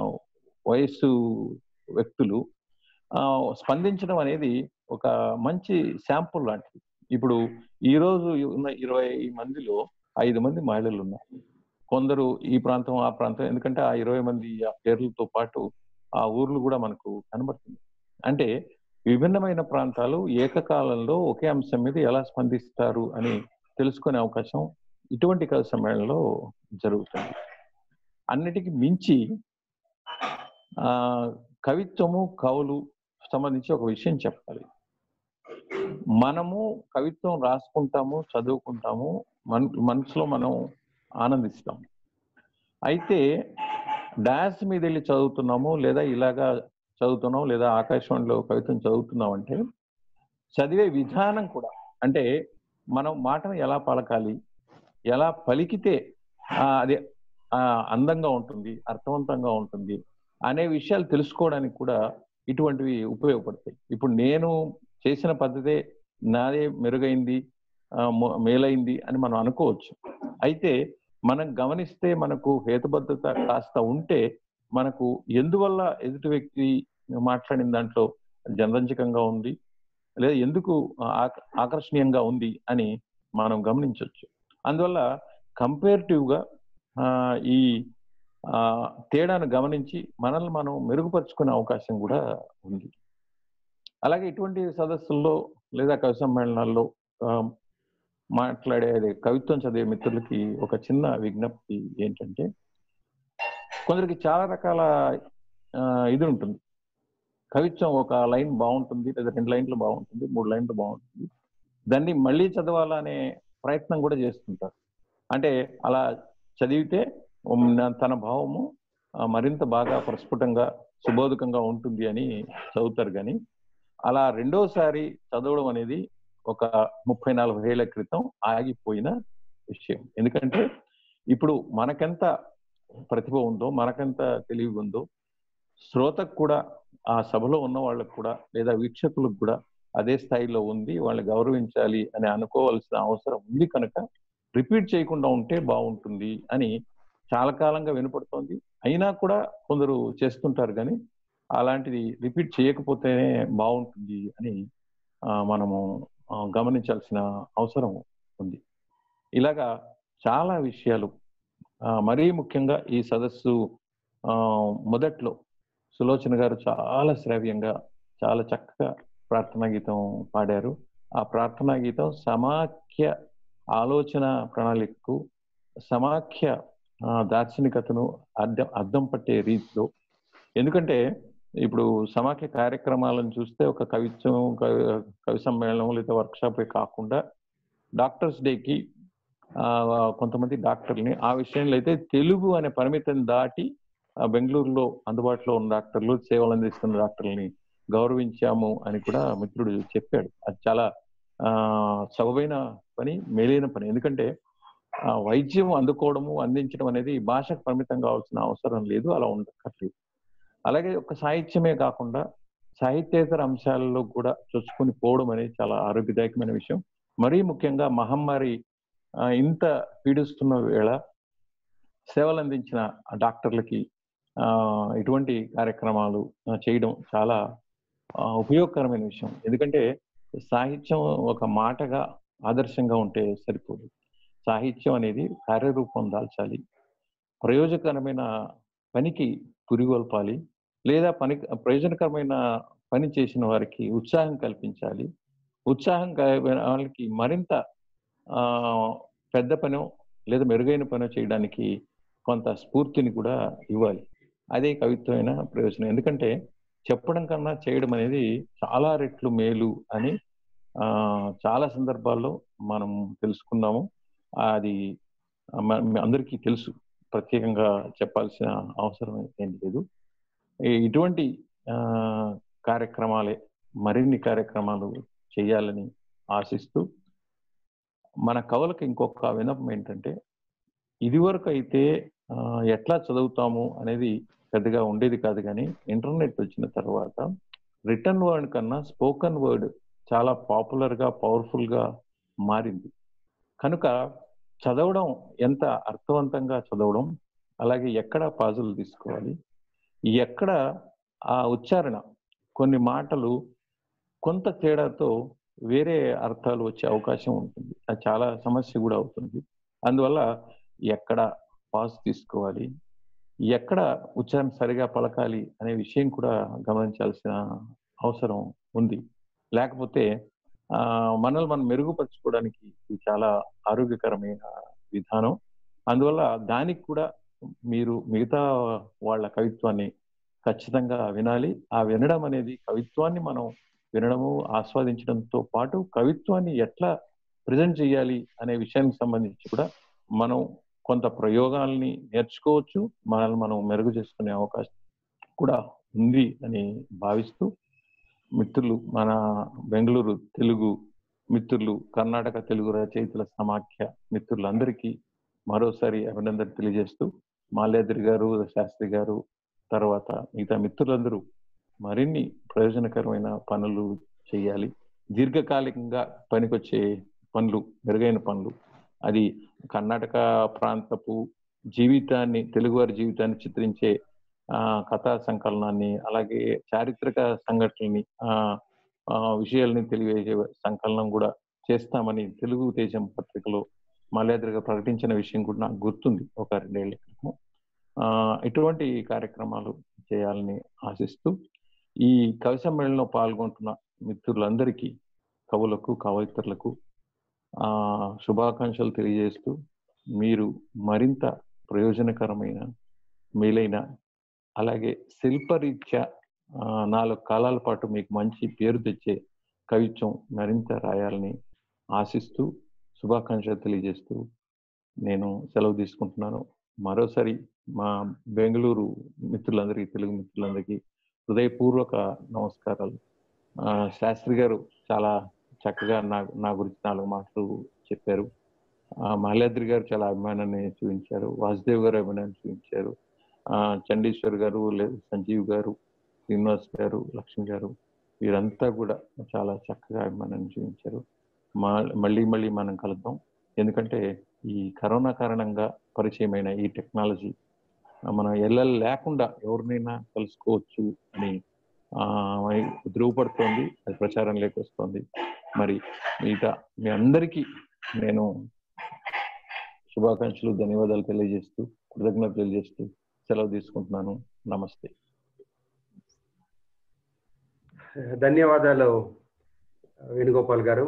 వయస్సు వ్యక్తులు ఆ, స్పందించడం అనేది ఒక మంచి శాంపుల్ లాంటిది ఇప్పుడు ఈ రోజు ఉన్న ఇరవై మందిలో ఐదు మంది మహిళలు ఉన్నారు కొందరు ఈ ప్రాంతం ఆ ప్రాంతం ఎందుకంటే ఆ ఇరవై మంది ఆ పేర్లతో పాటు ఆ ఊర్లు కూడా మనకు కనబడుతుంది అంటే విభిన్నమైన ప్రాంతాలు ఏకకాలంలో ఒకే అంశం మీద ఎలా స్పందిస్తారు అని తెలుసుకునే అవకాశం ఇటువంటి కవి సమ్మేళనంలో జరుగుతుంది అన్నిటికీ మించి ఆ కవిత్వము కవులు సంబంధించి ఒక విషయం చెప్పాలి మనము కవిత్వం రాసుకుంటాము చదువుకుంటాము మన మనసులో మనం ఆనందిస్తాం అయితే డాన్స్ మీద వెళ్ళి చదువుతున్నాము లేదా ఇలాగా చదువుతున్నాం లేదా ఆకాశవాణిలో కవిత్వం చదువుతున్నాం అంటే చదివే విధానం కూడా అంటే మనం మాటను ఎలా పలకాలి ఎలా పలికితే ఆ, అదే ఆ, అందంగా ఉంటుంది అర్థవంతంగా ఉంటుంది అనే విషయాలు తెలుసుకోవడానికి కూడా ఇటువంటివి ఉపయోగపడతాయి ఇప్పుడు నేను చేసిన పద్ధతే నాదే మెరుగైంది ఆ, మొ- మేలైంది అని మనం అనుకోవచ్చు అయితే మనం గమనిస్తే మనకు హేతుబద్ధత కాస్త ఉంటే మనకు ఎందువల్ల ఎదుటి వ్యక్తి మాట్లాడిన దాంట్లో జనరంజకంగా ఉంది లేదా ఎందుకు ఆక- ఆకర్షణీయంగా ఉంది అని మనం గమనించవచ్చు అందువల్ల కంపేరిటివ్ గా ఆ, ఈ ఆ, తేడాను గమనించి మనల్ని మనం మెరుగుపరుచుకునే అవకాశం కూడా ఉంది అలాగే ఇటువంటి సదస్సుల్లో లేదా కవి సమ్మేళనాల్లో ఆ, మాట్లాడే అదే కవిత్వం చదివే మిత్రులకి ఒక చిన్న విజ్ఞప్తి ఏంటంటే కొందరికి చాలా రకాల ఆ, ఇది ఉంటుంది కవిత్వం ఒక లైన్ బాగుంటుంది లేదా రెండు లైన్లు బాగుంటుంది మూడు లైన్లు బాగుంటుంది దాన్ని మళ్ళీ చదవాలనే ప్రయత్నం కూడా చేస్తుంటారు అంటే అలా చదివితే ఉమ్, నా- తన భావము ఆ, మరింత బాగా ప్రస్ఫుటంగా సుబోధకంగా ఉంటుంది అని చదువుతారు కానీ అలా రెండోసారి చదవడం అనేది ఒక ముప్పై నలభై ఏళ్ల క్రితం ఆగిపోయిన విషయం ఎందుకంటే ఇప్పుడు మనకెంత ప్రతిభ ఉందో మనకెంత తెలివి ఉందో శ్రోతకు కూడా ఆ సభలో ఉన్న వాళ్ళకు కూడా లేదా వీక్షకులకు కూడా అదే స్థాయిలో ఉంది వాళ్ళని గౌరవించాలి అని అనుకోవాల్సిన అవసరం ఉంది కనుక రిపీట్ చేయకుండా ఉంటే బాగుంటుంది అని చాలా కాలంగా వినపడుతోంది అయినా కూడా కొందరు చేస్తుంటారు కానీ అలాంటిది రిపీట్ చేయకపోతేనే బాగుంటుంది అని ఆ, మనము ఆ, గమనించాల్సిన అవసరం ఉంది ఇలాగా చాలా విషయాలు ఆ, మరీ ముఖ్యంగా ఈ సదస్సు ఆ, మొదట్లో సులోచన గారు చాలా శ్రావ్యంగా చాలా చక్కగా ప్రార్థనా గీతం పాడారు ఆ ప్రార్థనా గీతం సమాఖ్య ఆలోచన ప్రణాళికకు సమాఖ్య ఆ, దార్శనికతను అర్థం అర్థం పట్టే రీతిలో ఎందుకంటే ఇప్పుడు సమాఖ్య కార్యక్రమాలను చూస్తే ఒక కవిత్వం కవి కవి సమ్మేళనం లేదా వర్క్షాప్ కాకుండా డాక్టర్స్ డేకి ఆ, కొంతమంది డాక్టర్ని ఆ విషయంలో అయితే తెలుగు అనే పరిమితం దాటి ఆ, బెంగళూరులో అందుబాటులో ఉన్న డాక్టర్లు సేవలు అందిస్తున్న డాక్టర్లని గౌరవించాము అని కూడా మిత్రుడు చెప్పాడు అది చాలా ఆ సబబైన పని మేలైన పని ఎందుకంటే ఆ, వైద్యం అందుకోవడము అందించడం అనేది భాషకు పరిమితం కావాల్సిన అవసరం లేదు అలా ఉండక్కర్లేదు అలాగే ఒక సాహిత్యమే కాకుండా సాహిత్యేతర అంశాలలో కూడా చొచ్చుకొని పోవడం అనేది చాలా ఆరోగ్యదాయకమైన విషయం మరీ ముఖ్యంగా మహమ్మారి ఆ, ఇంత పీడిస్తున్న వేళ సేవలు అందించిన ఆ డాక్టర్లకి ఆ, ఇటువంటి కార్యక్రమాలు ఆ, చేయడం చాలా ఆ, ఉపయోగకరమైన విషయం ఎందుకంటే సాహిత్యం ఒక మాటగా ఆదర్శంగా ఉంటే సరిపోదు సాహిత్యం అనేది కార్యరూపం దాల్చాలి ప్రయోజకరమైన పనికి పురిగొల్పాలి లేదా పని ప్రయోజనకరమైన పని చేసిన వారికి ఉత్సాహం కల్పించాలి ఉత్సాహం కలిగిన వాళ్ళకి మరింత ఆ, పెద్ద పనో లేదా మెరుగైన పనో చేయడానికి కొంత స్ఫూర్తిని కూడా ఇవ్వాలి అదే కవిత్వమైన ప్రయోజనం ఎందుకంటే చెప్పడం కన్నా చేయడం అనేది చాలా రెట్లు మేలు అని ఆ, చాలా సందర్భాల్లో మనం తెలుసుకున్నాము అది మ- మీ అందరికీ తెలుసు ప్రత్యేకంగా చెప్పాల్సిన అవసరం ఏం లేదు ఈ- ఇటువంటి ఆ, కార్యక్రమాలే మరిన్ని కార్యక్రమాలు చేయాలని ఆశిస్తూ మన కవులకు ఇంకొక వినపం ఏంటంటే ఇదివరకు అయితే ఆ, ఎట్లా చదువుతాము అనేది పెద్దగా ఉండేది కాదు కానీ ఇంటర్నెట్ వచ్చిన తర్వాత రిటర్న్ వర్డ్ కన్నా స్పోకన్ వర్డ్ చాలా పాపులర్ గా పవర్ఫుల్ గా మారింది కనుక చదవడం ఎంత అర్థవంతంగా చదవడం అలాగే ఎక్కడ పాజులు తీసుకోవాలి ఎక్కడ ఆ ఉచ్చారణ కొన్ని మాటలు కొంత తేడాతో వేరే అర్థాలు వచ్చే అవకాశం ఉంటుంది అది చాలా సమస్య కూడా అవుతుంది అందువల్ల ఎక్కడ పాజ్ తీసుకోవాలి ఎక్కడ ఉచ్చారణ సరిగా పలకాలి అనే విషయం కూడా గమనించాల్సిన అవసరం ఉంది లేకపోతే ఆ మనల్ని మనం మెరుగుపరచుకోవడానికి ఇది చాలా ఆరోగ్యకరమైన విధానం అందువల్ల దానికి కూడా మీరు మిగతా వాళ్ళ కవిత్వాన్ని ఖచ్చితంగా వినాలి ఆ వినడం అనేది కవిత్వాన్ని మనం వినడము ఆస్వాదించడంతో పాటు కవిత్వాన్ని ఎట్లా ప్రజెంట్ చేయాలి అనే విషయానికి సంబంధించి కూడా మనం కొంత ప్రయోగాల్ని నేర్చుకోవచ్చు మనల్ని మనం మెరుగు చేసుకునే అవకాశం కూడా ఉంది అని భావిస్తూ మిత్రులు మన బెంగళూరు తెలుగు మిత్రులు కర్ణాటక తెలుగు రచయితల సమాఖ్య మిత్రులందరికీ మరోసారి అభినందన తెలియజేస్తూ మాల్యాద్రి గారు శాస్త్రి గారు తర్వాత మిగతా మిత్రులందరూ మరిన్ని ప్రయోజనకరమైన పనులు చేయాలి దీర్ఘకాలికంగా పనికొచ్చే పనులు మెరుగైన పనులు అది కర్ణాటక ప్రాంతపు జీవితాన్ని తెలుగువారి జీవితాన్ని చిత్రించే ఆ కథా సంకలనాన్ని అలాగే చారిత్రక సంఘటనల్ని ఆ ఆ, విషయాల్ని తెలియజేసే సంకలనం కూడా చేస్తామని తెలుగు తేజం పత్రికలో మల్యాద్రిగా ప్రకటించిన విషయం కూడా నాకు గుర్తుంది ఒక రెండేళ్ల క్రితం ఆ ఇటువంటి కార్యక్రమాలు చేయాలని ఆశిస్తూ ఈ కవి సమ్మేళనంలో పాల్గొంటున్న మిత్రులందరికీ కవులకు కవయిత్రులకు ఆ శుభాకాంక్షలు తెలియజేస్తూ మీరు మరింత ప్రయోజనకరమైన మేలైన అలాగే శిల్పరీత్యా ఆ, నాలుగు కాలాల పాటు మీకు మంచి పేరు తెచ్చే కవిత్వం మరింత రాయాలని ఆశిస్తూ శుభాకాంక్షలు తెలియజేస్తూ నేను సెలవు తీసుకుంటున్నాను మరోసారి మా బెంగళూరు మిత్రులందరికీ తెలుగు మిత్రులందరికీ హృదయపూర్వక నమస్కారాలు ఆ, శాస్త్రి గారు చాలా చక్కగా నా నా గురించి నాలుగు మాటలు చెప్పారు ఆ, మాల్యాద్రి గారు చాలా అభిమానాన్ని చూపించారు వాసుదేవ్ గారు అభిమానాన్ని చూపించారు ఆ, చండీశ్వర్ గారు లే- సంజీవ్ గారు శ్రీనివాస్ గారు లక్ష్మి గారు వీరంతా కూడా చాలా చక్కగా అభిమానాన్ని చూపించారు మా మళ్ళీ మళ్ళీ మనం కలుద్దాం ఎందుకంటే ఈ కరోనా కారణంగా పరిచయమైన ఈ టెక్నాలజీ మనం ఎల్లలు లేకుండా ఎవరినైనా కలుసుకోవచ్చు అని ఆ, ధృవపడుతోంది అది ప్రచారం లేకొస్తోంది మరి మిగతా మీ అందరికీ నేను శుభాకాంక్షలు ధన్యవాదాలు తెలియజేస్తూ కృతజ్ఞతలు తెలియజేస్తూ సెలవు తీసుకుంటున్నాను నమస్తే ధన్యవాదాలు వేణుగోపాల్ గారు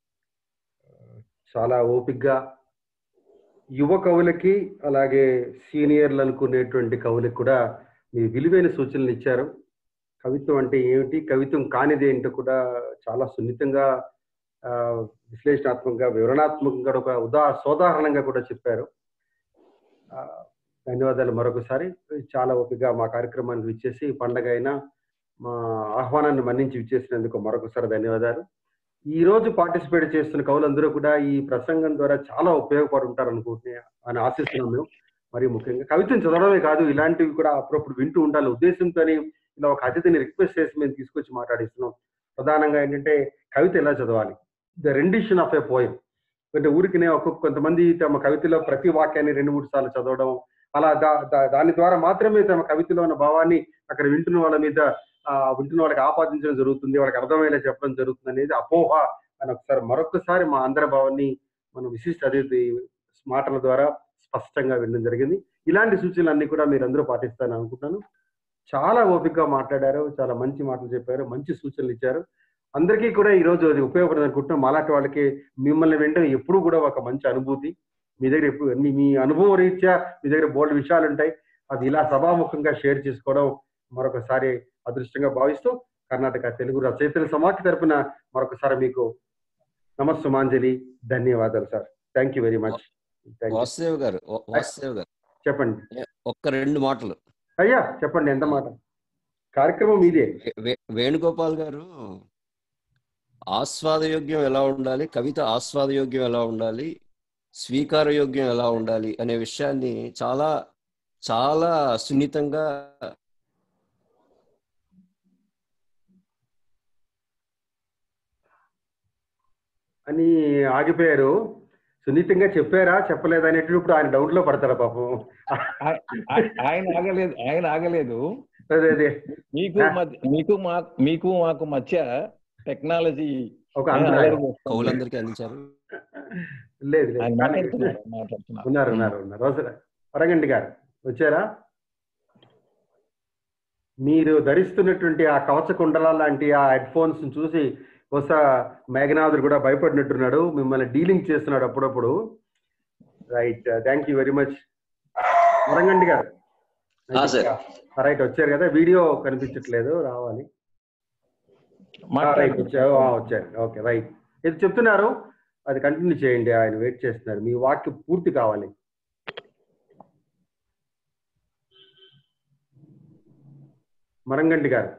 చాలా ఓపిగ్గా యువ కవులకి అలాగే సీనియర్లు అనుకునేటువంటి కవులకి కూడా మీ విలువైన సూచనలు ఇచ్చారు కవిత్వం అంటే ఏమిటి కవిత్వం కానిది ఏంటో కూడా చాలా సున్నితంగా ఆ, విశ్లేషణాత్మకంగా వివరణాత్మకంగా ఒక ఉదా సోదాహరణంగా కూడా చెప్పారు ఆ, ధన్యవాదాలు మరొకసారి చాలా ఓపికగా మా కార్యక్రమానికి విచ్చేసి పండగ అయినా మా ఆహ్వానాన్ని మన్నించి విచ్చేసినందుకు మరొకసారి ధన్యవాదాలు ఈ రోజు పార్టిసిపేట్ చేస్తున్న కవులందరూ కూడా ఈ ప్రసంగం ద్వారా చాలా ఉపయోగపడి ఉంటారు అనుకుంటున్నా అని ఆశిస్తున్నాం మేము మరి ముఖ్యంగా కవిత్వం చదవడమే కాదు ఇలాంటివి కూడా అప్పుడప్పుడు వింటూ ఉండాలి ఉద్దేశంతో ఇలా ఒక అతిథిని రిక్వెస్ట్ చేసి మేము తీసుకొచ్చి మాట్లాడిస్తున్నాం ప్రధానంగా ఏంటంటే కవిత ఎలా చదవాలి the rendition of a poem అంటే ఊరికినే ఒక్కొక్క కొంతమంది తమ కవితలో ప్రతి వాక్యాన్ని రెండు మూడు సార్లు చదవడం అలా దా దా- దాని ద్వారా మాత్రమే తమ కవితలో ఉన్న భావాన్ని అక్కడ వింటున్న వాళ్ళ మీద ఆ, వింటున్న వాళ్ళకి ఆపాదించడం జరుగుతుంది వాళ్ళకి అర్థమయ్యేలా చెప్పడం జరుగుతుంది అనేది అపోహ అని ఒకసారి మరొకసారి మా అందరి భావాన్ని మన విశిష్ట అతిథి మాటల ద్వారా స్పష్టంగా వినడం జరిగింది ఇలాంటి సూచనలు అన్ని కూడా మీరు అందరూ పాటిస్తారని అనుకుంటున్నాను చాలా ఓపికగా మాట్లాడారు చాలా మంచి మాటలు చెప్పారు మంచి సూచనలు ఇచ్చారు అందరికీ కూడా ఈ రోజు అది ఉపయోగపడదు అనుకుంటున్నాం మాలాంటి వాళ్ళకి మిమ్మల్ని వినడం ఎప్పుడు కూడా ఒక మంచి అనుభూతి మీ దగ్గర ఎప్పుడు మీ మీ అనుభవం రీత్యా మీ దగ్గర బోల్డ్ విషయాలు ఉంటాయి అది ఇలా సభాముఖంగా షేర్ చేసుకోవడం మరొకసారి అదృష్టంగా భావిస్తూ కర్ణాటక తెలుగు రచయితల సమాఖ్య తరపున మరొకసారి మీకు నమస్సుమాంజలి ధన్యవాదాలు sir thank you very much Vasudev garu వా- వాసుదేవ్ గారు చెప్పండి ఒక్క రెండు మాటలు అయ్యా చెప్పండి ఎంత మాట కార్యక్రమం మీదే వే- వే- వేణుగోపాల్ గారు ఆస్వాదయోగ్యం ఎలా ఉండాలి కవిత ఆస్వాదయోగ్యం ఎలా ఉండాలి స్వీకారయోగ్యం ఎలా ఉండాలి అనే విషయాన్ని చాలా చాలా సున్నితంగా అని ఆగిపోయారు సున్నితంగా చెప్పారా చెప్పలేదా అనేటువంటి ఇప్పుడు ఆయన డౌట్ లో పడతారా పాపం ఆ- ఆ- ఆయన ఆగలేదు ఆయన ఆగలేదు అదే అదే మీకు మధ్య- మీకు మా మీకు మాకు మధ్య టెక్నాలజీ ఒక అంతరాయం కవులందరికీ అందించారు లేదు లేదు ఆయన కానీ మాట్లాడుతున్నారు మాట్లాడుతున్నారు ఉన్నారు ఉన్నారు ఉన్నారు అవసరం వరగండి గారు వచ్చారా మీరు ధరిస్తున్నటువంటి ఆ కవచ కుండల లాంటి ఆ హెడ్ ఫోన్స్ చూసి బహుశా మేఘనాథుడు కూడా భయపడినట్టున్నాడు మిమ్మల్ని డీలింగ్ చేస్తున్నాడు అప్పుడప్పుడు right thank you very much వరంగండి గారు ఆ, సార్. రైట్ వచ్చారు కదా వీడియో కనిపించట్లేదు రావాలి రైట్ వచ్చారు ఆ, వచ్చారు ఓకే రైట్ ఇది చెప్తున్నారు అది కంటిన్యూ చేయండి ఆయన వెయిట్ చేస్తున్నారు మీ వాక్యం పూర్తి కావాలి మరంగంటి గారు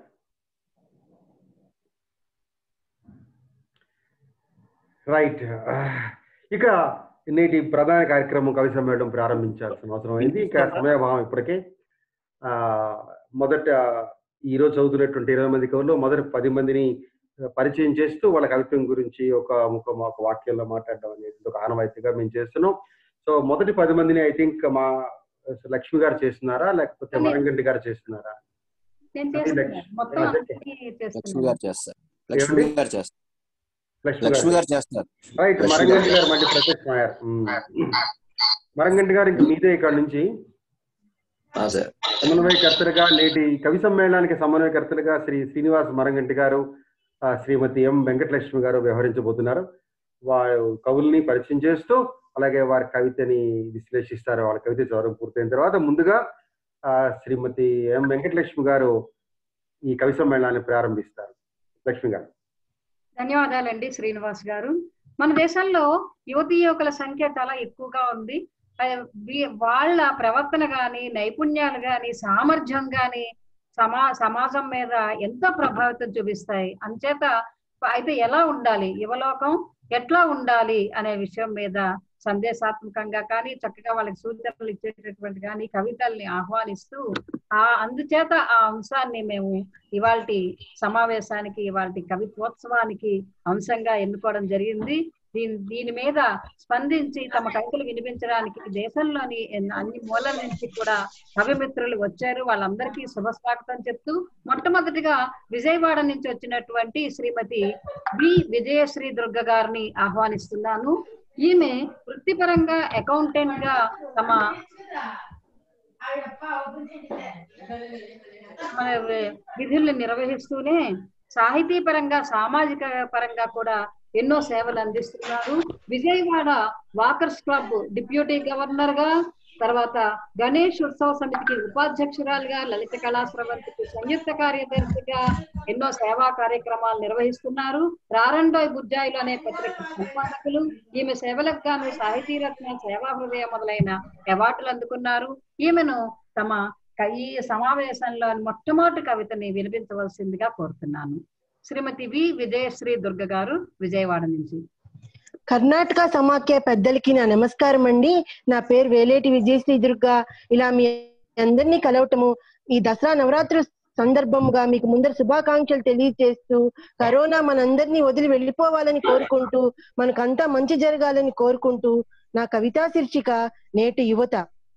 రైట్ ఇక నేటి ప్రధాన కార్యక్రమం కవి సమ్మేళనం ప్రారంభించాల్సిన అవసరం అయింది ఇక సమయభావం ఇప్పటికే ఆ మొదట ఈ రోజు చదువుతున్నటువంటి ఇరవై మంది కవుల్లో మొదటి పది మందిని పరిచయం చేస్తూ వాళ్ళ కవిత్వం గురించి ఒక ఒక ఒక వాక్యంలో మాట్లాడడం అనేది ఒక ఆనవాయితీగా మేము చేస్తున్నాం సో మొదటి పది మందిని ఐ థింక్ మా లక్ష్మి గారు చేస్తున్నారా లేకపోతే మరంగంటి గారు చేస్తున్నారా నేను అది చేస్తున్నాను లక్ష్మి. మొత్తం అదే. అందరికీ లక్ష్మి చేస్తున్నాను గారు చేస్తారు లక్ష్మి ఏమండి? గారు చేస్తారు లక్ష్మి లక్ష్మి గారు గారు చేస్తారు రైట్ లక్ష్మి మరంగంటి గారు. గారు మళ్ళీ ప్రత్యక్షమయ్యారు మ్మ్. మరంగంటి గారు ఇంక మీదే ఇక్కడ నుంచి ఆ, సార్ సమన్వయకర్తలుగా నేటి కవి సమ్మేళనానికి సమన్వయకర్తలుగా శ్రీ శ్రీనివాస్ మరంగంటి గారు ఆ, శ్రీమతి ఎం వెంకటలక్ష్మి గారు వ్యవహరించబోతున్నారు వారు కవుల్ని పరిచయం చేస్తూ అలాగే వారి కవితని విశ్లేషిస్తారు వాళ్ళ కవిత చదవడం పూర్తయిన తర్వాత ముందుగా ఆ, శ్రీమతి ఎం వెంకటలక్ష్మి గారు ఈ కవి సమ్మేళనాన్ని ప్రారంభిస్తారు లక్ష్మి గారు ధన్యవాదాలండి శ్రీనివాస్ గారు మన దేశంలో యువతీ యువకుల సంఖ్య చాలా ఎక్కువగా ఉంది ఆ, వీ- వాళ్ళ ప్రవర్తన గాని నైపుణ్యాలు గాని సామర్థ్యం గాని సమా సమాజం మీద ఎంతో ప్రభావితం చూపిస్తాయి అంచేత అయితే ఎలా ఉండాలి యువలోకం ఎట్లా ఉండాలి అనే విషయం మీద సందేశాత్మకంగా కానీ చక్కగా వాళ్ళకి సూచనలు ఇచ్చేటటువంటి కానీ కవితల్ని ఆహ్వానిస్తూ ఆ అందుచేత ఆ అంశాన్ని మేము ఇవాల్టి సమావేశానికి ఇవాల్టి కవిత్వోత్సవానికి అంశంగా ఎన్నుకోవడం జరిగింది దీని దీని మీద స్పందించి తమ కవితలు వినిపించడానికి దేశంలోని ఎన్- అన్ని మూలల నుంచి కూడా కవిమిత్రులు వచ్చారు వాళ్ళందరికీ శుభ స్వాగతం చెప్తూ మొట్టమొదటిగా విజయవాడ నుంచి వచ్చినటువంటి శ్రీమతి బి విజయశ్రీ దుర్గ గారిని ఆహ్వానిస్తున్నాను ఈమె వృత్తిపరంగా అకౌంటెంట్ గా తమ మన విధుల్ని నిర్వహిస్తూనే సాహితీ పరంగా సామాజిక పరంగా కూడా ఎన్నో సేవలు అందిస్తున్నారు Vijayawada walkers club deputy governor గా తర్వాత గణేష్ ఉత్సవ సమితికి ఉపాధ్యక్షురాలుగా లలిత కళా స్రవంతికి సంయుక్త కార్యదర్శిగా ఎన్నో సేవా కార్యక్రమాలు నిర్వహిస్తున్నారు రారండోయ్ బుజ్జాయిలు అనే పత్రిక సంపాదకులు ఈమె సేవలకు గాను సాహితీ రత్న సేవా హృదయ మొదలైన అవార్డులు అందుకున్నారు ఈమెను తమ క- ఈ సమావేశంలో మొట్టమొదటి కవితని వినిపించవలసిందిగా కోరుతున్నాను శ్రీమతి వి విజయశ్రీ దుర్గ గారు విజయవాడ నుంచి కర్ణాటక సమాఖ్య పెద్దలకి నా నమస్కారం అండి నా పేరు వేలేటి విజయశ్రీ దుర్గ ఇలా మీ అందరినీ కలవటము ఈ దసరా నవరాత్రి సందర్భముగా మీకు ముందర శుభాకాంక్షలు తెలియజేస్తూ కరోనా మనందరినీ వదిలి వెళ్ళిపోవాలని కోరుకుంటూ మనకంతా మంచి జరగాలని కోరుకుంటూ నా కవితా శీర్షిక నేటి యువత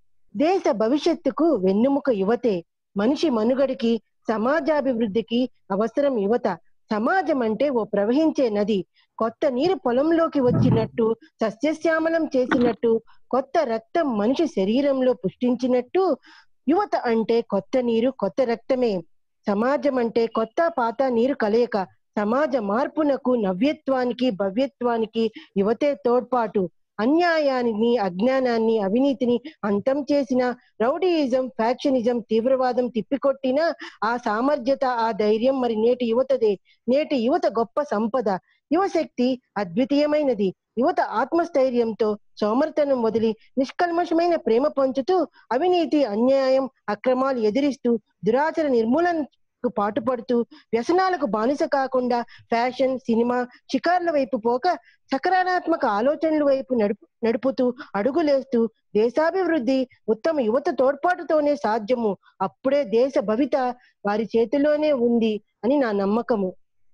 దేశ భవిష్యత్తుకు వెన్నుముక యువతే మనిషి మనుగడికి సమాజాభివృద్ధికి అవసరం యువత సమాజం అంటే ఓ ప్రవహించే నది కొత్త నీరు పొలంలోకి వచ్చినట్టు సస్యశ్యామలం చేసినట్టు కొత్త రక్తం మనిషి శరీరంలో పుష్టించినట్టు యువత అంటే కొత్త నీరు కొత్త రక్తమే సమాజం అంటే కొత్త పాత నీరు కలయిక సమాజ మార్పునకు నవ్యత్వానికి భవ్యత్వానికి యువతే తోడ్పాటు అన్యాయాన్ని అజ్ఞానాన్ని అవినీతిని అంతం చేసిన రౌడీయిజం ఫ్యాక్షనిజం తీవ్రవాదం తిప్పికొట్టిన ఆ సామర్థ్యత ఆ ధైర్యం మరి నేటి యువతదే నేటి యువత గొప్ప సంపద యువశక్తి అద్వితీయమైనది యువత ఆత్మస్థైర్యంతో సోమర్తనం వదిలి నిష్కల్మషమైన ప్రేమ పంచుతూ అవినీతి అన్యాయం అక్రమాలు ఎదిరిస్తూ దురాచర నిర్మూలనకు పాటుపడుతూ వ్యసనాలకు బానిస కాకుండా ఫ్యాషన్ సినిమా షికార్ల వైపు పోక సకారాత్మక ఆలోచనల వైపు నడుపు నడుపుతూ అడుగులేస్తూ దేశాభివృద్ధి ఉత్తమ యువత తోడ్పాటుతోనే సాధ్యము అప్పుడే దేశ భవిత వారి చేతిలోనే ఉంది అని నా నమ్మకము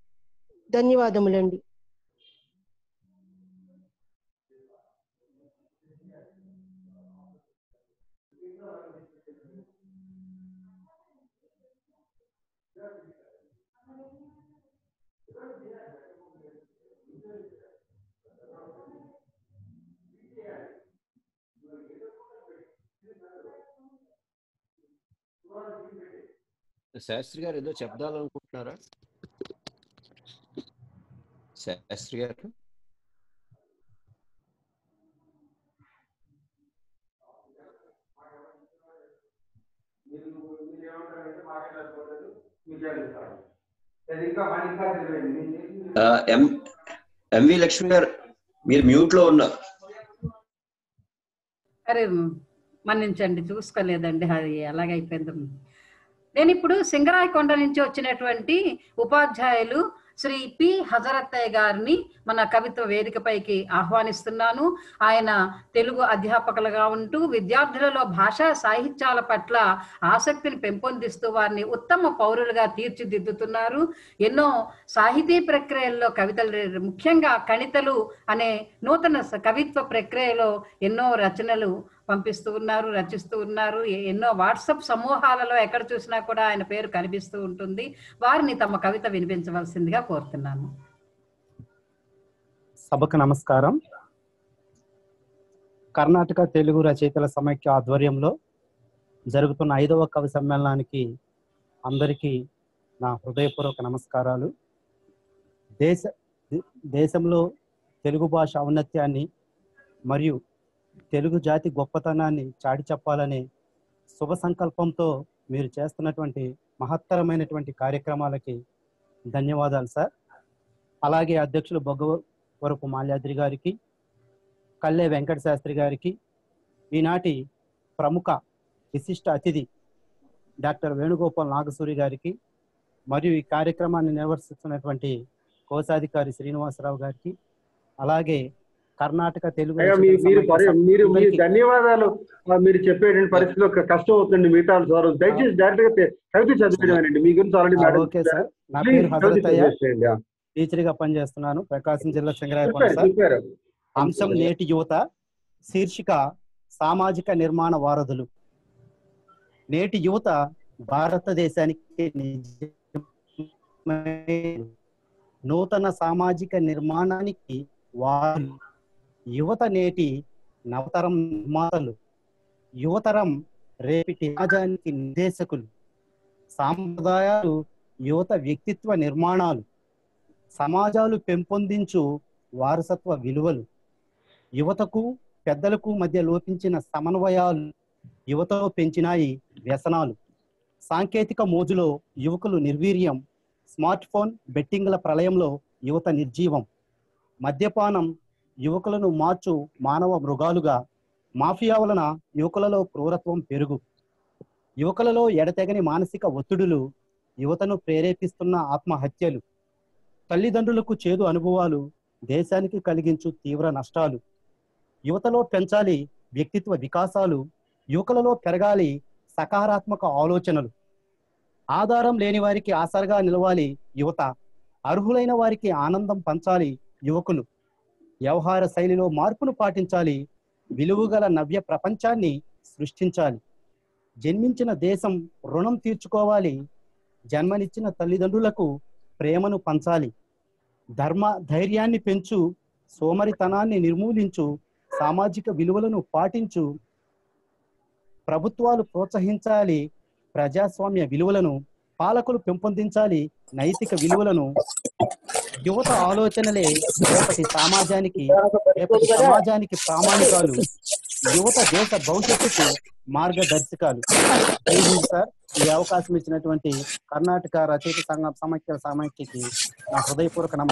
ధన్యవాదములండి శాస్త్రి గారు ఏదో చెప్దాలనుకుంటున్నారా శాస్త్రి గారు ఆ, ఎం ఎంవి లక్ష్మి గారు మీరు మ్యూట్ లో ఉన్నారు అరే మన్నించండి చూసుకోలేదండి అది ఎలాగైపోయిందో నేను ఇప్పుడు సింగరాయకొండ నుంచి వచ్చినటువంటి ఉపాధ్యాయులు శ్రీ పి హజరత్తయ్య గారిని మన కవిత్వ వేదికపైకి ఆహ్వానిస్తున్నాను ఆయన తెలుగు అధ్యాపకులుగా ఉంటూ విద్యార్థులలో భాషా సాహిత్యాల పట్ల ఆసక్తిని పెంపొందిస్తూ వారిని ఉత్తమ పౌరులుగా తీర్చిదిద్దుతున్నారు ఎన్నో సాహితీ ప్రక్రియల్లో కవితలు ముఖ్యంగా కణితలు అనే నూతన స- కవిత్వ ప్రక్రియలో ఎన్నో రచనలు పంపిస్తూ ఉన్నారు రచిస్తూ ఉన్నారు ఎ- ఎన్నో వాట్సాప్ సమూహాలలో ఎక్కడ చూసినా కూడా ఆయన పేరు కనిపిస్తూ ఉంటుంది వారిని తమ కవిత వినిపించవలసిందిగా కోరుతున్నాను సభకు నమస్కారం కర్ణాటక తెలుగు రచయితల సమైక్య ఆధ్వర్యంలో జరుగుతున్న ఐదవ కవి సమ్మేళనానికి అందరికీ నా హృదయపూర్వక నమస్కారాలు దేశ దే- దేశంలో తెలుగు భాష ఔన్నత్యాన్ని మరియు తెలుగు జాతి గొప్పతనాన్ని చాటి చెప్పాలనే శుభ సంకల్పంతో మీరు చేస్తున్నటువంటి మహత్తరమైనటువంటి కార్యక్రమాలకి ధన్యవాదాలు సార్ అలాగే అధ్యక్షులు బొగ్గ వరపు మాల్యాద్రి గారికి కల్లె వెంకట శాస్త్రి గారికి ఈనాటి ప్రముఖ విశిష్ట అతిథి డాక్టర్ వేణుగోపాల్ నాగసూరి గారికి మరియు ఈ కార్యక్రమాన్ని నిర్వర్తిస్తున్నటువంటి కోశాధికారి శ్రీనివాసరావు గారికి అలాగే కర్ణాటక తెలుగు అయ్యా మీ రచయితల మీరు సమాఖ్య పరి- మీరు మీ సభ్యులకి- ధన్యవాదాలు ఆ, మీరు చెప్పేటువంటి పరిస్థితిలో ఒక కష్టం అవుతుంది మిగతా సార్ దయచేసి డైరెక్ట్ గా తె- కవిత చదివేయమనండి మీ గురించి ఆల్రెడీ ఆ, మేడం ఓకే సార్ నా Please, పేరు హజరత్ కవిత అయ్య చదివేసేయండి, ఆ. టీచర్ గా పనిచేస్తున్నాను ప్రకాశం జిల్లా సింగరాయపల్లి చెప్పారు సార్ చెప్పారు అంశం నేటి యువత శీర్షిక సామాజిక నిర్మాణ వారధులు నేటి యువత భారతదేశానికి నిజమైన నూతన సామాజిక నిర్మాణానికి వారు యువత నేటి నవతరం నిర్మాతలు యువతరం రేపటి సమాజానికి నిర్దేశకులు సాంప్రదాయాలు యువత వ్యక్తిత్వ నిర్మాణాలు సమాజాలు పెంపొందించు వారసత్వ విలువలు యువతకు పెద్దలకు మధ్య లోపించిన సమన్వయాలు యువతలో పెంచినాయి వ్యసనాలు సాంకేతిక మోజులో యువకులు నిర్వీర్యం స్మార్ట్ ఫోన్ బెట్టింగ్ల ప్రళయంలో యువత నిర్జీవం మద్యపానం యువకులను మార్చు మానవ మృగాలుగా మాఫియా వలన యువకులలో క్రూరత్వం పెరుగు యువకులలో ఎడతెగని మానసిక ఒత్తిడులు యువతను ప్రేరేపిస్తున్న ఆత్మహత్యలు తల్లిదండ్రులకు చేదు అనుభవాలు దేశానికి కలిగించు తీవ్ర నష్టాలు యువతలో పెంచాలి వ్యక్తిత్వ వికాసాలు యువకులలో పెరగాలి సకారాత్మక ఆలోచనలు ఆధారం లేని వారికి ఆసరగా నిలవాలి యువత అర్హులైన వారికి ఆనందం పంచాలి యువకులు వ్యవహార శైలిలో మార్పును పాటించాలి విలువగల నవ్య ప్రపంచాన్ని సృష్టించాలి జన్మించిన దేశం రుణం తీర్చుకోవాలి జన్మనిచ్చిన తల్లిదండ్రులకు ప్రేమను పంచాలి ధర్మ ధైర్యాన్ని పెంచు సోమరితనాన్ని నిర్మూలించు సామాజిక విలువలను పాటించు ప్రభుత్వాలు ప్రోత్సహించాలి ప్రజాస్వామ్య విలువలను పాలకులు పెంపొందించాలి నైతిక విలువలను యువత ఆలోచనలే రేపటి సమాజానికి రేపటి సమాజానికి ప్రామాణికాలు యువత దేశ భవిష్యత్తుకు మార్గదర్శకాలు థ్యాంక్ యూ సార్ ఈ అవకాశం ఇచ్చినటువంటి కర్ణాటక రచయిత సంఘం సమైక్య సమైక్యకి నా హృదయపూర్వక నమ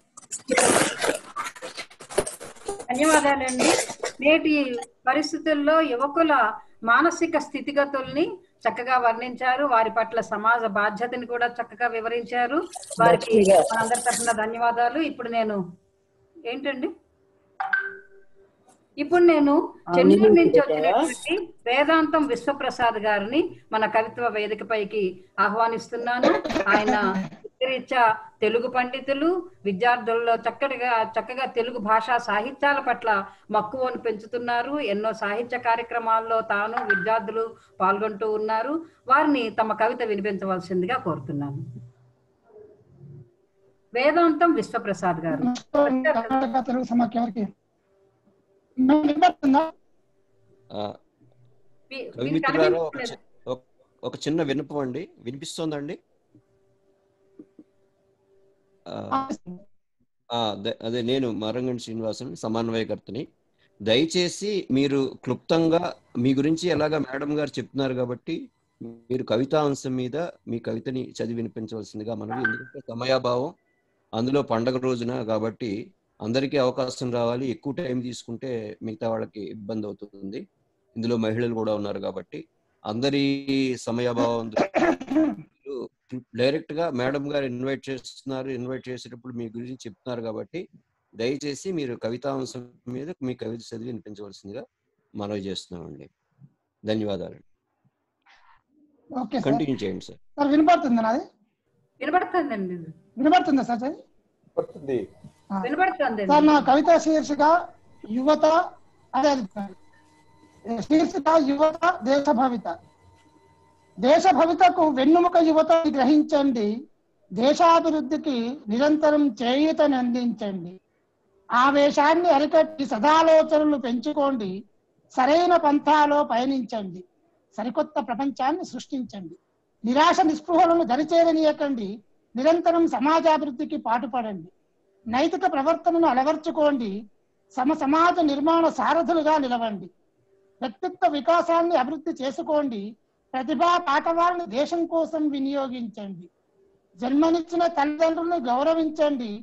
ధన్యవాదాలండి నేటి పరిస్థితుల్లో యువకుల మానసిక స్థితిగతుల్ని చక్కగా వర్ణించారు వారి పట్ల సమాజ బాధ్యతని కూడా చక్కగా వివరించారు వారికి మనందరి తరఫున ధన్యవాదాలు ఇప్పుడు నేను ఏంటండి ఇప్పుడు నేను చెన్నై నుంచి వచ్చినటువంటి వేదాంతం విశ్వప్రసాద్ గారిని మన కవిత్వ వేదికపైకి ఆహ్వానిస్తున్నాను ఆయన రీత్యా తెలుగు పండితులు విద్యార్థుల్లో చక్కటిగా చక్కగా తెలుగు భాషా సాహిత్యాల పట్ల మక్కువను పెంచుతున్నారు ఎన్నో సాహిత్య కార్యక్రమాల్లో తాను విద్యార్థులు పాల్గొంటూ ఉన్నారు వారిని తమ కవిత వినిపించవలసిందిగా కోరుతున్నాను వేదాంతం విశ్వప్రసాద్ గారు కర్ణాటక తెలుగు సమాఖ్య వారికి మేము వినపడుతుందా? ఆ, వి- కవి వీరికి మిత్రులారా ఒక అనిపించలేదు. చి- ఒక- ఒక చిన్న విన్నపం అండి వినిపిస్తోందండి ఆ, ఆ, ద- అదే నేను మరంగండి శ్రీనివాసన్ సమన్వయకర్తని దయచేసి మీరు క్లుప్తంగా మీ గురించి ఎలాగా మేడం గారు చెప్తున్నారు కాబట్టి మీరు కవితా అంశం మీద మీ కవితని చదివి వినిపించవలసిందిగా మనవి ఎందుకంటే సమయాభావం అందులో పండగ రోజున కాబట్టి అందరికీ అవకాశం రావాలి ఎక్కువ టైం తీసుకుంటే మిగతా వాళ్ళకి ఇబ్బంది అవుతుంది ఇందులో మహిళలు కూడా ఉన్నారు కాబట్టి అందరి సమయాభావం డైరెక్ట్ గా మేడం గారు ఇన్వైట్ చేస్తున్నారు ఇన్వైట్ చేసేటప్పుడు మీ గురించి చెప్తున్నారు కాబట్టి దయచేసి మీరు కవితాంశం మీద మీ కవిత చదివి వినిపించవలసిందిగా మనవి చేస్తున్నామండి ధన్యవాదాలు ఓకే సార్ కంటిన్యూ చేయండి సార్ సార్ వినపడుతుందా నాది వినపడుతుందండి వినపడుతుందా సార్ చదివి? ఆ. వినపడుతుంది సార్ నా కవిత శీర్షిక యువత అదే అది సార్. శీర్షిక యువత దేశ భవిత దేశ భవితకు వెన్నుముక యువతని గ్రహించండి దేశాభివృద్ధికి నిరంతరం చేయూతని అందించండి ఆవేశాన్ని అరికట్టి సదాలోచనలు పెంచుకోండి సరైన పంథాలో పయనించండి సరికొత్త ప్రపంచాన్ని సృష్టించండి నిరాశ నిస్పృహలను దరిచేరనీయకండి నిరంతరం సమాజాభివృద్ధికి పాటుపడండి నైతిక ప్రవర్తనను అలవర్చుకోండి సమ సమాజ నిర్మాణ సారథులుగా నిలవండి వ్యక్తిత్వ వికాసాన్ని అభివృద్ధి చేసుకోండి ప్రతిభా పాఠవాలను దేశం కోసం వినియోగించండి జన్మనిచ్చిన తల్లిదండ్రులను గౌరవించండి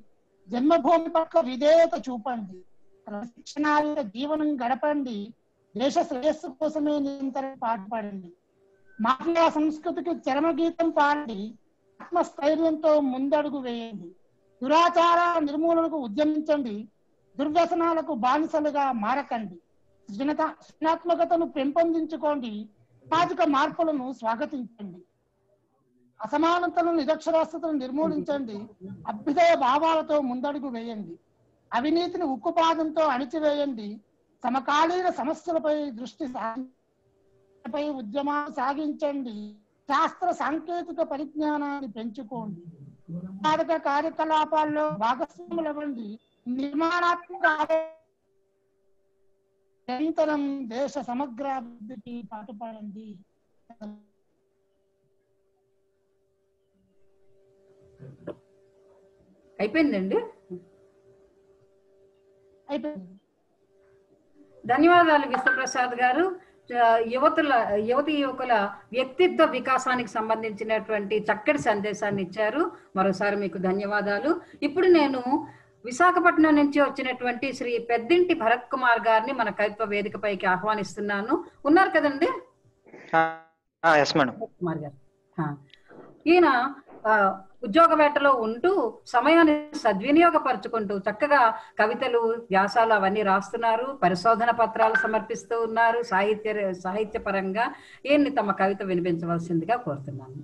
జన్మభూమి పట్ల విధేయత చూపండి క్రమశిక్షణాయుత జీవనం గడపండి దేశ శ్రేయస్సు కోసమే నిరంతరం పాటుపడండి మాఫియా సంస్కృతికి చరమగీతం పాడి ఆత్మస్థైర్యంతో ముందడుగు వేయండి దురాచార నిర్మూలనకు ఉద్యమించండి దుర్వ్యసనాలకు బానిసలుగా మారకండి సృజనత సృజనాత్మకతను పెంపొందించుకోండి సామాజిక మార్పులను స్వాగతించండి అసమానతలను నిరక్షరాస్యతను నిర్మూలించండి అభ్యుదయ భావాలతో ముందడుగు వేయండి అవినీతిని ఉక్కుపాదంతో అణిచివేయండి సమకాలీన సమస్యలపై దృష్టి సాపై ఉద్యమాలు సాగించండి శాస్త్ర సాంకేతిక పరిజ్ఞానాన్ని పెంచుకోండి సాధక కార్యకలాపాల్లో భాగస్వాములవ్వండి నిర్మాణాత్మక ఆలో- నిరంతరం దేశ సమగ్రాభివృద్ధికి పాటుపడండి అయిపోయిందండి అయిపోయింది ధన్యవాదాలు విశ్వప్రసాద్ గారు ఆ, యువతుల యువతి యువకుల వ్యక్తిత్వ వికాసానికి సంబంధించినటువంటి చక్కటి సందేశాన్ని ఇచ్చారు మరోసారి మీకు ధన్యవాదాలు ఇప్పుడు నేను విశాఖపట్నం నుంచి వచ్చినటువంటి శ్రీ పెద్దింటి భరత్ కుమార్ గారిని మన కవిత్వ వేదికపైకి ఆహ్వానిస్తున్నాను ఉన్నారు కదండి ఎస్ మేడం కుమార్ గారు ఆ. ఈయన ఆ, ఉద్యోగ వేటలో ఉంటూ సమయాన్ని సద్వినియోగపరుచుకుంటూ చక్కగా కవితలు వ్యాసాలు అవన్నీ రాస్తున్నారు పరిశోధన పత్రాలు సమర్పిస్తూ ఉన్నారు సాహిత్య సాహిత్యపరంగా ఈయన్ని తమ కవిత వినిపించవలసిందిగా కోరుతున్నాను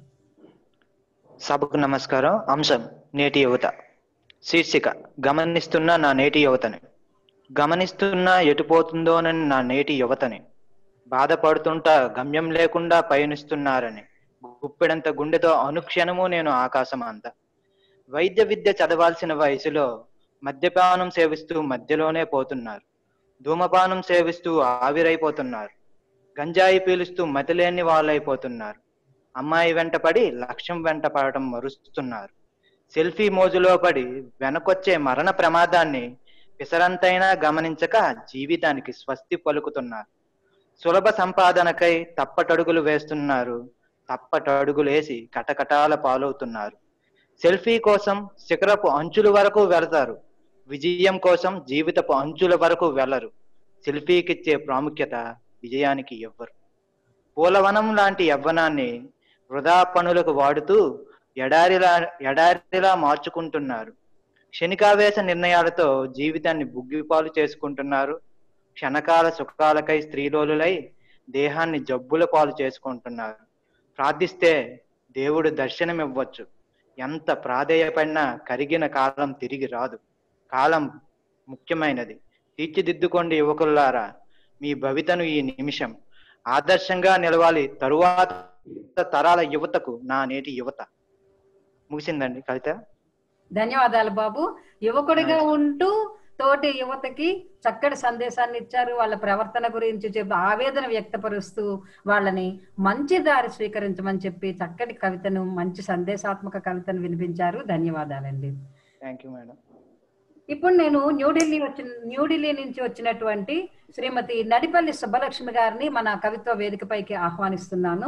సభకు నమస్కారం అంశం నేటి యువత శీర్షిక గమనిస్తున్న నా నేటి యువతని గమనిస్తున్నా ఎటుపోతుందోనని నా నేటి యువతని బాధపడుతుంటా గమ్యం లేకుండా పయనిస్తున్నారని గుప్పెడంత గుండెతో అనుక్షణము నేను ఆకాశం అంత వైద్య విద్య చదవాల్సిన వయసులో మద్యపానం సేవిస్తూ మధ్యలోనే పోతున్నారు ధూమపానం సేవిస్తూ ఆవిరైపోతున్నారు గంజాయి పీలుస్తూ మతిలేని వాళ్ళైపోతున్నారు అమ్మాయి వెంట పడి లక్ష్యం వెంట పడటం మరుస్తున్నారు సెల్ఫీ మోజులో పడి వెనకొచ్చే మరణ ప్రమాదాన్ని పిసరంతైనా గమనించక జీవితానికి స్వస్తి పలుకుతున్నారు సులభ సంపాదనకై తప్పటడుగులు వేస్తున్నారు తప్పటడుగులేసి కటకటాల పాలవుతున్నారు సెల్ఫీ కోసం శిఖరపు అంచుల వరకు వెళతారు విజయం కోసం జీవితపు అంచుల వరకు వెళ్ళరు సెల్ఫీకిచ్చే ప్రాముఖ్యత విజయానికి ఇవ్వరు పూలవనం లాంటి యవ్వనాన్ని వృధా పనులకు వాడుతూ ఎడారిలా ఎడారిలా మార్చుకుంటున్నారు క్షణికావేశ నిర్ణయాలతో జీవితాన్ని బుగ్గిపాలు చేసుకుంటున్నారు క్షణకాల సుఖాలకై స్త్రీలోలులై దేహాన్ని జబ్బుల పాలు చేసుకుంటున్నారు ప్రార్థిస్తే దేవుడు దర్శనం ఇవ్వచ్చు ఎంత ప్రాధేయపడినా కరిగిన కాలం తిరిగి రాదు కాలం ముఖ్యమైనది తీర్చిదిద్దుకోండి యువకులారా మీ భవితను ఈ నిమిషం ఆదర్శంగా నిలవాలి తరువాత తరాల యువతకు నా నేటి యువత ముగిసిందండి కవిత ధన్యవాదాలు బాబు యువకుడిగా ఉంటూ తోటి యువతకి చక్కటి సందేశాన్ని ఇచ్చారు వాళ్ళ ప్రవర్తన గురించి చెప్పి ఆవేదన వ్యక్తపరుస్తూ వాళ్ళని మంచి దారి స్వీకరించమని చెప్పి చక్కటి కవితను మంచి సందేశాత్మక కవితను వినిపించారు ధన్యవాదాలండి థ్యాంక్ యూ మేడం ఇప్పుడు నేను న్యూఢిల్లీ వచ్చిన న్యూఢిల్లీ నుంచి వచ్చినటువంటి శ్రీమతి నడిపల్లి సుబ్బలక్ష్మి గారిని మన కవిత్వ వేదికపైకి ఆహ్వానిస్తున్నాను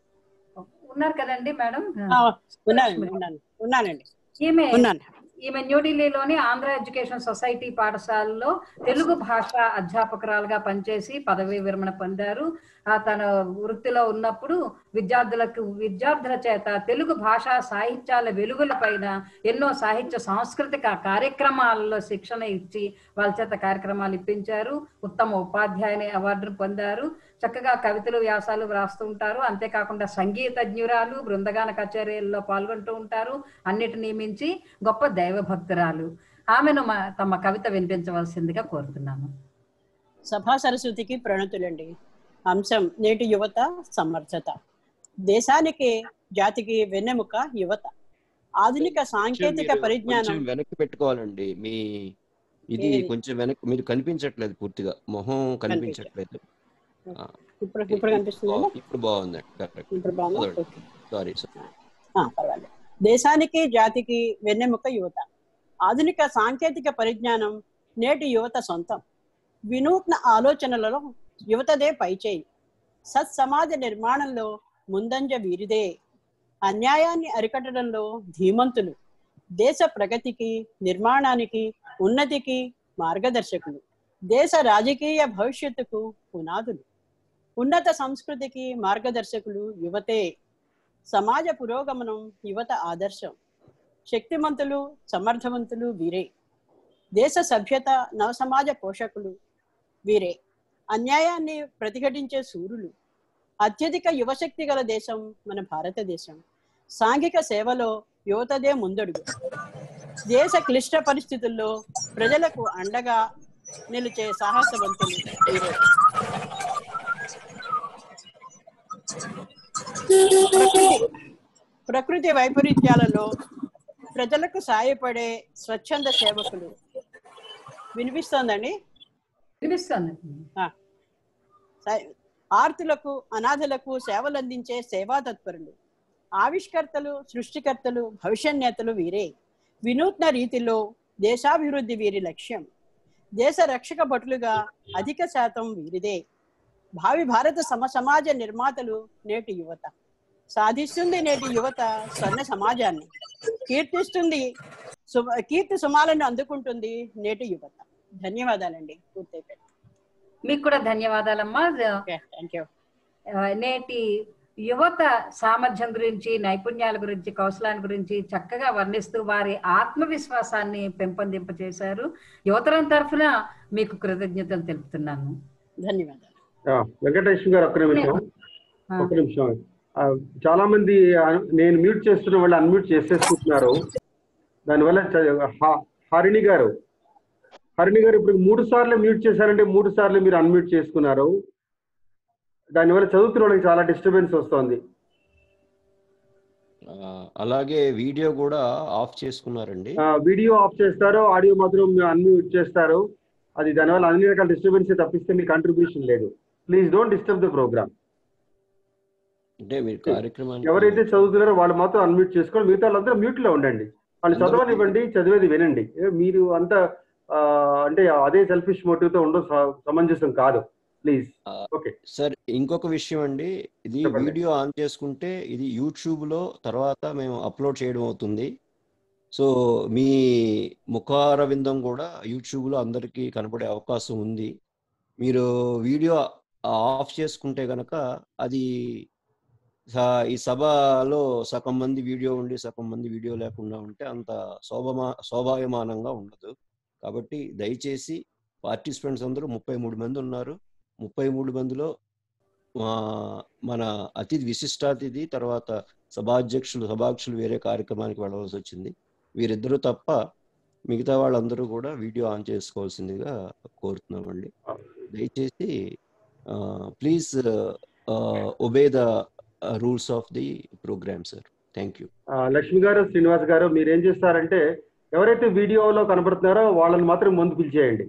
ఉన్నారు కదండి మేడం ఉన్నానండి ఉన్నాను ఉన్నానండి ఈమె ఉన్నాను ఈమె న్యూఢిల్లీలోని ఆంధ్ర ఎడ్యుకేషన్ సొసైటీ పాఠశాలలో తెలుగు భాష అధ్యాపకురాలుగా పనిచేసి పదవీ విరమణ పొందారు ఆ తన వృత్తిలో ఉన్నప్పుడు విద్యార్థులకు విద్యార్థుల చేత తెలుగు భాషా సాహిత్యాల వెలుగుల పైన ఎన్నో సాహిత్య సాంస్కృతిక కార్యక్రమాలలో శిక్షణ ఇచ్చి వాళ్ళ చేత కార్యక్రమాలు ఇప్పించారు ఉత్తమ ఉపాధ్యాయుని అవార్డును పొందారు చక్కగా కవితలు వ్యాసాలు వ్రాస్తూ ఉంటారు అంతేకాకుండా సంగీతజ్ఞురాలు బృందగాన కచేరీల్లో పాల్గొంటూ ఉంటారు అన్నిటినీ మించి గొప్ప దైవ భక్తురాలు ఆమెను మా- తమ కవిత వినిపించవలసిందిగా కోరుతున్నాను సభా సరస్వతికి ప్రణతులండి అంశం నేటి యువత సమర్థత దేశానికి జాతికి వెన్నెముక యువత ఆధునిక సాంకేతిక మీరు పరిజ్ఞానం కొంచెం వెనక్కి పెట్టుకోవాలండి మీ ఇది ఏది? కొంచెం వెనక్కి మీరు కనిపించట్లేదు పూర్తిగా మొహం కనిపించట్లేదు ఆ, ఇప్పుడు ఇప్పుడు కనిపిస్తుందా బా- ఇప్పుడు బాగుందండి కరెక్ట్ ఇప్పుడు బాగుందా ఓకే సారీ ఆ, పర్వాలేదు దేశానికి జాతికి వెన్నెముక యువత ఆధునిక సాంకేతిక పరిజ్ఞానం నేటి యువత సొంతం వినూత్న ఆలోచనలలో యువతదే పైచేయి సత్సమాజ నిర్మాణంలో ముందంజ వీరిదే అన్యాయాన్ని అరికట్టడంలో ధీమంతులు దేశ ప్రగతికి నిర్మాణానికి ఉన్నతికి మార్గదర్శకులు దేశ రాజకీయ భవిష్యత్తుకు పునాదులు ఉన్నత సంస్కృతికి మార్గదర్శకులు యువతే సమాజ పురోగమనం యువత ఆదర్శం శక్తిమంతులు సమర్థవంతులు వీరే దేశ సభ్యత నవసమాజ పోషకులు వీరే అన్యాయాన్ని ప్రతిఘటించే సూర్యులు అత్యధిక యువశక్తి గల దేశం మన భారతదేశం సాంఘిక సేవలో యువతదే ముందడుగు దేశ క్లిష్ట పరిస్థితుల్లో ప్రజలకు అండగా నిలిచే సాహసవంతులు వీరే ప్రకృతి ప్రకృతి వైపరీత్యాలలో ప్రజలకు సాయపడే స్వచ్ఛంద సేవకులు వినిపిస్తోందండి వినిపిస్తుంది ఆ. సై- ఆర్తులకు అనాథలకు సేవలు అందించే సేవా తత్పరులు ఆవిష్కర్తలు సృష్టికర్తలు భవిష్యన్నేతలు వీరే వినూత్న రీతిలో దేశాభివృద్ధి వీరి లక్ష్యం దేశ రక్షక భటులుగా అధిక శాతం వీరిదే భావి భారత సమ సమాజ నిర్మాతలు నేటి యువత సాధిస్తుంది నేటి యువత స్వర్ణ సమాజాన్ని కీర్తిస్తుంది సు- కీర్తి సుమాలను అందుకుంటుంది నేటి యువత ధన్యవాదాలండి పూర్తయిపోయింది మీకు కూడా ధన్యవాదాలమ్మా థ్యాంక్ యూ ఆ, నేటి యువత సామర్థ్యం గురించి నైపుణ్యాల గురించి కౌశలాల గురించి చక్కగా వర్ణిస్తూ వారి ఆత్మవిశ్వాసాన్ని పెంపొందింపచేశారు యువతరం తరఫున మీకు కృతజ్ఞతలు తెలుపుతున్నాను ధన్యవాదాలు ఆ, వెంకటేష్ గారు ఒక్క నిమిషం ఆ. ఒక్క నిమిషం ఆ, చాలా మంది ఆ, నేను మ్యూట్ చేస్తున్న వాళ్ళు అన్మ్యూట్ చేసేసుకుంటున్నారు దానివల్ల చ- హ- హరిణి గారు హరిణి గారు ఇప్పుడు మూడు సార్లు మ్యూట్ చేశారంటే మూడు సార్లు మీరు అన్మ్యూట్ చేసుకున్నారు దానివల్ల చదువుతున్న వాళ్ళకి చాలా డిస్టర్బెన్స్ వస్తుంది ఆ, అలాగే వీడియో కూడా ఆఫ్ చేసుకున్నారండి ఆ, వీడియో ఆఫ్ చేస్తారు ఆడియో మాత్రం అన్మ్యూట్ చేస్తారు అది దానివల్ల అన్ని రకాల డిస్టర్బెన్స్ తప్పిస్తే మీ కంట్రిబ్యూషన్ లేదు please don't disturb the programme అంటే మీరు కార్యక్రమాన్ని ఎవరైతే చదువుతున్నారో వాళ్ళు మాత్రం అన్మ్యూట్ చేసుకోండి మిగతా వాళ్ళందరూ మ్యూట్ లో ఉండండి వాళ్ళు చదవనివ్వండి చదివేది వినండి ఏ, మీరు అంత ఆ, అంటే అదే సెల్ఫిష్ మోటివ్ తో ఉండడం స- సమంజసం కాదు ప్లీజ్ ఓకే సార్ ఇంకొక విషయం అండి ఇది చెప్పండి. వీడియో ఆన్ చేసుకుంటే ఇది యూట్యూబ్ లో తర్వాత మేము అప్లోడ్ చేయడం అవుతుంది సో మీ ముఖారవిందం కూడా యూట్యూబ్ లో అందరికీ కనపడే అవకాశం ఉంది మీరు వీడియో ఆఫ్ చేసుకుంటే గనక అది స- ఈ సభలో సగం మంది వీడియో ఉండి సగం మంది వీడియో లేకుండా ఉంటే అంత శోభమా శోభాయమానంగా ఉండదు కాబట్టి దయచేసి పార్టిసిపెంట్స్ అందరూ ముప్పై మూడు మంది ఉన్నారు ముప్పై మూడు మందిలో ఆ, మన అతిథి విశిష్టాతిథి తర్వాత సభాధ్యక్షులు సభాధ్యక్షులు వేరే కార్యక్రమానికి వెళ్ళవలసి వచ్చింది వీరిద్దరూ తప్ప మిగతా వాళ్ళందరూ కూడా వీడియో ఆన్ చేసుకోవాల్సిందిగా కోరుతున్నామండి దయచేసి please obey the rules of the programme sir thank you ఆ, లక్ష్మి గారు శ్రీనివాస్ గారు మీరు ఏం చేస్తారంటే ఎవరైతే వీడియోలో కనపడుతున్నారో వాళ్ళని మాత్రం ముందు పిలిచేయండి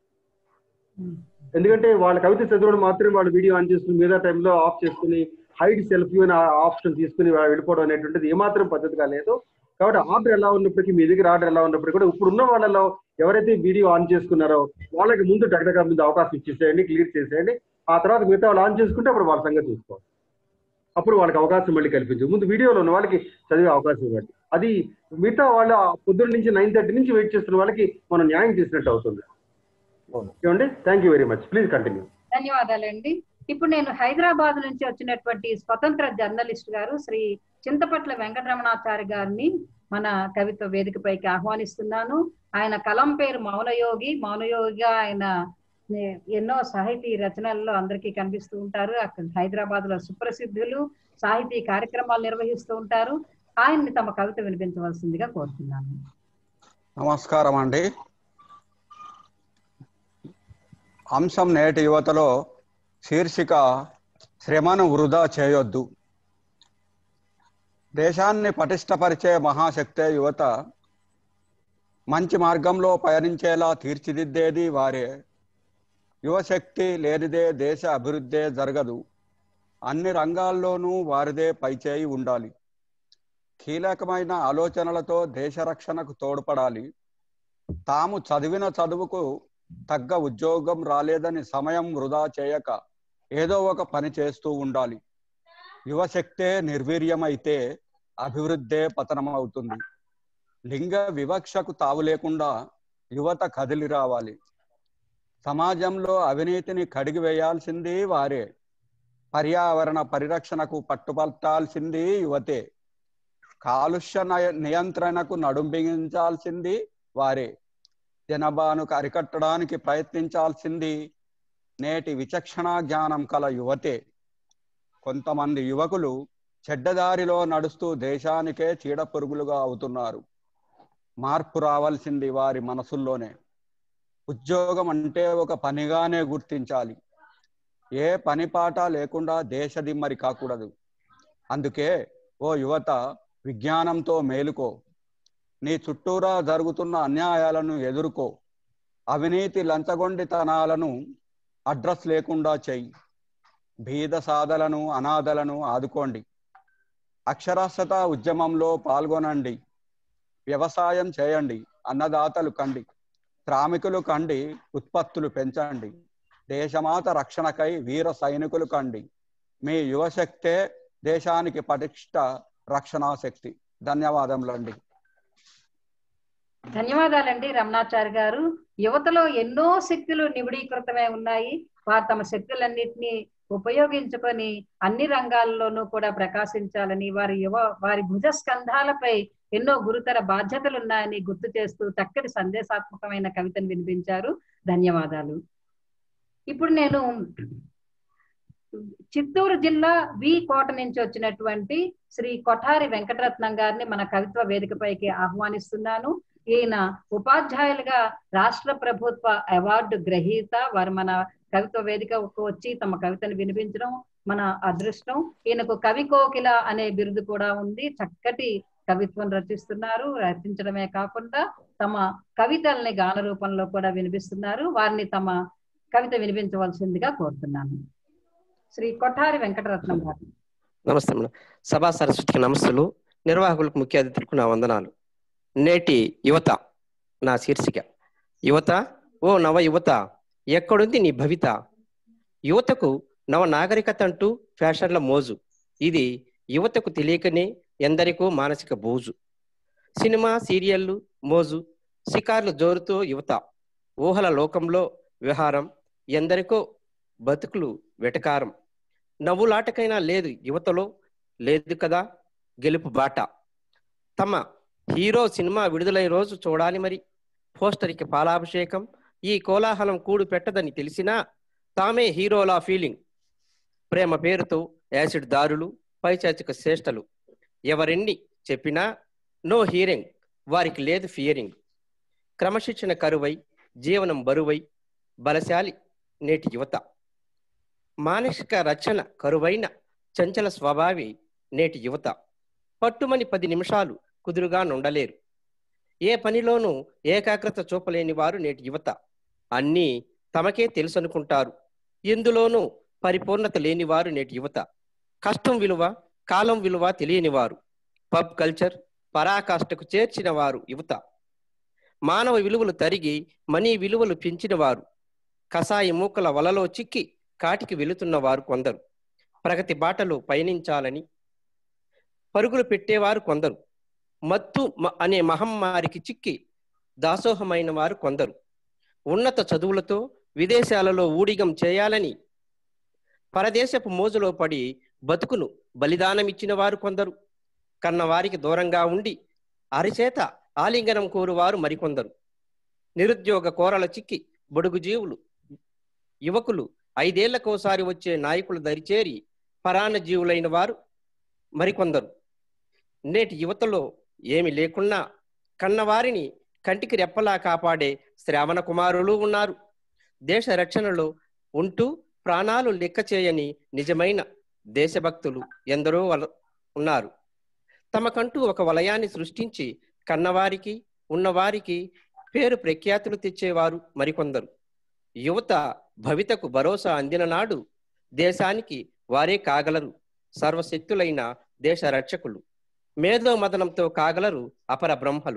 ఎందుకంటే వాళ్ళ కవిత చదవడం మాత్రం వాళ్ళు వీడియో ఆన్ చేసుకుని మిగతా టైంలో ఆఫ్ చేసుకుని హైడ్ సెల్ఫీ అనే ఆప్షన్ తీసుకుని వాళ్ళు వెళ్ళిపోవడం అనేటువంటిది ఏమాత్రం పద్ధతిగా లేదు కాబట్టి ఆర్డర్ ఎలా ఉన్నప్పటికీ మీ దగ్గర ఆర్డర్ ఎలా ఉన్నప్పటికీ కూడా ఇప్పుడు ఉన్న వాళ్ళలో ఎవరైతే వీడియో ఆన్ చేసుకున్నారో వాళ్ళకి ముందు టగటగా ముందు అవకాశం ఇచ్చేసేయండి క్లియర్ చేసేయండి ఆ తర్వాత మిగతా వాళ్ళు ఆన్ చేసుకుంటే అప్పుడు వాళ్ళ సంగతి చూసుకోవాలి అప్పుడు వాళ్ళకి అవకాశం మళ్ళీ కల్పించు ముందు వీడియోలో ఉన్న వాళ్ళకి చదివే అవకాశం ఇవ్వండి అది మిగతా వాళ్ళు పొద్దున్న నుంచి నైన్ థర్టీ నుంచి వెయిట్ చేస్తున్న వాళ్ళకి మనం న్యాయం చేసినట్టు అవుతుంది ఏమండి thank you very much please continue ధన్యవాదాలండి ఇప్పుడు నేను హైదరాబాద్ నుంచి వచ్చినటువంటి స్వతంత్ర జర్నలిస్ట్ గారు శ్రీ చింతపట్ల వెంకటరమణాచారి గారిని మన కవిత్వ వేదికపైకి ఆహ్వానిస్తున్నాను ఆయన కలం పేరు మౌనయోగి మౌనయోగిగా ఆయన ఏ- ఎన్నో సాహితీ రచనల్లో అందరికీ కనిపిస్తూ ఉంటారు అక్కడ హైదరాబాద్ లో సుప్రసిద్ధులు సాహితీ కార్యక్రమాలు నిర్వహిస్తూ ఉంటారు ఆయన్ని తమ కవిత వినిపించవలసిందిగా కోరుతున్నాను నమస్కారం అండి అంశం నేటి యువతలో శీర్షిక శ్రమను వృధా చేయొద్దు దేశాన్ని పటిష్టపరిచే మహాశక్తే యువత మంచి మార్గంలో పయనించేలా తీర్చిదిద్దేది వారే యువశక్తి లేనిదే దేశ అభివృద్ధే జరగదు అన్ని రంగాల్లోనూ వారిదే పైచేయి ఉండాలి కీలకమైన ఆలోచనలతో దేశ రక్షణకు తోడ్పడాలి తాము చదివిన చదువుకు తగ్గ ఉద్యోగం రాలేదని సమయం వృధా చేయక ఏదో ఒక పని చేస్తూ ఉండాలి యువశక్తే నిర్వీర్యమైతే అభివృద్ధే పతనం అవుతుంది లింగ వివక్షకు తావు లేకుండా యువత కదిలి రావాలి సమాజంలో అవినీతిని కడిగి వేయాల్సింది వారే పర్యావరణ పరిరక్షణకు పట్టుపట్టాల్సింది యువతే కాలుష్య నయ- నియంత్రణకు నడుం బిగించాల్సింది వారే జనాభాను అరికట్టడానికి ప్రయత్నించాల్సింది నేటి విచక్షణ జ్ఞానం కల యువతే కొంతమంది యువకులు చెడ్డదారిలో నడుస్తూ దేశానికే చీడ పురుగులుగా అవుతున్నారు మార్పు రావాల్సింది వారి మనసుల్లోనే ఉద్యోగం అంటే ఒక పనిగానే గుర్తించాలి ఏ పని పాట లేకుండా దేశదిమ్మరి కాకూడదు అందుకే ఓ యువత విజ్ఞానంతో మేలుకో నీ చుట్టూరా జరుగుతున్న అన్యాయాలను ఎదుర్కో అవినీతి లంచగొండితనాలను అడ్రస్ లేకుండా చెయ్యి బీద సాధలను అనాథలను ఆదుకోండి అక్షరాస్యత ఉద్యమంలో పాల్గొనండి వ్యవసాయం చేయండి అన్నదాతలు కండి శ్రామికులు కండి ఉత్పత్తులు పెంచండి దేశమాత రక్షణకై వీర సైనికులు కండి మీ యువశక్తే దేశానికి పటిష్ట రక్షణా శక్తి ధన్యవాదములండి ధన్యవాదాలండి రమణాచారి గారు యువతలో ఎన్నో శక్తులు నిబిడీకృతమై ఉన్నాయి వారు తమ శక్తులన్నింటినీ ఉపయోగించుకొని అన్ని రంగాల్లోనూ కూడా ప్రకాశించాలని వారి యువ వారి భుజ స్కంధాలపై ఎన్నో గురుతర బాధ్యతలు ఉన్నాయని గుర్తు చేస్తూ చక్కటి సందేశాత్మకమైన కవితను వినిపించారు ధన్యవాదాలు ఇప్పుడు నేను చిత్తూరు జిల్లా వి కోట నుంచి వచ్చినటువంటి శ్రీ కొఠారి వెంకటరత్నం గారిని మన కవిత్వ వేదికపైకి ఆహ్వానిస్తున్నాను ఈయన ఉపాధ్యాయులుగా రాష్ట్ర ప్రభుత్వ అవార్డు గ్రహీత వారు మన కవిత్వ వేదికకు వచ్చి తమ కవితను వినిపించడం మన అదృష్టం ఈయనకు కవి కోకిల అనే బిరుదు కూడా ఉంది చక్కటి కవిత్వం రచిస్తున్నారు రచించడమే కాకుండా తమ కవితల్ని గాన రూపంలో కూడా వినిపిస్తున్నారు వారిని తమ కవిత వినిపించవలసిందిగా కోరుతున్నాను శ్రీ కొఠారి వెంకటరత్నం గారు నమస్తే మేడం సభా సరస్వతికి నమస్తులు నిర్వాహకులకు ముఖ్య అతిథులకు నా వందనాలు నేటి యువత నా శీర్షిక యువత ఓ నవ యువత ఎక్కడుంది నీ భవిత యువతకు నవ నాగరికత అంటూ ఫ్యాషన్ల మోజు ఇది యువతకు తెలియకనే ఎందరికో మానసిక బోజు సినిమా సీరియళ్ళు మోజు షికార్లు జోరుతో యువత ఊహల లోకంలో విహారం ఎందరికో బతుకులు వెటకారం నవ్వులాటకైనా లేదు యువతలో లేదు కదా గెలుపు బాట తమ హీరో సినిమా విడుదలై రోజు చూడాలి మరి పోస్టర్కి పాలాభిషేకం ఈ కోలాహలం కూడు పెట్టదని తెలిసినా తామే హీరోలా ఫీలింగ్ ప్రేమ పేరుతో యాసిడ్ దారులు పైచాచిక చేష్టలు ఎవరెన్ని చెప్పినా నో హీరింగ్ వారికి లేదు ఫియరింగ్ క్రమశిక్షణ కరువై జీవనం బరువై బలశాలి నేటి యువత మానసిక రచన కరువైన చంచల స్వభావి నేటి యువత పట్టుమని పది నిమిషాలు కుదురుగా నుండలేరు ఏ పనిలోనూ ఏకాగ్రత చూపలేని వారు నేటి యువత అన్నీ తమకే తెలుసనుకుంటారు ఎందులోనూ పరిపూర్ణత లేని వారు నేటి యువత కష్టం విలువ కాలం విలువ తెలియని వారు పబ్ కల్చర్ పరాకాష్ఠకు చేర్చిన వారు యువత మానవ విలువలు తరిగి మనీ విలువలు పెంచిన వారు కసాయి మూకల వలలో చిక్కి కాటికి వెళుతున్న వారు కొందరు ప్రగతి బాటలో పయనించాలని పరుగులు పెట్టేవారు కొందరు మత్తు మ- అనే మహమ్మారికి చిక్కి దాసోహమైన వారు కొందరు ఉన్నత చదువులతో విదేశాలలో ఊడిగం చేయాలని పరదేశపు మోజులో పడి బతుకును బలిదానమిచ్చిన వారు కొందరు కన్నవారికి దూరంగా ఉండి అరిచేత ఆలింగనం కోరువారు మరికొందరు నిరుద్యోగ కోరల చిక్కి బడుగు జీవులు యువకులు ఐదేళ్లకోసారి వచ్చే నాయకుల దరిచేరి పరాణ జీవులైన వారు మరికొందరు నేటి యువతలో ఏమి లేకున్నా కన్నవారిని కంటికి రెప్పలా కాపాడే శ్రావణ కుమారులు ఉన్నారు దేశ రక్షణలో ఉంటూ ప్రాణాలు లెక్క చేయని నిజమైన దేశభక్తులు ఎందరో వల ఉన్నారు తమకంటూ ఒక వలయాన్ని సృష్టించి కన్నవారికి ఉన్నవారికి పేరు ప్రఖ్యాతులు తెచ్చేవారు మరికొందరు యువత భవితకు భరోసా అందిన నాడు దేశానికి వారే కాగలరు సర్వశక్తులైన దేశ రక్షకులు మేధో మదనంతో కాగలరు అపర బ్రహ్మలు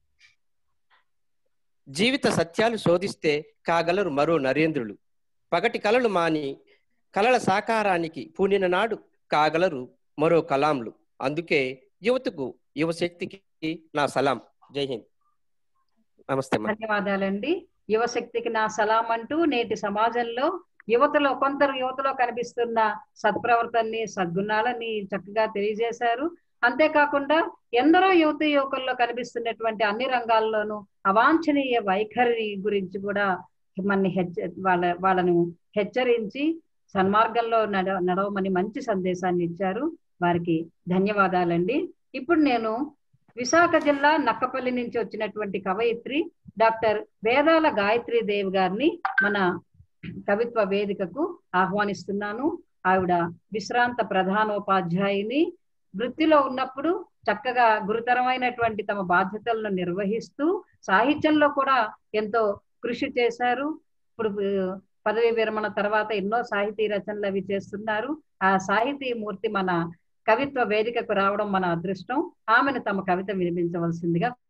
జీవిత సత్యాలు శోధిస్తే కాగలరు మరో నరేంద్రులు పగటి కలలు మాని కలల సాకారానికి పూనిన నాడు కాగలరు మరో కలాంలు అందుకే యువతకు యువశక్తికి నా సలాం జై హింద్ నమస్తే మేడం ధన్యవాదాలండి యువశక్తికి నా సలాం అంటూ నేటి సమాజంలో యువతలో కొందరు యువతలో కనిపిస్తున్న సత్ప్రవర్తనని సద్గుణాలని చక్కగా తెలియజేశారు అంతేకాకుండా ఎందరో యువత యువకుల్లో కనిపిస్తున్నటువంటి అన్ని రంగాల్లోనూ అవాంఛనీయ వైఖరి గురించి కూడా మనని హెచ్చ వాళ్ళ వాళ్ళను హెచ్చరించి సన్మార్గంలో నడ నడవమని మంచి సందేశాన్ని ఇచ్చారు వారికి ధన్యవాదాలండి ఇప్పుడు నేను విశాఖ జిల్లా నక్కపల్లి నుంచి వచ్చినటువంటి కవయిత్రి డాక్టర్ వేదాల గాయత్రి దేవ్ గారిని మన కవిత్వ వేదికకు ఆహ్వానిస్తున్నాను ఆవిడ విశ్రాంత ప్రధానోపాధ్యాయుని వృత్తిలో ఉన్నప్పుడు చక్కగా గురుతరమైనటువంటి తమ బాధ్యతలను నిర్వహిస్తూ సాహిత్యంలో కూడా ఎంతో కృషి చేశారు ఇప్పుడు ఆ, పదవి విరమణ తర్వాత ఎన్నో సాహితీ రచనలు అవి చేస్తున్నారు ఆ సాహితీ మూర్తి మన కవిత్వ వేదికకు రావడం మన అదృష్టం ఆమెను తమ కవిత వినిపించవలసిందిగా